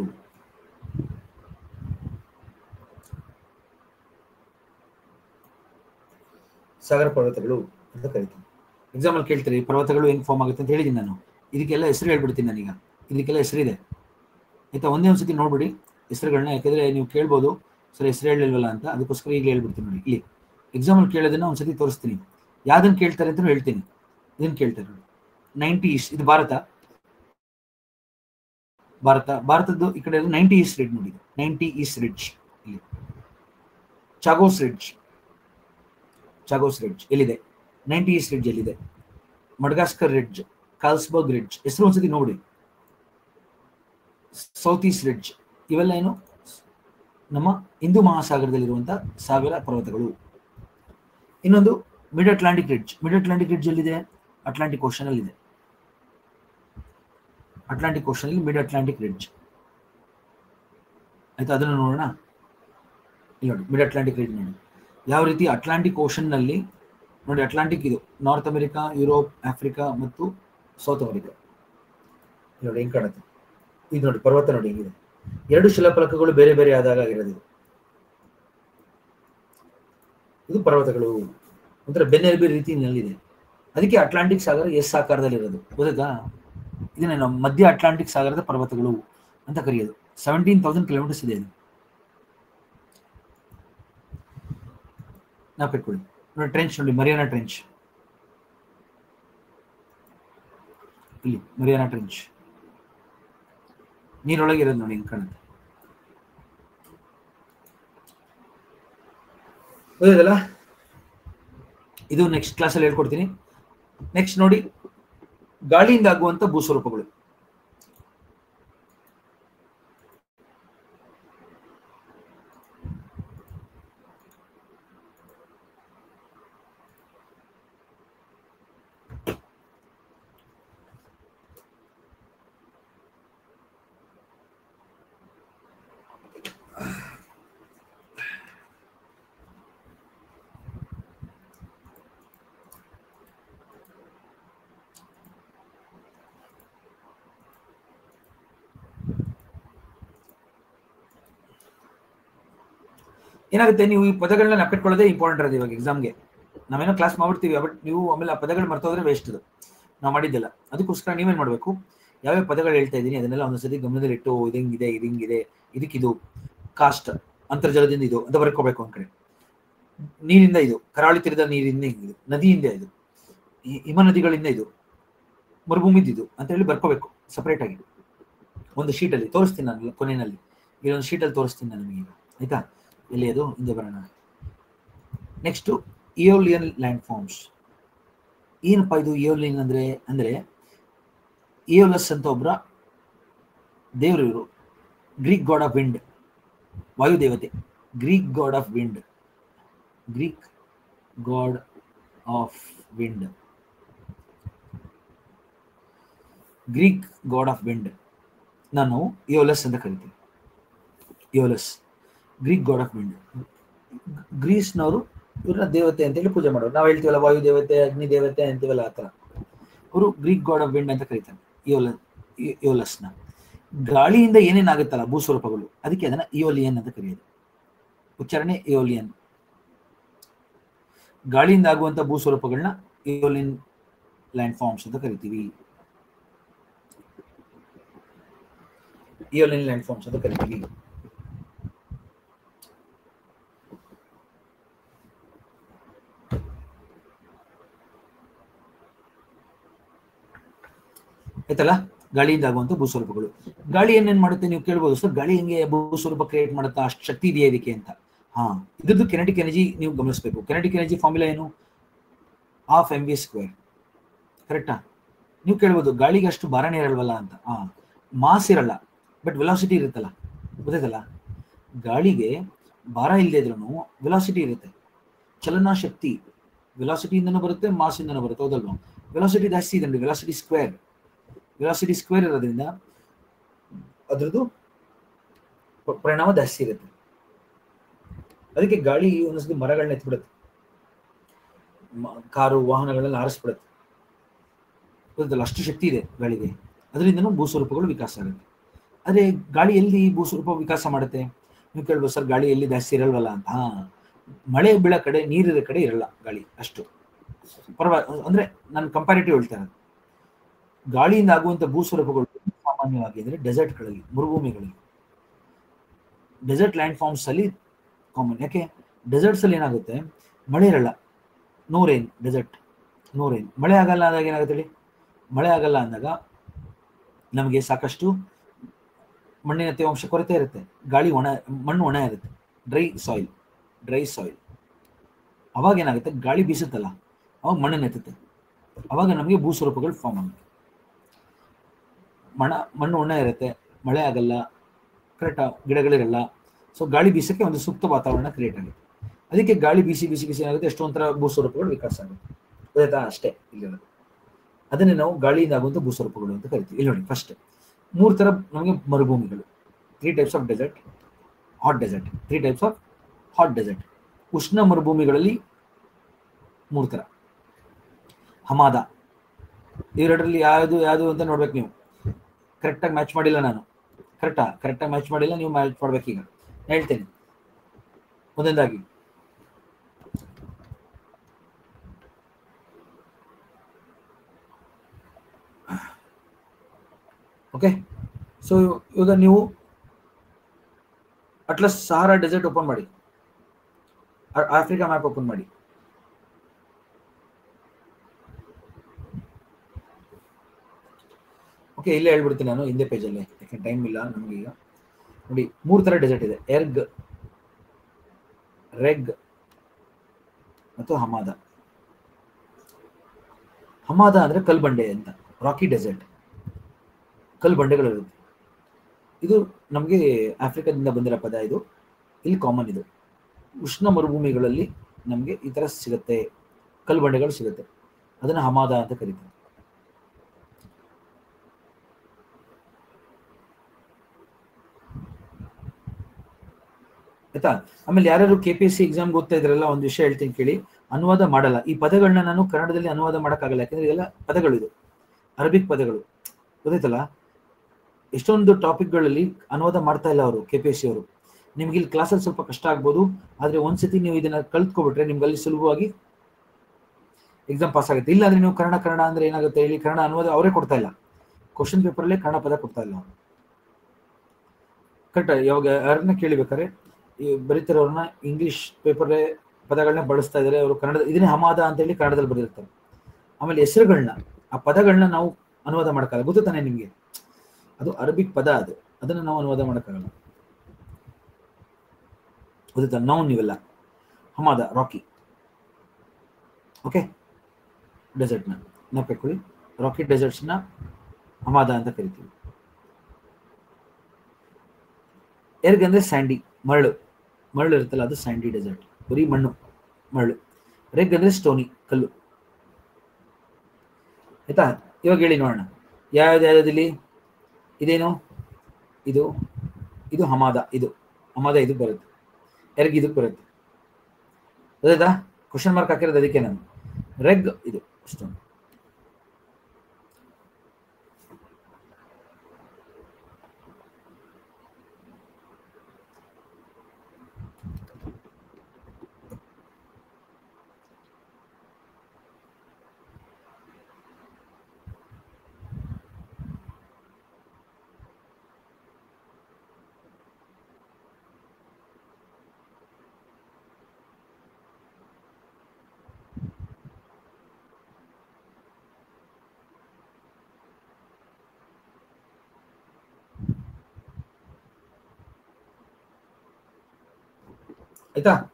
ಸಾಗರ ಪರ್ವತಗಳು ಅಂತ ಕರಿತೀನಿ ಎಕ್ಸಾಂಪಲ್ ಕೇಳ್ತೀರಿ ಪರ್ವತಗಳು ಹೆಂಗ್ ಫಾರ್ಮ್ ಆಗುತ್ತೆ ಅಂತ ಹೇಳಿದ್ದೀನಿ ನಾನು ಇದಕ್ಕೆಲ್ಲ ಹೆಸರು ಹೇಳ್ಬಿಡ್ತೀನಿ ನಾನೀಗ ಇದಕ್ಕೆಲ್ಲ ಹೆಸರಿದೆ ಆಯ್ತಾ ಒಂದೇ ಒಂದ್ಸತಿ ನೋಡ್ಬಿಡಿ ಹೆಸರುಗಳನ್ನ ಯಾಕಂದ್ರೆ ನೀವು ಕೇಳ್ಬೋದು ಸರ್ ಹೆಸರು ಹೇಳಿಲ್ವಲ್ಲ ಅಂತ ಅದಕ್ಕೋಸ್ಕರ ಈಗ ಹೇಳ್ಬಿಡ್ತೀನಿ ನೋಡಿ ಇಲ್ಲಿ ಎಕ್ಸಾಂಪಲ್ ಕೇಳೋದನ್ನ ಒಂದ್ಸತಿ ತೋರಿಸ್ತೀನಿ ಯಾವ್ದನ್ನ ಕೇಳ್ತಾರೆ ಅಂತ ಹೇಳ್ತೀನಿ ಇದನ್ನ ಕೇಳ್ತಾರೆ ನೋಡಿ ನೈಂಟಿ ಈಸ್ಟ್ ಇದು ಭಾರತ ಭಾರತ ಭಾರತದ್ದು ಈ ಕಡೆ ನೈಂಟಿ ಈಸ್ಟ್ ರಿಡ್ಜ್ ನೋಡಿ ನೈಂಟಿ ಈಸ್ಟ್ ರಿಡ್ಜ್ ಇಲ್ಲಿ ಚಾಗೋಸ್ ರಿಡ್ಜ್ ಚಾಗೋಸ್ ರಿಡ್ಜ್ ಎಲ್ಲಿದೆ ನೈಂಟಿ ಈಸ್ಟ್ ರಿಡ್ಜ್ ಎಲ್ಲಿದೆ ಮಡ್ಗಾಸ್ಕರ್ ರಿಡ್ಜ್ ಕಾಲ್ಸ್ಬರ್ಗ್ ರಿಡ್ಜ್ ಹೆಸರು ಒಂದ್ಸತಿ ನೋಡಿ ಸೌತ್ ಈಸ್ಟ್ ರಿಡ್ಜ್ ಇವೆಲ್ಲ ಏನು ನಮ್ಮ ಹಿಂದೂ ಮಹಾಸಾಗರದಲ್ಲಿರುವಂತ ಸಾವಿರ ಪರ್ವತಗಳು ಇನ್ನೊಂದು mid Atlantic ridge mid Atlantic ridge ಎಲ್ಲಿದೆ ಅಟ್ಲಾಂಟಿಕ್ ಓಷನ್ ಅಲ್ಲಿ ಇದೆ ಅಟ್ಲಾಂಟಿಕ್ ಓಷನ್ ಅಲ್ಲಿ ಮಿಡ್ ಅಟ್ಲಾಂಟಿಕ್ ರಿಡ್ಜ್ ಆಯ್ತಾ ಅದನ್ನು ನೋಡೋಣ ಇಲ್ಲಿ ನೋಡಿ ಮಿಡ್ ಅಟ್ಲಾಂಟಿಕ್ ರಿಡ್ಜ್ ನೋಡಿ ಯಾವ ರೀತಿ ಅಟ್ಲಾಂಟಿಕ್ ಓಷನ್ ನಲ್ಲಿ ನೋಡಿ ಅಟ್ಲಾಂಟಿಕ್ ಇದು ನಾರ್ತ್ ಅಮೆರಿಕಾ ಯುರೋಪ್ ಆಫ್ರಿಕಾ ಮತ್ತು ಸೌತ್ ಅಮೆರಿಕಾ ಇಲ್ಲಿ ನೋಡಿ ಹೆಂಗ್ ಕಾಣುತ್ತೆ ಇದು ನೋಡಿ ಪರ್ವತ ನೋಡಿ ಹೆಂಗಿದೆ ಎರಡು ಶಿಲಾಫಲಕಗಳು ಬೇರೆ ಬೇರೆ ಆದಾಗ ಆಗಿರೋದು ಇದು. ಇದು ಪರ್ವತಗಳು ಒಂಥರ ಬೆನ್ನೆಲುಬಿ ರೀತಿಯಲ್ಲಿದೆ ಅದಕ್ಕೆ ಅಟ್ಲಾಂಟಿಕ್ ಸಾಗರ ಎಸ್ ಆಕಾರದಲ್ಲಿ ಇರೋದು ಗೊತ್ತಾ ಇದನ್ನ ನಾವು ಮಧ್ಯ ಅಟ್ಲಾಂಟಿಕ್ ಸಾಗರದ ಪರ್ವತಗಳು ಅಂತ ಕರೆಯೋದು ಸೆವೆಂಟೀನ್ ತೌಸಂಡ್ ಕಿಲೋಮೀಟರ್ಸ್ ಇದೆ ಇದು ನಾವು ಕಟ್ಕೊಳ್ಳಿ ನೋಡಿ ಟ್ರೆಂಚ್ ನೋಡಿ ಮರಿಯಾನಾ ಟ್ರೆಂಚ್ ಇಲ್ಲಿ ಮರಿಯಾನಾ ಟ್ರೆಂಚ್ ನೀರೊಳಗೆ ಇರೋದು ನೋಡಿ ಹಿಂಗ್ ಕಾಣುತ್ತೆ ಗೊತ್ತಾಯ್ತಲ್ಲ ಇದು ನೆಕ್ಸ್ಟ್ ಕ್ಲಾಸಲ್ಲಿ ಹೇಳ್ಕೊಡ್ತೀನಿ ನೆಕ್ಸ್ಟ್ ನೋಡಿ ಗಾಳಿಯಿಂದ ಆಗುವಂತ ಭೂಸ್ವರೂಪಗಳು ಏನಾಗುತ್ತೆ ನೀವು ಈ ಪದಗಳನ್ನ ನೆಪಿಟ್ಕೊಳ್ಳೋದೇ ಇಂಪಾರ್ಟೆಂಟ್ ಇರೋದು ಇವಾಗ ಎಕ್ಸಾಮ್ಗೆ ನಾವೇನೋ ಕ್ಲಾಸ್ ಮಾಡ್ಬಿಡ್ತೀವಿ ಬಟ್ ನೀವು ಆಮೇಲೆ ಆ ಪದಗಳು ಮರ್ತೋದ್ರೆ ವೇಸ್ಟ್ ಅದು ನಾವು ಮಾಡಿದ್ದಿಲ್ಲ ಅದಕ್ಕೋಸ್ಕರ ನೀವೇನ್ ಮಾಡಬೇಕು ಯಾವ್ಯಾವ ಪದಗಳು ಹೇಳ್ತಾ ಇದ್ದೀನಿ ಅದನ್ನೆಲ್ಲ ಒಂದೊಂದ್ಸತಿ ಗಮನದಲ್ಲಿಟ್ಟು ಇದು ಹಿಂಗಿದೆ ಇದು ಹಿಂಗಿದೆ ಇದಕ್ಕಿದು ಕಾಸ್ಟ್ ಅಂತರ್ಜಲದಿಂದ ಇದು ಅಂತ ಬರ್ಕೋಬೇಕು ಒಂದ್ ಕಡೆ ನೀರಿಂದ ಇದು ಕರಾವಳಿ ತೀರದ ನೀರಿಂದ ಹಿಂಗಿದು ನದಿಯಿಂದ ಇದು ಹಿ- ಹಿಮ ನದಿಗಳಿಂದ ಇದು ಮರುಭೂಮಿದ್ ಇದು ಅಂತ ಹೇಳಿ ಬರ್ಕೋಬೇಕು ಸಪರೇಟ್ ಆಗಿ ಒಂದು ಶೀಟಲ್ಲಿ ತೋರಿಸ್ತೀನಿ ನಾನು ಕೊನೆಯಲ್ಲಿ ಇಲ್ಲೊಂದು ಶೀಟಲ್ಲಿ ತೋರಿಸ್ತೀನಿ ನಾನು ನಿಮಗೆ ಈಗ ಆಯ್ತಾ ಎಲ್ಲಿ ಅದು ಹಿಂದೆ ಬರೋಣ ನೆಕ್ಸ್ಟ್ ಇಯೋಲಿಯನ್ ಲ್ಯಾಂಡ್ ಫಾರ್ಮ್ಸ್ ಏನಪ್ಪಾ ಇದು ಇಯೋಲಿಯನ್ ಅಂದ್ರೆ ಅಂದ್ರೆ ಇಯೋಲಸ್ ಅಂತ ಒಬ್ಬರ ದೇವರು ಇವರು ಗ್ರೀಕ್ ಗಾಡ್ ಆಫ್ ವಿಂಡ್ ವಾಯುದೇವತೆ Greek god of wind Greek god of wind Greek god of wind ನಾನು ಇಯೋಲಸ್ ಅಂತ ಕರಿತೀನಿ Aeolus Greek god of wind ಗ್ರೀಸ್ನವರು ಇವ್ರನ್ನ ದೇವತೆ ಅಂತೇಳಿ ಪೂಜೆ ಮಾಡೋರು ನಾವು ಹೇಳ್ತೀವಲ್ಲ ವಾಯು ದೇವತೆ ಅಗ್ನಿ ದೇವತೆ ಅಂತೀವಲ್ಲ ಆ ಥರ ಅವರು ಗ್ರೀಕ್ ಗಾಡ್ ಆಫ್ ವಿಂಡ್ ಅಂತ ಕರೀತಾರೆ ಇಯೋಲ ಇ- ಇಯೋಲಸ್ನ ಗಾಳಿಯಿಂದ ಏನೇನಾಗುತ್ತಲ್ಲ ಭೂಸ್ವರೂಪಗಳು ಅದಕ್ಕೆ ಅದನ್ನ ಇಯೋಲಿಯನ್ ಅಂತ ಕರೆಯೋದು ಉಚ್ಚಾರಣೆ ಇಯೋಲಿಯನ್ ಗಾಳಿಯಿಂದ ಆಗುವಂತ ಭೂಸ್ವರೂಪಗಳನ್ನ ಇಯೋಲಿಯನ್ ಲ್ಯಾಂಡ್ ಫಾರ್ಮ್ಸ್ ಅಂತ ಕರಿತೀವಿ ಇಯೋಲಿಯನ್ ಲ್ಯಾಂಡ್ ಫಾರ್ಮ್ಸ್ ಅಂತ ಕರಿತೀವಿ ಆಯ್ತಲ್ಲ ಗಾಳಿಯಿಂದ ಆಗುವಂತ ಭೂಸ್ವರೂಪಗಳು ಗಾಳಿ ಏನೇನ್ ಮಾಡುತ್ತೆ ನೀವು ಕೇಳ್ಬೋದು ಸರ್ ಗಾಳಿ ಹೆಂಗೆ ಭೂಸ್ವರೂಪ ಕ್ರಿಯೇಟ್ ಮಾಡುತ್ತಾ ಅಷ್ಟು ಶಕ್ತಿ ಇದೆಯಾ ಇದಕ್ಕೆ ಅಂತ ಹಾ ಇದ್ರದ್ದು ಕೆನೆಟಿಕ್ ಎನರ್ಜಿ ನೀವು ಗಮನಿಸಬೇಕು ಕೆನೆಟಿಕ್ ಎನರ್ಜಿ ಫಾರ್ಮುಲಾ ಏನು ಹಾಫ್ ಎಂ ವಿ ಸ್ಕ್ವೇರ್ ಕರೆಕ್ಟಾ ನೀವು ಕೇಳ್ಬೋದು ಗಾಳಿಗೆ ಅಷ್ಟು ಭಾರನೇ ಇರಲ್ವಲ್ಲ ಅಂತ ಹಾ ಮಾಸ್ ಇರಲ್ಲ ಬಟ್ ವೆಲಾಸಿಟಿ ಇರುತ್ತಲ್ಲ ಗೊತ್ತಾಯ್ತಲ್ಲ ಗಾಳಿಗೆ ಭಾರ ಇಲ್ಲದೆ ಇದ್ರೂ ವೆಲಾಸಿಟಿ ಇರುತ್ತೆ ಚಲನಾ ಶಕ್ತಿ ವೆಲಾಸಿಟಿಯಿಂದನೂ ಬರುತ್ತೆ ಮಾಸ್ ಇಂದನೂ ಬರುತ್ತೆ ಹೌದಲ್ವಾ ವೆಲಾಸಿಟಿ ಜಾಸ್ತಿ ಇದೆ ವೆಲಾಸಿಟಿ ಸ್ಕ್ವೇರ್ ವೆಲಾಸಿಟಿ ಸ್ಕ್ವೇರ್ ಇರೋದ್ರಿಂದ ಅದ್ರದ್ದು ಪ- ಪರಿಣಾಮ ಜಾಸ್ತಿ ಇರುತ್ತೆ ಅದಕ್ಕೆ ಗಾಳಿ ಒಂದೊಂದ್ಸತಿ ಮರಗಳನ್ನ ಎತ್ಬಿಡುತ್ತೆ ಮ- ಕಾರು ವಾಹನಗಳನ್ನ ಆರಿಸ್ಬಿಡುತ್ತೆ ಗೊತ್ತಲ್ಲ ಅಷ್ಟು ಶಕ್ತಿ ಇದೆ ಗಾಳಿಗೆ ಅದರಿಂದನೂ ಭೂಸ್ವರೂಪಗಳು ವಿಕಾಸ ಆಗುತ್ತೆ ಆದ್ರೆ ಗಾಳಿ ಎಲ್ಲಿ ಭೂಸ್ವರೂಪ ವಿಕಾಸ ಮಾಡುತ್ತೆ ನೀವು ಕೇಳ್ಬೋದು ಸರ್ ಗಾಳಿ ಎಲ್ಲಿ ಜಾಸ್ತಿ ಇರಲ್ವಲ್ಲ ಅಂತ ಹಾ ಮಳೆ ಬೀಳೋ ಕಡೆ ನೀರಿರೋ ಕಡೆ ಇರಲ್ಲ ಗಾಳಿ ಅಷ್ಟು ಪರವಾ ಅಂದ್ರೆ ನಾನು ಕಂಪ್ಯಾರಿಟಿವ್ ಹೇಳ್ತಾ ಇರೋದು ಗಾಳಿಯಿಂದ ಆಗುವಂತ ಭೂಸ್ವರೂಪಗಳು ಸಾಮಾನ್ಯವಾಗಿ ಅಂದ್ರೆ ಡೆಸರ್ಟ್ಗಳಲ್ಲಿ ಮರುಭೂಮಿಗಳಲ್ಲಿ ಡೆಸರ್ಟ್ ಲ್ಯಾಂಡ್ ಫಾರ್ಮ್ಸ್ ಅಲ್ಲಿ ಕಾಮನ್ ಯಾಕೆ ಡೆಸರ್ಟ್ಸ್ ಅಲ್ಲಿ ಏನಾಗುತ್ತೆ ಮಳೆ ಇರಲ್ಲ no rain desert no rain ಮಳೆ ಆಗಲ್ಲ ಅಂದಾಗ ಏನಾಗುತ್ತೆ ಹೇಳಿ ಮಳೆ ಆಗಲ್ಲ ಅಂದಾಗ ನಮಗೆ ಸಾಕಷ್ಟು ಮಣ್ಣಿನ ತೇವಾಂಶ ಕೊರತೆ ಇರುತ್ತೆ ಗಾಳಿ ಒಣ ಮಣ್ಣು ಒಣ ಇರುತ್ತೆ ಡ್ರೈ ಸಾಯಿಲ್ ಡ್ರೈ ಸಾಯಿಲ್ ಅವಾಗ ಏನಾಗುತ್ತೆ ಗಾಳಿ ಬೀಸುತ್ತಲ್ಲ ಅವಾಗ ಮಣ್ಣನ್ನು ಎತ್ತುತ್ತೆ ಅವಾಗ ನಮಗೆ ಭೂಸ್ವರೂಪಗಳು ಫಾರ್ಮ್ ಆಗುತ್ತೆ ಮಣ ಮಣ್ಣು ಒಣ ಇರುತ್ತೆ ಮಳೆ ಆಗಲ್ಲ ಕರೆಕ್ಟ್ ಗಿಡಗಳಿರಲ್ಲ ಸೊ ಗಾಳಿ ಬೀಸಕ್ಕೆ ಒಂದು ಸೂಕ್ತ ವಾತಾವರಣ ಕ್ರಿಯೇಟ್ ಆಗುತ್ತೆ ಅದಕ್ಕೆ ಗಾಳಿ ಬೀಸಿ ಬೀಸಿ ಬೀಸಿ ಏನಾಗುತ್ತೆ ಎಷ್ಟೊಂಥರ ಭೂಸ್ವರೂಪಗಳು ವಿಕಾಸ ಆಗುತ್ತೆ ಗೊತ್ತಾಯ್ತಾ ಅಷ್ಟೇ ಇಲ್ಲಿರೋದು ಅದನ್ನೇ ನಾವು ಗಾಳಿಯಿಂದ ಆಗುವಂಥ ಭೂಸ್ವರೂಪಗಳು ಅಂತ ಕರಿತೀವಿ ಇಲ್ಲಿ ನೋಡಿ ಫಸ್ಟ್ ಮೂರು ಥರ ನಮಗೆ ಮರುಭೂಮಿಗಳು three types of desert hot desert three types of hot desert ಉಷ್ಣ ಮರುಭೂಮಿಗಳಲ್ಲಿ ಮೂರು ಥರ ಹಮಾದ ಇವೆರಡರಲ್ಲಿ ಯಾವುದು ಯಾವುದು ಅಂತ ನೋಡ್ಬೇಕು ನೀವು ಕರೆಕ್ಟಾಗಿ ಮ್ಯಾಚ್ ಮಾಡಿಲ್ಲ ನಾನು ಕರೆಕ್ಟಾ ಕರೆಕ್ಟಾಗಿ ಮ್ಯಾಚ್ ಮಾಡಿಲ್ಲ ನೀವು ಮ್ಯಾಚ್ ಮಾಡ್ಬೇಕೀಗ ಹೇಳ್ತೇನೆ ಒಂದೊಂದಾಗಿ ಓಕೆ ಸೊ ಇವಾಗ ನೀವು ಅಟ್ಲಸ್ ಸಹಾರಾ ಡೆಸರ್ಟ್ ಓಪನ್ ಮಾಡಿ ಆ- ಆಫ್ರಿಕಾ ಮ್ಯಾಪ್ ಓಪನ್ ಮಾಡಿ ಓಕೆ ಇಲ್ಲೇ ಹೇಳ್ಬಿಡ್ತೀನಿ ನಾನು ಹಿಂದೆ ಪೇಜಲ್ಲಿ ಯಾಕೆ ಟೈಮ್ ಇಲ್ಲ ನಮ್ಗೆ ಈಗ ನೋಡಿ ಮೂರು ಥರ ಡೆಸರ್ಟ್ ಇದೆ ಎರ್ಗ್ ರೆಗ್ ಮತ್ತು ಹಮಾದ ಹಮಾದ ಅಂದ್ರೆ ಕಲ್ಬಂಡೆ ಅಂತ ರಾಕಿ ಡೆಸರ್ಟ್ ಕಲ್ಲು ಬಂಡೆಗಳಿರುತ್ತೆ ಇದು ನಮಗೆ ಆಫ್ರಿಕಾದಿಂದ ಬಂದಿರೋ ಪದ ಇದು ಇಲ್ಲಿ ಕಾಮನ್ ಇದು ಉಷ್ಣ ಮರುಭೂಮಿಗಳಲ್ಲಿ ನಮಗೆ ಈ ಥರ ಸಿಗುತ್ತೆ ಕಲ್ಲು ಬಂಡೆಗಳು ಸಿಗುತ್ತೆ ಅದನ್ನ ಹಮಾದ ಅಂತ ಕರೀತಾರೆ ಆಯ್ತಾ ಆಮೇಲೆ ಯಾರ್ಯಾರು K P S C exam ಓದ್ತಾ ಇದ್ರಲ್ಲ ಒಂದು ವಿಷಯ ಹೇಳ್ತೀನಿ ಕೇಳಿ ಅನುವಾದ ಮಾಡಲ್ಲ ಈ ಪದಗಳನ್ನ ನಾನು ಕನ್ನಡದಲ್ಲಿ ಅನುವಾದ ಮಾಡೋಕ್ಕಾಗಲ್ಲ ಯಾಕಂದ್ರೆ ಇದೆಲ್ಲ ಪದಗಳು ಇದು ಅರಬಿಕ್ ಪದಗಳು ಗೊತ್ತಾಯ್ತಲ್ಲ ಎಷ್ಟೊಂದು ಟಾಪಿಕ್ಗಳಲ್ಲಿ ಅನುವಾದ ಮಾಡ್ತಾ ಇಲ್ಲ ಅವರು ಕೆ ಪಿ ಎಸ್ ಸಿ ಅವರು ನಿಮ್ಗೆ ಇಲ್ಲಿ ಕ್ಲಾಸಲ್ಲಿ ಸ್ವಲ್ಪ ಕಷ್ಟ ಆಗ್ಬೋದು ಆದ್ರೆ ಒಂದ್ಸತಿ ನೀವು ಇದನ್ನ ಕಲ್ತ್ಕೊಬಿಟ್ರೆ ನಿಮ್ಗೆ ಅಲ್ಲಿ ಸುಲಭವಾಗಿ ಎಕ್ಸಾಮ್ ಪಾಸ್ ಆಗುತ್ತೆ ಇಲ್ಲ ಅಂದ್ರೆ ನೀವು ಕನ್ನಡ ಕನ್ನಡ ಅಂದ್ರೆ ಏನಾಗುತ್ತೆ ಹೇಳಿ ಕನ್ನಡ ಅನುವಾದ ಅವರೇ ಕೊಡ್ತಾ ಇಲ್ಲ ಕ್ವಶನ್ ಪೇಪರಲ್ಲೇ ಕನ್ನಡ ಪದ ಕೊಡ್ತಾ ಇಲ್ಲ ಅವರು ಕರೆಕ್ಟ್ ಯಾವಾಗ ಯಾರನ್ನ ಕೇಳಿಬೇಕಾದ್ರೆ ಈ ಬರೀತಿರೋರ್ನ ಇಂಗ್ಲಿಷ್ ಪೇಪರ್ ಪದಗಳನ್ನ ಬಳಸ್ತಾ ಇದ್ದಾರೆ ಅವರು ಕನ್ನಡ ಇದನ್ನೇ ಹಮಾದ ಅಂತ ಹೇಳಿ ಕನ್ನಡದಲ್ಲಿ ಬರೆದಿರ್ತಾರೆ ಆಮೇಲೆ ಹೆಸರುಗಳನ್ನ ಆ ಪದಗಳನ್ನ ನಾವು ಅನುವಾದ ಮಾಡೋಕ್ಕಾಗಲ್ಲ ಗೊತ್ತು ತಾನೆ ನಿಮ್ಗೆ ಅದು ಅರಬಿಕ್ ಪದ ಅದು ಅದನ್ನ ನಾವು ಅನುವಾದ ಮಾಡೋಕ್ಕಾಗಲ್ಲ ಗೊತ್ತಾ ನಾವು ನೀವೆಲ್ಲ ಹಮಾದ ರಾಕಿ ಓಕೆ ಡೆಸರ್ಟ್ನ ನೆನಪಿಟ್ಕೊಳ್ಳಿ ರಾಕಿ ಡೆಸರ್ಟ್ಸ್ನ ಹಮಾದ ಅಂತ ಕರಿತೀವಿ ಎರ್ಗಂದ್ರೆ ಸ್ಯಾಂಡಿ ಮರಳು ಮರಳು ಇರುತ್ತಲ್ಲ ಅದು ಸ್ಯಾಂಡಿ ಡೆಸರ್ಟ್ ಬರೀ ಮಣ್ಣು ಮರಳು ರೆಗ್ ಅಂದ್ರೆ ಸ್ಟೋನಿ ಕಲ್ಲು ಆಯ್ತಾ ಇವಾಗ ಹೇಳಿ ನೋಡೋಣ ಯಾವ್ದು ಯಾವ್ದಿಲ್ಲಿ ಇದೇನು ಇದು ಇದು ಹಮಾದ ಇದು ಹಮಾದ ಇದು ಬರುತ್ತೆ ಎರ್ಗ್ ಇದಕ್ಕೆ ಬರುತ್ತೆ ಗೊತ್ತಾಯ್ತಾ ಕ್ವಶನ್ ಮಾರ್ಕ್ ಹಾಕಿರೋದು ಅದಕ್ಕೆ ನಾನು ರೆಗ್ ಇದು ಸ್ಟೋನ್ ಆಯ್ತಾ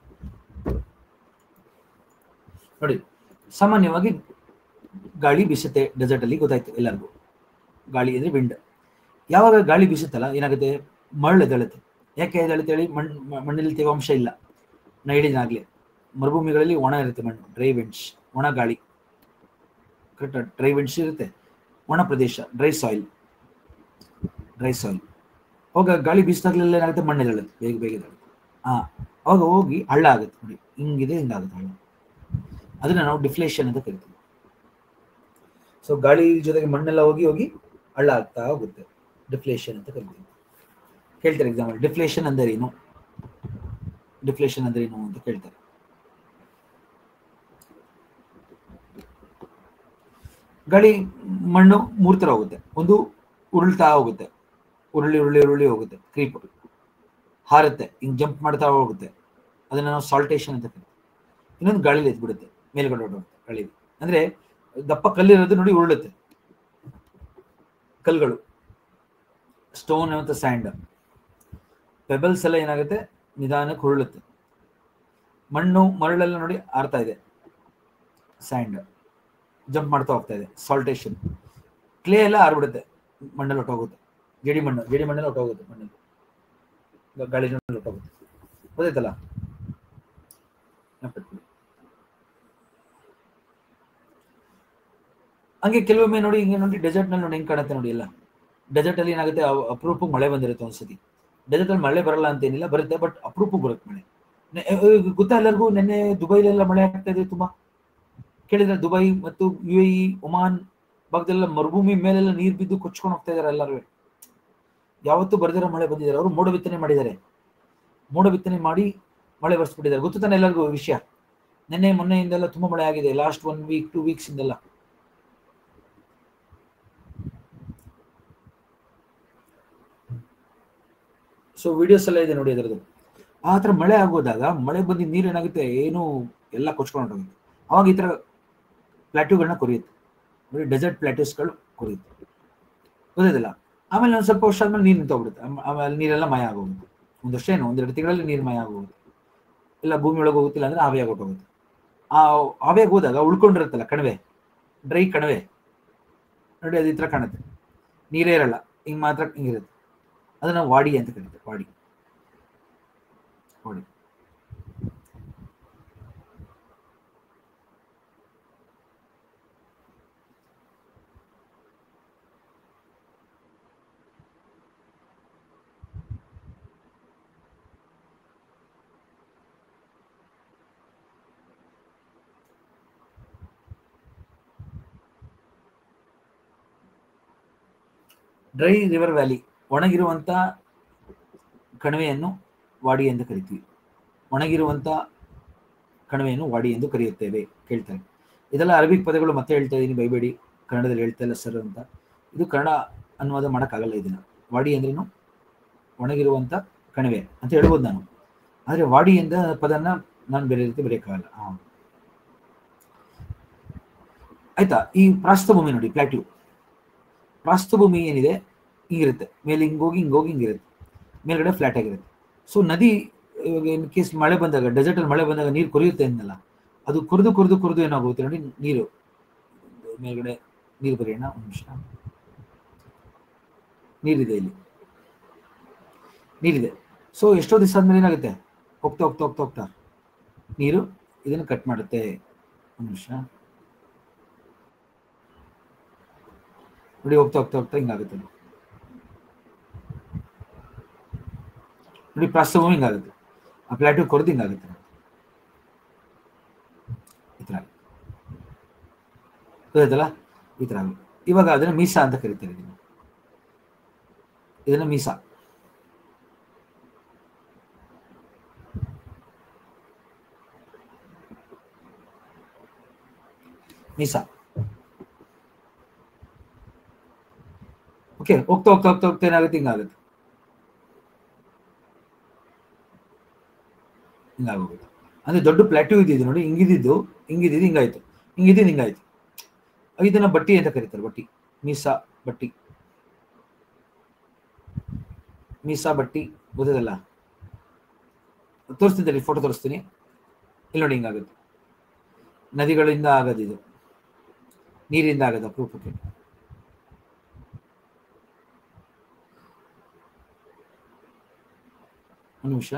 ನೋಡಿ ಸಾಮಾನ್ಯವಾಗಿ ಗಾಳಿ ಬೀಸುತ್ತೆ ಡೆಸರ್ಟ್ ಅಲ್ಲಿ ಗೊತ್ತಾಯ್ತು ಎಲ್ಲರಿಗೂ ಗಾಳಿ ಅಂದ್ರೆ ವಿಂಡ್ ಯಾವಾಗ ಗಾಳಿ ಬೀಸುತ್ತಲ್ಲ ಏನಾಗುತ್ತೆ ಮರಳು ಎದ್ದೇಳುತ್ತೆ ಯಾಕೆ ಎದ್ದೇಳುತ್ತೆ ಹೇಳಿ ಮಣ್ಣು ಮಣ್ಣಲ್ಲಿ ತೇವಾಂಶ ಇಲ್ಲ ನಾ ಹೇಳಿದಾಗ್ಲೇ ಮರುಭೂಮಿಗಳಲ್ಲಿ ಒಣ ಇರುತ್ತೆ ಮಣ್ಣು ಡ್ರೈ ವಿಂಡ್ಸ್ ಒಣ ಗಾಳಿ ಕರೆಕ್ಟ್ ಡ್ರೈ ವಿಂಡ್ಸ್ ಇರುತ್ತೆ ಒಣ ಪ್ರದೇಶ ಡ್ರೈ ಸಾಯಿಲ್ ಡ್ರೈ ಸಾಯಿಲ್ ಅವಾಗ ಗಾಳಿ ಬೀಸಿದಾಗಲೆಲ್ಲ ಏನಾಗುತ್ತೆ ಮಣ್ಣು ಎದ್ದೇಳುತ್ತೆ ಬೇಗ ಬೇಗ ಎದ್ದೇಳುತ್ತೆ ಹಾ ಅವಾಗ ಹೋಗಿ ಹಳ್ಳ ಆಗುತ್ತೆ ನೋಡಿ ಹಿಂಗಿದೆ ಹಿಂಗಾಗುತ್ತೆ ಹಳ್ಳ ಅದನ್ನ ನಾವು ಡಿಫ್ಲೇಷನ್ ಅಂತ ಕರಿತೀವಿ ಸೊ ಗಾಳಿ ಜೊತೆಗೆ ಮಣ್ಣೆಲ್ಲ ಹೋಗಿ ಹೋಗಿ ಹಳ್ಳ ಆಗ್ತಾ ಹೋಗುತ್ತೆ ಡಿಫ್ಲೇಷನ್ ಅಂತ ಕರಿತೀವಿ ಕೇಳ್ತಾರೆ ಎಕ್ಸಾಂಪಲ್ ಡಿಫ್ಲೇಷನ್ ಅಂದರೆ ಏನು ಡಿಫ್ಲೇಷನ್ ಅಂದ್ರೆ ಏನು ಅಂತ ಕೇಳ್ತಾರೆ ಗಾಳಿ ಮಣ್ಣು ಮೂರ್ ತರ ಹೋಗುತ್ತೆ ಒಂದು ಉರುಳ್ತಾ ಹೋಗುತ್ತೆ ಉರುಳಿ ಉರುಳಿ ಉರುಳಿ ಹೋಗುತ್ತೆ ಕ್ರೀಪ್ ಹಾರುತ್ತೆ ಹಿಂಗ್ ಜಂಪ್ ಮಾಡ್ತಾ ಹೋಗುತ್ತೆ ಅದನ್ನ ನಾವು ಸಾಲ್ಟೇಷನ್ ಅಂತ ಕರಿತೀವಿ ಇನ್ನೊಂದು ಗಾಳಿಲಿ ಎದ್ಬಿಡುತ್ತೆ ಮೇಲ್ಗಡೆ ಹೊರಡುತ್ತೆ ಗಾಳಿ ಅಂದ್ರೆ ದಪ್ಪ ಕಲ್ಲಿರೋದು ನೋಡಿ ಉರುಳುತ್ತೆ ಕಲ್ಗಳು ಸ್ಟೋನ್ ಮತ್ತು ಸ್ಯಾಂಡ್ ಪೆಬಲ್ಸ್ ಎಲ್ಲ ಏನಾಗುತ್ತೆ ನಿಧಾನಕ್ಕೆ ಹುರುಳುತ್ತೆ ಮಣ್ಣು ಮರಳೆಲ್ಲ ನೋಡಿ ಆರ್ತಾ ಇದೆ ಸ್ಯಾಂಡ್ ಜಂಪ್ ಮಾಡ್ತಾ ಹೋಗ್ತಾ ಇದೆ ಸಾಲ್ಟೇಷನ್ ಕ್ಲೇ ಎಲ್ಲ ಆರ್ಬಿಡುತ್ತೆ ಮಣ್ಣಲ್ಲಿ ಹೊಟ್ಟೋಗುತ್ತೆ ಜೇಡಿ ಮಣ್ಣು ಜೇಡಿ ಮಣ್ಣಲ್ಲಿ ಹೊಟ್ಟೋಗುತ್ತೆ ಮಣ್ಣಲ್ಲಿ ಗಾಳಿ ಹೊಟ್ಟೋಗುತ್ತೆ ಗೊತ್ತಾಯ್ತಲ್ಲ ನೆನಪಿಟ್ಕೊಳ್ಳಿ ಹಂಗೆ ಕೆಲವೊಮ್ಮೆ ನೋಡಿ ಹಿಂಗೆ ನೋಡಿ ಡೆಸರ್ಟ್ ನಲ್ಲಿ ನೋಡಿ ಹೆಂಗ್ ಕಾಣುತ್ತೆ ನೋಡಿ ಎಲ್ಲ ಡೆಸರ್ಟ್ ಅಲ್ಲಿ ಏನಾಗುತ್ತೆ ಅವ್- ಅಪರೂಪಕ್ಕೆ ಮಳೆ ಬಂದಿರುತ್ತೆ ಒಂದ್ಸತಿ ಡೆಸರ್ಟ್ ಅಲ್ಲಿ ಮಳೆ ಬರಲ್ಲ ಅಂತ ಏನಿಲ್ಲ ಬರುತ್ತೆ ಬಟ್ ಅಪರೂಪಕ್ಕೆ ಬರುತ್ತೆ ಮಳೆ ನೆ- ಅಹ್ ಅಹ್ ಗೊತ್ತಾ ಎಲ್ಲರಿಗೂ ನಿನ್ನೆ ದುಬೈಲೆಲ್ಲ ಮಳೆ ಆಗ್ತಾ ಇದೆ ತುಂಬಾ ಕೇಳಿದ್ರೆ ದುಬೈ ಮತ್ತು ಯು ಎ ಇ ಒಮಾನ್ ಭಾಗದೆಲ್ಲ ಮರುಭೂಮಿ ಮೇಲೆಲ್ಲ ನೀರು ಬಿದ್ದು ಕೊಚ್ಕೊಂಡು ಹೋಗ್ತಾ ಇದಾರೆ ಎಲ್ಲರೂ ಯಾವತ್ತೂ ಬರ್ದಿರೋ ಮಳೆ ಬಂದಿದ್ದಾರೆ ಅವರು ಮೋಡ ಬಿತ್ತನೆ ಮಾಡಿದ್ದಾರೆ ಮೋಡ ಬಿತ್ತನೆ ಮಾಡಿ ಮಳೆ ಬರ್ಸ್ಬಿಟ್ಟಿದ್ದಾರೆ ಗೊತ್ತು ತಾನೆ ಎಲ್ಲರಿಗೂ ಈ ವಿಷಯ ನಿನ್ನೆ ಮೊನ್ನೆಯಿಂದೆಲ್ಲ ತುಂಬಾ ಮಳೆ ಆಗಿದೆ last one week two weeks ಇಂದೆಲ್ಲ ಸೊ ವಿಡಿಯೋಸ್ ಎಲ್ಲ ಇದೆ ನೋಡಿ ಅದರದ್ದು ಆ ಥರ ಮಳೆ ಆಗೋದಾಗ ಮಳೆ ಬಂದು ನೀರು ಏನಾಗುತ್ತೆ ಏನು ಎಲ್ಲ ಕೊಚ್ಕೊಂಡು ಹೊರಟೋಗುತ್ತೆ ಅವಾಗ ಈ ಥರ ಪ್ಲಾಟ್ಯೂಗಳನ್ನ ಕೊರಿಯುತ್ತೆ ಬರೀ ಡೆಸರ್ಟ್ ಪ್ಲಾಟ್ಯೂಸ್ಗಳು ಕೊರಿಯುತ್ತೆ ಗೊತ್ತಿಲ್ಲ ಆಮೇಲೆ ಒಂದು ಸ್ವಲ್ಪ ವರ್ಷ ಆದ್ಮೇಲೆ ನೀರು ನಿಂತೋಗ್ಬಿಡುತ್ತೆ ಆಮ- ಆಮೇಲೆ ನೀರೆಲ್ಲ ಮಯ ಆಗೋಗುತ್ತೆ ಒಂದು ವರ್ಷ ಏನು ಒಂದೆರಡು ತಿಂಗಳಲ್ಲಿ ನೀರು ಮಯ ಆಗೋಗುತ್ತೆ ಇಲ್ಲ ಭೂಮಿ ಒಳಗೆ ಹೋಗುತ್ತಿಲ್ಲ ಅಂದ್ರೆ ಆವಿಯಾಗಿ ಹೊಟ್ಟೋಗುತ್ತೆ ಆ ಆವಿಯಾಗಿ ಹೋದಾಗ ಉಳ್ಕೊಂಡಿರುತ್ತಲ್ಲ ಕಣಿವೆ ಡ್ರೈ ಕಣಿವೆ ನೋಡಿ ಅದು ಈ ಥರ ಕಾಣುತ್ತೆ ನೀರೇ ಇರಲ್ಲ ಹಿಂಗೆ ಮಾತ್ರ ಹಿಂಗಿರುತ್ತೆ ಅದನ್ನ ವಾಡಿ ಅಂತ ಕರೀತಾರೆ wadi wadi dry river valley ಒಣಗಿರುವಂತ ಕಣಿವೆಯನ್ನು ವಾಡಿ ಎಂದು ಕರಿತೀವಿ ಒಣಗಿರುವಂತ ಕಣಿವೆಯನ್ನು ವಾಡಿ ಎಂದು ಕರೆಯುತ್ತೇವೆ ಕೇಳ್ತಾರೆ ಇದೆಲ್ಲ ಅರಬಿಕ್ ಪದಗಳು ಮತ್ತೆ ಹೇಳ್ತಾ ಇದ್ದೀನಿ ಬೈಬೇಡಿ ಕನ್ನಡದಲ್ಲಿ ಹೇಳ್ತಾ ಇಲ್ಲ ಸರ್ ಅಂತ ಇದು ಕನ್ನಡ ಅನುವಾದ ಮಾಡೋಕ್ಕಾಗಲ್ಲ ಇದನ್ನ ವಾಡಿ ಅಂದ್ರೇನು ಒಣಗಿರುವಂತ ಕಣಿವೆ ಅಂತ ಹೇಳ್ಬೋದು ನಾನು ಆದರೆ ವಾಡಿ ಎಂದ ಪದನ ನಾನು ಬೇರೆ ರೀತಿ ಬರೆಯೋಕ್ಕಾಗಲ್ಲ ಹಾಂ ಆಯ್ತಾ ಈ ಪ್ರಾಸ್ಥಭೂಮಿ ನೋಡಿ ಪ್ಲಾಟ್ಯೂ ಪ್ರಾಸ್ಥಭೂಮಿ ಏನಿದೆ ಹಿಂಗಿರುತ್ತೆ ಮೇಲೆ ಹಿಂಗೋಗಿ ಹಿಂಗೋಗಿ ಹಿಂಗಿರುತ್ತೆ ಮೇಲ್ಗಡೆ ಫ್ಲಾಟ್ ಆಗಿರುತ್ತೆ ಸೊ ನದಿ ಇವಾಗ ಇನ್ ಕೇಸ್ ಮಳೆ ಬಂದಾಗ ಡೆಸರ್ಟ್ ಅಲ್ಲಿ ಮಳೆ ಬಂದಾಗ ನೀರು ಕೊರಿಯುತ್ತೆ ಅಂದಲ್ಲ ಅದು ಕೊರೆದು ಕೊರೆದು ಕೊರೆದು ಏನಾಗುತ್ತೆ ನೋಡಿ ನೀರು ಮೇಲ್ಗಡೆ ನೀರು ಬರೆಯೋಣ ಒಂದು ನಿಮಿಷ ನೀರಿದೆ ಇಲ್ಲಿ ನೀರಿದೆ ಸೊ ಎಷ್ಟೋ ದಿವಸ ಆದ್ಮೇಲೆ ಏನಾಗುತ್ತೆ ಹೋಗ್ತಾ ಹೋಗ್ತಾ ಹೋಗ್ತಾ ಹೋಗ್ತಾ ನೀರು ಇದನ್ನು ಕಟ್ ಮಾಡುತ್ತೆ ಒಂದು ನಿಮಿಷ ನೋಡಿ ಹೋಗ್ತಾ ಹೋಗ್ತಾ ಹೋಗ್ತಾ ಹಿಂಗಾಗುತ್ತೆ ಅದು. ನೋಡಿ ಪ್ರಾಸ್ತಭೂಮಿ ಹಿಂಗಾಗುತ್ತೆ ಆ ಪ್ಲಾಟ್ಯೂ ಕೊರದು ಹಿಂಗಾಗುತ್ತೆ ಈ ಥರ ಗೊತ್ತಾಯ್ತಲ್ಲ ಈ ಥರ ಆಗುತ್ತೆ ಇವಾಗ ಅದನ್ನ ಮೀಸಾ ಅಂತ ಕರೀತಾರೆ ಇದನ್ನ ಇದನ್ನ ಮೀಸಾ ಮೀಸಾ ಓಕೆ ಹೋಗ್ತಾ ಹೋಗ್ತಾ ಹೋಗ್ತಾ ಹೋಗ್ತಾ ಏನಾಗುತ್ತೆ ಹಿಂಗಾಗುತ್ತೆ ಹಿಂಗಾಗೋಗುತ್ತೆ ಅಂದ್ರೆ ದೊಡ್ಡ ಪ್ಲಾಟ್ಯೂ ಇದ್ದಿದ್ದು ನೋಡಿ ಹಿಂಗಿದ್ದು ಹಿಂಗಿದ್ದು ಹಿಂಗಾಯ್ತು ಹಿಂಗಿದ್ದು ಹಿಂಗಾಯ್ತು ಇದನ್ನ ಬಟ್ಟಿ ಅಂತ ಕರೀತಾರೆ ಬಟ್ಟಿ ಮೀಸಾ ಬಟ್ಟಿ ಮೀಸಾ ಬಟ್ಟಿ ಗೊತ್ತದಲ್ಲ ತೋರಿಸ್ತೀನಿ ಫೋಟೋ ತೋರಿಸ್ತೀನಿ ಇಲ್ಲಿ ನೋಡಿ ಹಿಂಗಾಗುತ್ತೆ ನದಿಗಳಿಂದ ಆಗದು ಇದು ನೀರಿಂದ ಆಗದ ಅಪರೂಪಕ್ಕೆ ಒಂದು ನಿಮಿಷ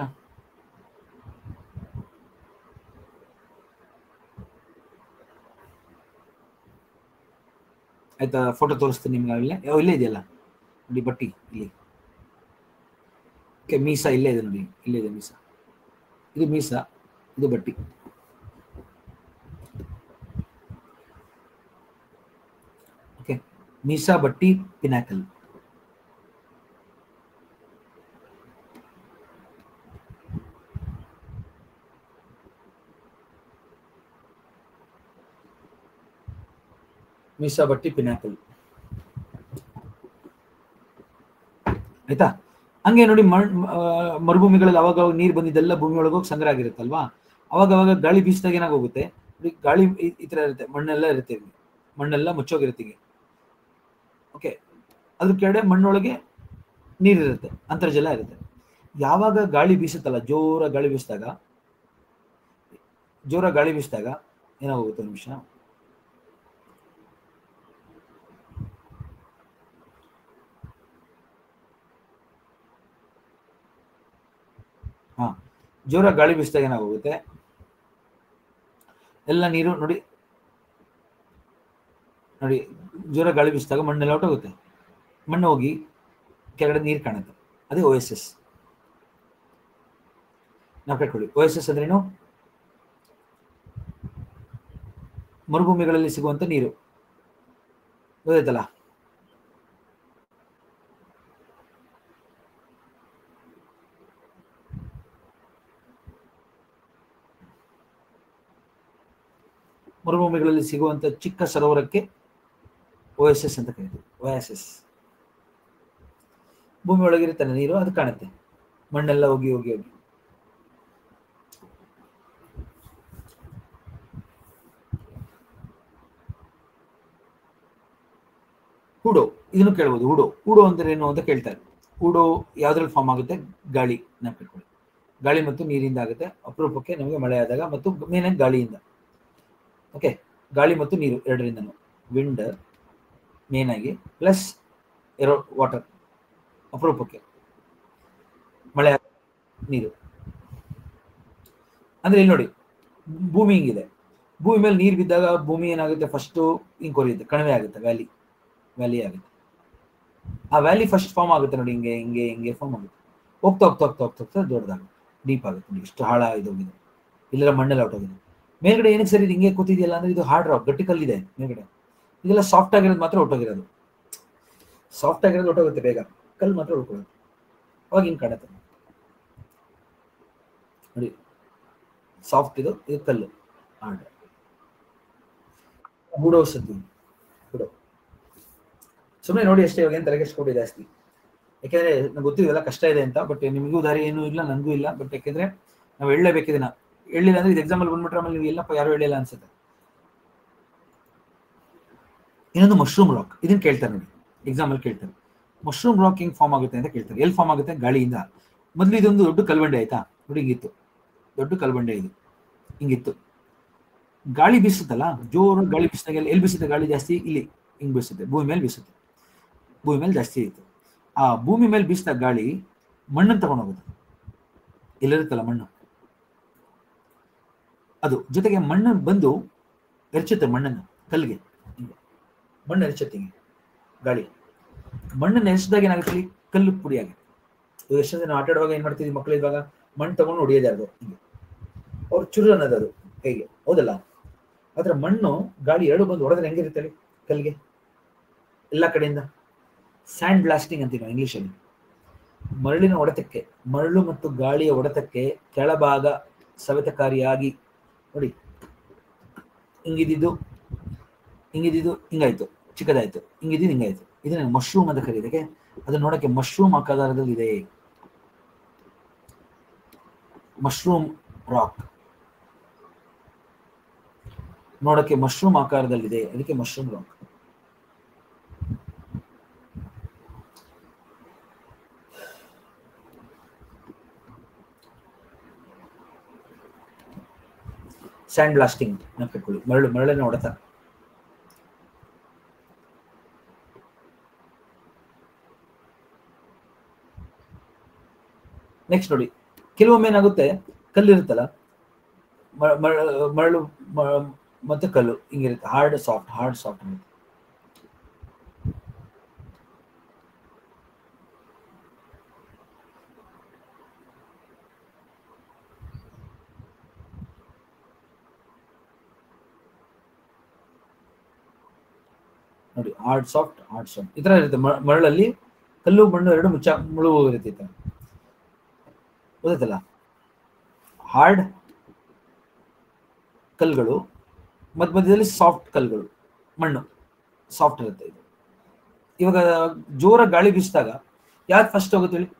ಆಯ್ತಾ ಫೋಟೋ ತೋರಿಸ್ತೀನಿ ನಿಮ್ಗೆ ಇಲ್ಲೇ ಯಾವ ಇಲ್ಲೇ ಇದೆಯಲ್ಲ ನೋಡಿ ಬಟ್ಟಿ ಇಲ್ಲಿ ಓಕೆ ಮೀಸಾ ಇಲ್ಲೇ ಇದೆ ನೋಡಿ ಇಲ್ಲೇ ಇದೆ ಮೀಸಾ ಇದು ಮೀಸಾ ಇದು ಬಟ್ಟಿ ಓಕೆ ಮೀಸಾ ಬಟ್ಟಿ ಪಿನಾಕಲ್ ಮೀಸಾ ಬಟ್ಟಿ ಪಿನಾಕಲ್ ಆಯ್ತಾ ಹಂಗೆ ನೋಡಿ ಮಣ್ ಆ, ಮರುಭೂಮಿಗಳಲ್ಲಿ ಅವಾಗ ಅವಾಗ ನೀರು ಬಂದಿದ್ದೆಲ್ಲ ಭೂಮಿ ಒಳಗೆ ಹೋಗಿ ಸಂಗ್ರಹ ಆಗಿರುತ್ತಲ್ವಾ ಅವಾಗ ಅವಾಗ ಗಾಳಿ ಬೀಸಿದಾಗ ಏನಾಗೋಗುತ್ತೆ ನೋಡಿ ಗಾಳಿ ಈ- ಈ ತರ ಇರುತ್ತೆ ಮಣ್ಣೆಲ್ಲ ಇರುತ್ತೆ ಇಲ್ಲಿ. ಮಣ್ಣೆಲ್ಲ ಮುಚ್ಚೋಗಿರುತ್ತೆ ಹಿಂಗೆ ಓಕೆ ಅದ್ರ ಕೆಳಗಡೆ ಮಣ್ಣೊಳಗೆ ನೀರಿರುತ್ತೆ ಅಂತರ್ಜಲ ಇರುತ್ತೆ ಯಾವಾಗ ಗಾಳಿ ಬೀಸುತ್ತಲ್ಲ ಜೋರ ಗಾಳಿ ಬೀಸಿದಾಗ ಜೋರ ಗಾಳಿ ಬೀಸಿದಾಗ ಏನಾಗೋಗುತ್ತೆ ಒಂದು ನಿಮಿಷ ಹಾ ಜೋರ ಗಾಳಿ ಬೀಸಿದಾಗ ಏನಾಗೋಗುತ್ತೆ ಎಲ್ಲ ನೀರು ನೋಡಿ ನೋಡಿ ಜೋರ ಗಾಳಿ ಬೀಸಿದಾಗ ಮಣ್ಣೆಲ್ಲ ಹೊಟ್ಟೋಗುತ್ತೆ ಮಣ್ಣು ಹೋಗಿ ಕೆಳಗಡೆ ನೀರು ಕಾಣುತ್ತೆ ಅದೇ ಓ ಎಸ್ ಎಸ್ ನಾವು ಕಟ್ಕೊಳ್ಳಿ ಓ ಎಸ್ ಎಸ್ ಅಂದ್ರೇನು ಮರುಭೂಮಿಗಳಲ್ಲಿ ಸಿಗುವಂತ ನೀರು ಗೊತ್ತಾಯ್ತಲ್ಲ ಮರುಭೂಮಿಗಳಲ್ಲಿ ಸಿಗುವಂತ ಚಿಕ್ಕ ಸರೋವರಕ್ಕೆ ಓ ಎಸ್ ಎಸ್ ಅಂತ ಕರೀತೀವಿ ಓ ಎಸ್ ಎಸ್ ಭೂಮಿ ಒಳಗಿರುತ್ತಾನೆ ನೀರು ಅದು ಕಾಣುತ್ತೆ ಮಣ್ಣೆಲ್ಲ ಹೋಗಿ ಹೋಗಿ ಹೋಗಿ ಹೂಡೋ ಇದನ್ನು ಕೇಳ್ಬೋದು ಹೂಡೋ ಹೂಡೋ ಅಂದ್ರೆ ಏನು ಅಂತ ಕೇಳ್ತಾರೆ ಹೂಡೋ ಯಾವ್ದ್ರಲ್ಲಿ ಫಾರ್ಮ್ ಆಗುತ್ತೆ ಗಾಳಿ ನೆನಪಿಟ್ಕೊಳ್ಳಿ ಗಾಳಿ ಮತ್ತು ನೀರಿಂದ ಆಗುತ್ತೆ ಅಪರೂಪಕ್ಕೆ ನಮಗೆ ಮಳೆ ಆದಾಗ ಮತ್ತು ಮೇನ್ ಗಾಳಿಯಿಂದ ಓಕೆ ಗಾಳಿ ಮತ್ತು ನೀರು ಎರಡರಿಂದನು ವಿಂಡ್ ಮೇನ್ ಆಗಿ ಪ್ಲಸ್ ಎರೋ ವಾಟರ್ ಅಪರೂಪಕ್ಕೆ ಮಳೆ ಆಗ- ನೀರು ಅಂದ್ರೆ ಇಲ್ಲಿ ನೋಡಿ ಭೂಮಿ ಹಿಂಗಿದೆ ಭೂಮಿ ಮೇಲೆ ನೀರು ಬಿದ್ದಾಗ ಭೂಮಿ ಏನಾಗುತ್ತೆ ಫಸ್ಟು ಹಿಂಗೆ ಕೊರಿಯುತ್ತೆ ಕಣಿವೆ ಆಗುತ್ತೆ ವ್ಯಾಲಿ ವ್ಯಾಲಿ ಆಗುತ್ತೆ ಆ ವ್ಯಾಲಿ ಫಸ್ಟ್ ಫಾರ್ಮ್ ಆಗುತ್ತೆ ನೋಡಿ ಹಿಂಗೆ ಹಿಂಗೆ ಹಿಂಗೆ ಫಾರ್ಮ್ ಆಗುತ್ತೆ ಹೋಗ್ತಾ ಹೋಗ್ತಾ ಹೋಗ್ತಾ ಹೋಗ್ತಾ ಹೋಗ್ತಾ ದೊಡ್ಡದಾಗುತ್ತೆ ಡೀಪ್ ಆಗುತ್ತೆ ನೋಡಿ ಇಷ್ಟು ಹಾಳ ಇದೋಗಿದೆ ಇಲ್ಲೆಲ್ಲ ಮಣ್ಣೆಲ್ಲ ಹೊಟ್ಟೋಗಿದೆ ಮೇಲ್ಗಡೆ ಏನಕ್ಕೆ ಸರಿ ಇದು ಹಿಂಗೆ ಕೂತಿದೆಯಲ್ಲ ಅಂದ್ರೆ ಇದು ಹಾರ್ಡ್ ರಾಕ್ ಗಟ್ಟಿ ಕಲ್ಲಿದೆ ಮೇಲ್ಗಡೆ ಇದೆಲ್ಲ ಸಾಫ್ಟ್ ಆಗಿರೋದು ಮಾತ್ರ ಹೊಟ್ಟೋಗಿರೋದು ಸಾಫ್ಟ್ ಆಗಿರೋದು ಹೊಟ್ಟೋಗುತ್ತೆ ಬೇಗ ಕಲ್ಲು ಮಾತ್ರ ಉಳ್ಕೊಳ್ಳುತ್ತೆ ಅವಾಗ ಹಿಂಗೆ ಕಾಣುತ್ತೆ ನೋಡಿ ಸಾಫ್ಟ್ ಇದು ಇದು ಕಲ್ಲು ಹಾರ್ಡ್ ಗೂಡೋ ಸದ್ದಿ ಗೂಡೋ ಸುಮ್ಮನೆ ನೋಡಿ ಅಷ್ಟೇ ಇವಾಗ ಏನು ತಲೆಗೆಸ್ಕೊಡಿ ಜಾಸ್ತಿ ಯಾಕೆಂದ್ರೆ ನಂಗೆ ಗೊತ್ತಿದೆಲ್ಲ ಕಷ್ಟ ಇದೆ ಅಂತ ಬಟ್ ನಿಮಗೂ ದಾರಿ ಏನೂ ಇಲ್ಲ ನನಗೂ ಇಲ್ಲ ಬಟ್ ಯಾಕೆಂದ್ರೆ ನಾವು ಹೇಳಲೇಬೇಕಿದೆ ನಾ ಹೇಳಿಲ್ಲ ಅಂದ್ರೆ ಇದು ಎಕ್ಸಾಂಪಲ್ ಬಂದ್ಬಿಟ್ರೆ ಆಮೇಲೆ ನೀವು ಎಲ್ಲಪ್ಪ ಯಾರು ಹೇಳಿಲ್ಲ ಅನ್ಸುತ್ತೆ ಇನ್ನೊಂದು ಮಶ್ರೂಮ್ ರಾಕ್ ಇದನ್ನ ಕೇಳ್ತಾರೆ ನೋಡಿ ಎಕ್ಸಾಮ್ ಅಲ್ಲಿ ಕೇಳ್ತಾರೆ ಮಶ್ರೂಮ್ ರಾಕ್ ಹಿಂಗ್ ಫಾರ್ಮ್ ಆಗುತ್ತೆ ಅಂತ ಕೇಳ್ತಾರೆ ಎಲ್ಲಿ ಫಾರ್ಮ್ ಆಗುತ್ತೆ ಗಾಳಿಯಿಂದ ಮೊದಲು ಇದೊಂದು ದೊಡ್ಡ ಕಲ್ಬಂಡೆ ಆಯ್ತಾ ನೋಡಿ ಹಿಂಗಿತ್ತು ದೊಡ್ಡ ಕಲ್ಬಂಡೆ ಇದು ಹಿಂಗಿತ್ತು ಗಾಳಿ ಬೀಸುತ್ತಲ್ಲ ಜೋರು ಗಾಳಿ ಬೀಸಿದಾಗ ಎಲ್ಲಿ ಬೀಸುತ್ತೆ ಗಾಳಿ ಜಾಸ್ತಿ ಇಲ್ಲಿ ಹಿಂಗ್ ಬೀಸುತ್ತೆ ಭೂಮಿ ಮೇಲೆ ಬೀಸುತ್ತೆ ಭೂಮಿ ಮೇಲೆ ಜಾಸ್ತಿ ಇತ್ತು ಆ ಭೂಮಿ ಮೇಲೆ ಬೀಸಿದ ಗಾಳಿ ಮಣ್ಣನ್ನು ತಗೊಂಡು ಹೋಗುತ್ತೆ ಇಲ್ಲಿರುತ್ತಲ್ಲ ಮಣ್ಣು ಅದು ಜೊತೆಗೆ ಮಣ್ಣು ಬಂದು ಎರಚುತ್ತೆ ಮಣ್ಣನ್ನು ಕಲ್ಲಿಗೆ ಹಿಂಗೆ. ಮಣ್ಣು ಎರಚುತ್ತೆ ಹಿಂಗೆ ಗಾಳಿ ಮಣ್ಣನ್ನು ಎರಿಸಿದಾಗ ಏನಾಗುತ್ತೆ ಇಲ್ಲಿ ಕಲ್ಲು ಪುಡಿ ಆಗುತ್ತೆ ಇವಾಗ ಎಷ್ಟು ಜನ ಆಟ ಆಡುವಾಗ ಏನ್ ಮಾಡ್ತಿದ್ವಿ ಮಕ್ಕಳು ಇವಾಗ ಮಣ್ಣು ತಗೊಂಡು ಹೊಡಿಯೋದೇ ಅದು ಹಿಂಗೆ ಅವ್ರು ಚುರು ಅನ್ನೋದು ಅದು ಹೇಗೆ ಹೌದಲ್ಲ ಆದ್ರೆ ಮಣ್ಣು ಗಾಳಿ ಎರಡು ಬಂದು ಹೊಡೆದ್ರೆ ಹೆಂಗಿರುತ್ತೆ ಹೇಳಿ ಕಲ್ಲಿಗೆ ಎಲ್ಲ ಕಡೆಯಿಂದ ಸ್ಯಾಂಡ್ ಬ್ಲಾಸ್ಟಿಂಗ್ ಅಂತೀವಿ ನಾವು ಇಂಗ್ಲಿಷಲ್ಲಿ ಮರಳಿನ ಹೊಡೆತಕ್ಕೆ ಮರಳು ಮತ್ತು ಗಾಳಿಯ ಹೊಡೆತಕ್ಕೆ ಕೆಳಭಾಗ ಸವೆತಕಾರಿಯಾಗಿ ನೋಡಿ ಹಿಂಗಿದ್ದು ಹಿಂಗಿದ್ದು ಹಿಂಗಾಯ್ತು ಚಿಕ್ಕದಾಯ್ತು ಹಿಂಗಿದ್ದು ಹಿಂಗಾಯ್ತು ಇದನ್ನ ಮಶ್ರೂಮ್ ಅಂತ ಕರೀದಕ್ಕೆ ಅದು ನೋಡಕ್ಕೆ ಮಶ್ರೂಮ್ ಆಕಾರದಲ್ಲಿ ಇದೆ ಮಶ್ರೂಮ್ ರಾಕ್ ನೋಡಕ್ಕೆ ಮಶ್ರೂಮ್ ಆಕಾರದಲ್ಲಿದೆ ಅದಕ್ಕೆ ಮಶ್ರೂಮ್ ರಾಕ್ ಸ್ಯಾಂಡ್ ಬ್ಲಾಸ್ಟಿಂಗ್ ನೆನಪಿಟ್ಕೊಳ್ಳಿ ಮರಳು ಮರಳಿನ ಹೊಡೆತ ನೆಕ್ಸ್ಟ್ ನೋಡಿ ಕೆಲವೊಮ್ಮೆ ಏನಾಗುತ್ತೆ ಕಲ್ಲಿರುತ್ತಲ್ಲ ಮ- ಮರ- ಮರಳು ಮ- ಮತ್ತೆ ಕಲ್ಲು ಹಿಂಗಿರುತ್ತೆ ಹಾರ್ಡ್ ಸಾಫ್ಟ್ ಹಾರ್ಡ್ ಸಾಫ್ಟ್ ಇರುತ್ತೆ ನೋಡಿ ಹಾರ್ಡ್ ಸಾಫ್ಟ್ ಹಾರ್ಡ್ ಸಾಫ್ಟ್ ಈ ತರ ಇರುತ್ತೆ ಮ- ಮರಳಲ್ಲಿ ಕಲ್ಲು ಮಣ್ಣು ಎರಡು ಮುಚ್ಚ ಮುಳು ಇರುತ್ತೆ ಈ ತರ ಗೊತ್ತಾಯ್ತಲ್ಲ ಹಾರ್ಡ್ ಕಲ್ಗಳು ಮಧ್ಯ ಮಧ್ಯದಲ್ಲಿ ಸಾಫ್ಟ್ ಕಲ್ಗಳು ಮಣ್ಣು ಸಾಫ್ಟ್ ಇರುತ್ತೆ ಇದು ಇವಾಗ ಜೋರ ಗಾಳಿ ಬೀಸಿದಾಗ ಯಾವ್ದು ಫಸ್ಟ್ ಹೋಗುತ್ತೆ ಹೇಳಿ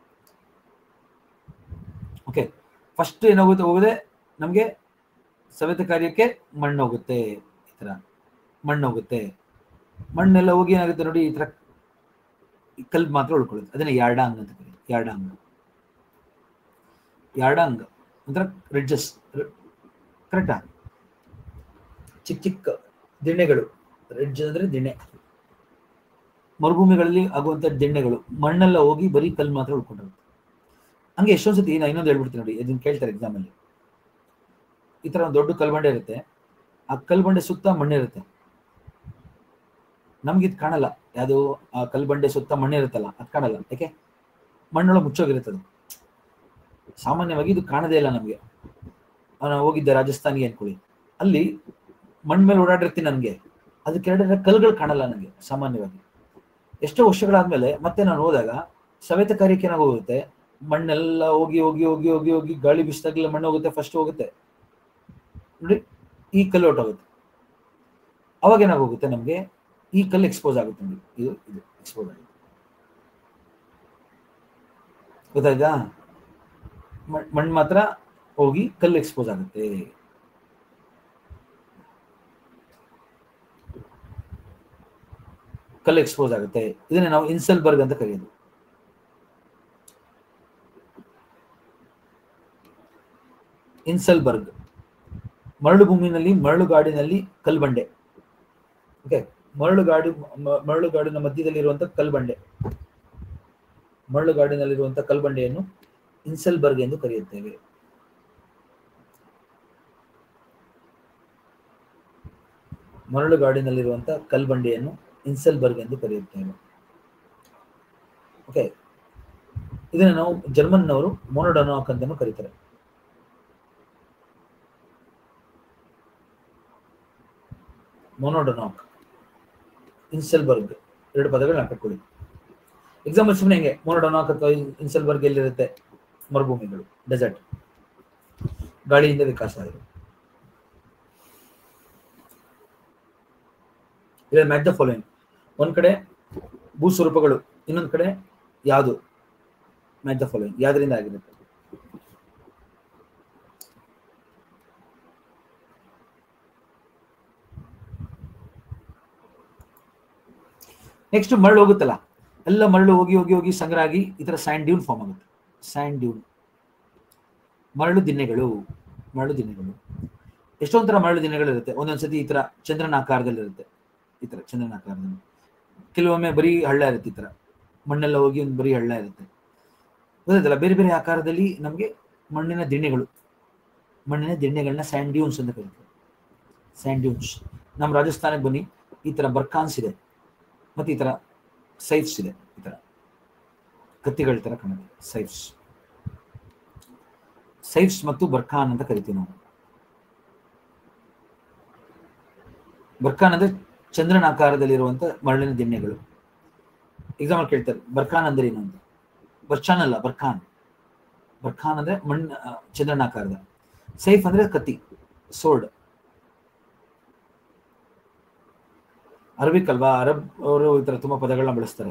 ಓಕೆ ಫಸ್ಟ್ ಏನಾಗುತ್ತೆ ಹೋಗದೆ ನಮಗೆ ಸವೆತ ಕಾರ್ಯಕ್ಕೆ ಮಣ್ಣು ಹೋಗುತ್ತೆ ಈ ತರ ಮಣ್ಣು ಹೋಗುತ್ತೆ ಮಣ್ಣೆಲ್ಲ ಹೋಗಿ ಏನಾಗುತ್ತೆ ನೋಡಿ ಈ ತರ ಈ ಕಲ್ಲು ಮಾತ್ರ ಉಳ್ಕೊಳ್ಳುತ್ತೆ ಅದನ್ನ ಯಾರ್ಡಾಂಗ್ ಅಂತ ಕರೀತಾರೆ ಯಾರ್ಡಾಂಗ್ ಯಾರ್ಡಾಂಗ್ ಒಂಥರ ರಿಡ್ಜಸ್ ಕರೆಕ್ಟಾ ಚಿಕ್ಕ ಚಿಕ್ಕ ದಿಣ್ಣೆಗಳು ರಿಡ್ಜ್ ಅಂದ್ರೆ ದಿಣ್ಣೆ ಮರುಭೂಮಿಗಳಲ್ಲಿ ಆಗುವಂತ ದಿಣ್ಣೆಗಳು ಮಣ್ಣೆಲ್ಲ ಹೋಗಿ ಬರೀ ಕಲ್ಲು ಮಾತ್ರ ಉಳ್ಕೊಂಡಿರುತ್ತೆ ಹಂಗೆ ಎಷ್ಟೊಂದ್ ಸತಿ ನಾ ಇನ್ನೊಂದು ಹೇಳ್ಬಿಡ್ತೀನಿ ನೋಡಿ ಇದನ್ನ ಕೇಳ್ತಾರೆ ಎಕ್ಸಾಮ್ ಅಲ್ಲಿ ಈ ತರ ಒಂದು ದೊಡ್ಡ ಕಲ್ಬಂಡೆ ಇರುತ್ತೆ ಆ ಕಲ್ಬಂಡೆ ಸುತ್ತ ಮಣ್ಣಿರುತ್ತೆ ನಮ್ಗೆ ಇದು ಕಾಣಲ್ಲ ಯಾವುದು ಆ ಕಲ್ಬಂಡೆ ಸುತ್ತ ಮಣ್ಣಿರುತ್ತಲ್ಲ ಅದು ಕಾಣಲ್ಲ ಯಾಕೆ ಮಣ್ಣೊಳಗೆ ಮುಚ್ಚೋಗಿರುತ್ತೆ ಅದು ಸಾಮಾನ್ಯವಾಗಿ ಇದು ಕಾಣದೇ ಇಲ್ಲ ನಮಗೆ ನಾನು ಹೋಗಿದ್ದೆ ರಾಜಸ್ಥಾನಿಗೆ ಅನ್ಕೊಳ್ಳಿ ಅಲ್ಲಿ ಮಣ್ಣ ಮೇಲೆ ಓಡಾಡಿರ್ತೀನಿ ನನಗೆ ಅದು ಕೆಳಗಡೆ ಕಲ್ಗಳು ಕಾಣಲ್ಲ ನನಗೆ ಸಾಮಾನ್ಯವಾಗಿ ಎಷ್ಟೋ ವರ್ಷಗಳಾದ್ಮೇಲೆ ಮತ್ತೆ ನಾನು ಹೋದಾಗ ಸವೆತ ಕಾರ್ಯಕ್ಕೆ ಏನಾಗೋಗುತ್ತೆ ಮಣ್ಣೆಲ್ಲ ಹೋಗಿ ಹೋಗಿ ಹೋಗಿ ಹೋಗಿ ಹೋಗಿ ಗಾಳಿ ಬೀಸಿದಾಗಲೆಲ್ಲ ಮಣ್ಣು ಹೋಗುತ್ತೆ ಫಸ್ಟ್ ಹೋಗುತ್ತೆ ನೋಡಿ ಈ ಕಲ್ಲು ಹೊಟ್ಟೋಗುತ್ತೆ ಅವಾಗ ಏನಾಗೋಗುತ್ತೆ ನಮಗೆ ಈ ಕಲ್ಲು ಎಕ್ಸ್ಪೋಸ್ ಆಗುತ್ತೆ ನೋಡಿ ಇದು ಇದು ಎಕ್ಸ್ಪೋಸ್ ಆಗುತ್ತೆ ಗೊತ್ತಾಯ್ತಾ ಮಣ್ಣು ಮಾತ್ರ ಹೋಗಿ ಕಲ್ಲು ಎಕ್ಸ್ಪೋಸ್ ಆಗುತ್ತೆ ಕಲ್ಲು ಎಕ್ಸ್ಪೋಸ್ ಆಗುತ್ತೆ ಇದನ್ನ ನಾವು ಇನ್ಸಲ್ಬರ್ಗ್ ಅಂತ ಕರೆಯೋದು ಇನ್ಸಲ್ಬರ್ಗ್ ಮರಳು ಭೂಮಿನಲ್ಲಿ ಮರಳುಗಾಡಿನಲ್ಲಿ ಕಲ್ಬಂಡೆ ಓಕೆ ಮರಳುಗಾಡು ಮ- ಮರಳುಗಾಡಿನ ಮಧ್ಯದಲ್ಲಿರುವಂತ ಕಲ್ಬಂಡೆ ಮರಳುಗಾಡಿನಲ್ಲಿರುವಂತ ಕಲ್ಬಂಡೆಯನ್ನು ಇನ್ಸಲ್ಬರ್ಗ್ ಎಂದು ಕರೆಯುತ್ತೇವೆ ಮರಳುಗಾಡಿನಲ್ಲಿರುವಂತ ಕಲ್ಬಂಡೆಯನ್ನು ಇನ್ಸಲ್ಬರ್ಗ್ ಎಂದು ಕರೆಯುತ್ತೇವೆ ಓಕೆ ಇದನ್ನು ನಾವು ಜರ್ಮನ್ನವರು ಮೋನೋಡನಾಕ್ ಅಂತಲೂ ಕರೀತಾರೆ ಮೊನೋಡನಾಕ್ ಇನ್ಸೆಲ್ಬರ್ಗ್ ಎರಡು ಪದಗಳನ್ನ ಹಾಕಿಕೊಳ್ಳಿ ಎಕ್ಸಾಂಪಲ್ ಸುಮ್ಮನೆ ಹೆಂಗೆ ಮೊನೋಡನಾಕ್ ಅಥವಾ ಇನ್ಸೆಲ್ಬರ್ಗ್ ಎಲ್ಲಿರುತ್ತೆ ಮರುಭೂಮಿಗಳು ಡೆಸರ್ಟ್ ಗಾಳಿಯಿಂದ ವಿಕಾಸ ಆಗಿದೆ ಇಲ್ಲ ಮ್ಯಾಚ್ ದ ಫಾಲೋಯಿಂಗ್ ಒಂದ್ ಕಡೆ ಭೂ ಸ್ವರೂಪಗಳು ಇನ್ನೊಂದ್ ಕಡೆ ಯಾವುದು ಮ್ಯಾಚ್ ದ ಫಾಲೋಯಿಂಗ್ ಯಾವ್ದರಿಂದ ಆಗಿರುತ್ತೆ ನೆಕ್ಸ್ಟ್ ಮರಳು ಹೋಗುತ್ತಲ್ಲ ಎಲ್ಲ ಮರಳು ಹೋಗಿ ಹೋಗಿ ಹೋಗಿ ಸಂಗ್ರಹ ಆಗಿ ಈ ತರ ಸ್ಯಾಂಡ್ ಡ್ಯೂನ್ ಫಾರ್ಮ್ ಆಗುತ್ತೆ ಸ್ಯಾಂಡ್ ಡ್ಯೂನ್ ಮರಳು ದಿನ್ನೆಗಳು ಮರಳು ದಿನ್ನೆಗಳು ಎಷ್ಟೊಂದ್ ತರ ಮರಳು ದಿನ್ನೆಗಳು ಇರುತ್ತೆ ಒಂದೊಂದ್ಸತಿ ಈ ತರ ಚಂದ್ರನ ಆಕಾರದಲ್ಲಿ ಇರುತ್ತೆ ಈ ತರ ಚಂದ್ರನ ಆಕಾರದಲ್ಲಿ ಕೆಲವೊಮ್ಮೆ ಬರೀ ಹಳ್ಳ ಇರುತ್ತೆ ಈ ತರ ಮಣ್ಣೆಲ್ಲ ಹೋಗಿ ಒಂದು ಬರೀ ಹಳ್ಳ ಇರುತ್ತೆ ಗೊತ್ತಾಯ್ತಲ್ಲ ಬೇರೆ ಬೇರೆ ಆಕಾರದಲ್ಲಿ ನಮಗೆ ಮಣ್ಣಿನ ದಿಣ್ಣೆಗಳು ಮಣ್ಣಿನ ದಿಣ್ಣೆಗಳನ್ನ ಸ್ಯಾಂಡ್ ಡ್ಯೂನ್ಸ್ ಅಂತ ಕರೀತಾರೆ ಸ್ಯಾಂಡ್ ಡ್ಯೂನ್ಸ್ ನಮ್ಮ ರಾಜಸ್ಥಾನಕ್ಕೆ ಬನ್ನಿ ಈ ತರ ಬರ್ಕಾನ್ಸ್ ಇದೆ ಮತ್ತೆ ಈ ತರ ಸೈಫ್ಸ್ ಇದೆ ಈ ತರ ಕತ್ತಿಗಳ ತರ ಕಾಣುತ್ತೆ ಸೈಫ್ಸ್ ಸೈಫ್ಸ್ ಮತ್ತು ಬರ್ಖಾನ್ ಅಂತ ಕರಿತೀವಿ ನಾವು ಬರ್ಖಾನ್ ಅಂದ್ರೆ ಚಂದ್ರನ ಆಕಾರದಲ್ಲಿರುವಂತ ಮರಳಿನ ದಿಣ್ಣೆಗಳು ಎಕ್ಸಾಂಪಲ್ ಕೇಳ್ತಾರೆ ಬರ್ಖಾನ್ ಅಂದ್ರೆ ಏನು ಅಂತ ಬರ್ಚಾನ್ ಅಲ್ಲ ಬರ್ಖಾನ್ ಬರ್ಖಾನ್ ಅಂದ್ರೆ ಮಣ್ಣು ಆ, ಚಂದ್ರನ ಆಕಾರದ ಸೈಫ್ ಅಂದ್ರೆ ಕತ್ತಿ ಸೋಲ್ಡ್ ಅರಬಿಕ್ ಅಲ್ವಾ ಅರಬ್ ಅವರು ಈ ತರ ತುಂಬಾ ಪದಗಳನ್ನ ಬಳಸ್ತಾರೆ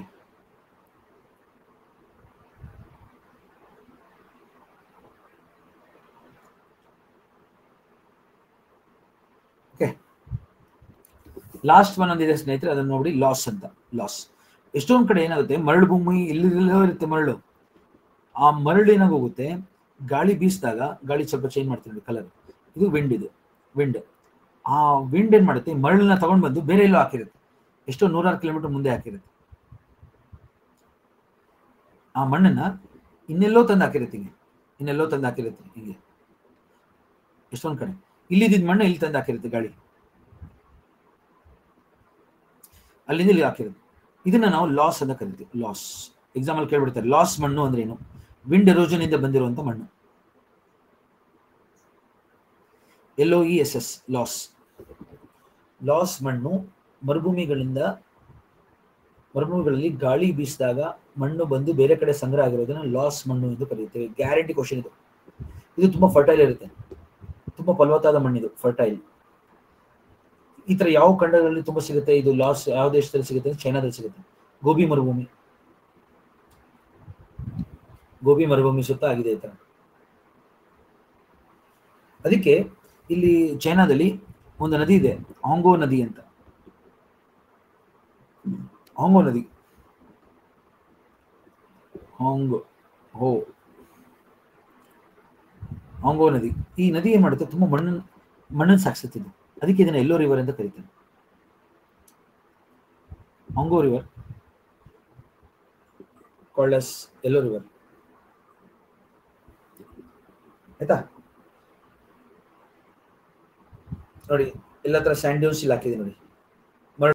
ಓಕೆ ಲಾಸ್ಟ್ ಒನ್ ಒಂದಿದೆ ಸ್ನೇಹಿತರೆ ಅದನ್ನ ನೋಡಿ ಲಾಸ್ ಅಂತ ಲಾಸ್ ಎಷ್ಟೊಂದ್ ಕಡೆ ಏನಾಗುತ್ತೆ ಮರಳು ಭೂಮಿ ಇಲ್ಲಿರಲ್ಲೋ ಇರುತ್ತೆ ಮರಳು ಆ ಮರಳು ಏನಾಗೋಗುತ್ತೆ ಗಾಳಿ ಬೀಸಿದಾಗ ಗಾಳಿ ಸ್ವಲ್ಪ ಚೇಂಜ್ ಮಾಡ್ತೀನಿ ಕಲರ್ ಇದು ವಿಂಡ್ ಇದು ವಿಂಡ್ ಆ ವಿಂಡ್ ಏನ್ ಮಾಡುತ್ತೆ ಮರಳನ್ನ ತಗೊಂಡ್ ಬಂದು ಬೇರೆ ಎಲ್ಲೋ ಹಾಕಿರುತ್ತೆ ಎಷ್ಟೋ ನೂರಾರು ಕಿಲೋಮೀಟರ್ ಮುಂದೆ ಹಾಕಿರುತ್ತೆ ಆ ಮಣ್ಣನ್ನ ಇನ್ನೆಲ್ಲೋ ತಂದು ಹಾಕಿರುತ್ತೆ ಹಿಂಗೆ ಇನ್ನೆಲ್ಲೋ ತಂದು ಹಾಕಿರುತ್ತೆ ಹಿಂಗೆ ಎಷ್ಟೊಂದ್ ಕಡೆ ಇಲ್ಲಿದ್ದ ಮಣ್ಣು ಇಲ್ಲಿ ತಂದು ಹಾಕಿರುತ್ತೆ ಗಾಳಿ ಅಲ್ಲಿಂದ ಇಲ್ಲಿ ಹಾಕಿರುತ್ತೆ ಇದನ್ನ ನಾವು ಲಾಸ್ ಅಂತ ಕರಿತೀವಿ ಲಾಸ್ ಎಕ್ಸಾಂಪಲ್ ಕೇಳ್ಬಿಡ್ತಾರೆ ಲಾಸ್ ಮಣ್ಣು ಅಂದ್ರೆ ಏನು ವಿಂಡ್ ಎರೋಜನ್ ಇಂದ ಬಂದಿರುವಂತ ಮಣ್ಣು L O E S S loess loess ಮಣ್ಣು ಮರುಭೂಮಿಗಳಿಂದ ಮರುಭೂಮಿಗಳಲ್ಲಿ ಗಾಳಿ ಬೀಸಿದಾಗ ಮಣ್ಣು ಬಂದು ಬೇರೆ ಕಡೆ ಸಂಗ್ರಹ ಆಗಿರೋದನ್ನ ಲಾಸ್ ಮಣ್ಣು ಎಂದು ಕರೆಯುತ್ತೇವೆ ಗ್ಯಾರಂಟಿ ಕ್ವಶನ್ ಇದು ಇದು ತುಂಬಾ ಫರ್ಟೈಲ್ ಇರುತ್ತೆ ತುಂಬಾ ಫಲವತ್ತಾದ ಮಣ್ಣಿದು ಫರ್ಟೈಲ್ ಈ ತರ ಯಾವ ಖಂಡಗಳಲ್ಲಿ ತುಂಬಾ ಸಿಗುತ್ತೆ ಇದು ಲಾಸ್ ಯಾವ ದೇಶದಲ್ಲಿ ಸಿಗುತ್ತೆ ಅಂದ್ರೆ ಚೈನಾದಲ್ಲಿ ಸಿಗುತ್ತೆ ಗೋಬಿ ಮರುಭೂಮಿ ಗೋಬಿ ಮರುಭೂಮಿ ಸುತ್ತ ಆಗಿದೆ ಈ ತರ ಅದಕ್ಕೆ ಇಲ್ಲಿ ಚೈನಾದಲ್ಲಿ ಒಂದು ನದಿ ಇದೆ ಆಂಗೋ ನದಿ ಅಂತ ಆಂಗೋ ನದಿ ಹಾಂಗೋ ಹೋ ಆಂಗೋ ನದಿ ಈ ನದಿ ಏನ್ ಮಾಡುತ್ತೆ ತುಂಬಾ ಮಣ್ಣನ್ನು ಮಣ್ಣನ್ನು ಸಾಗಿಸುತ್ತಿದ್ದು ಅದಕ್ಕೆ ಇದನ್ನ ಎಲ್ಲೋ ರಿವರ್ ಅಂತ ಕರೀತಾರೆ ಆಂಗೋ ರಿವರ್ ಕೊಳ್ಳಸ್ ಎಲ್ಲೋ ರಿವರ್ ಆಯ್ತಾ ನೋಡಿ ಎಲ್ಲ ತರ ಸ್ಯಾಂಡ್ ಡ್ಯೂನ್ಸ್ ಇಲ್ಲಿ ಹಾಕಿದೆ ನೋಡಿ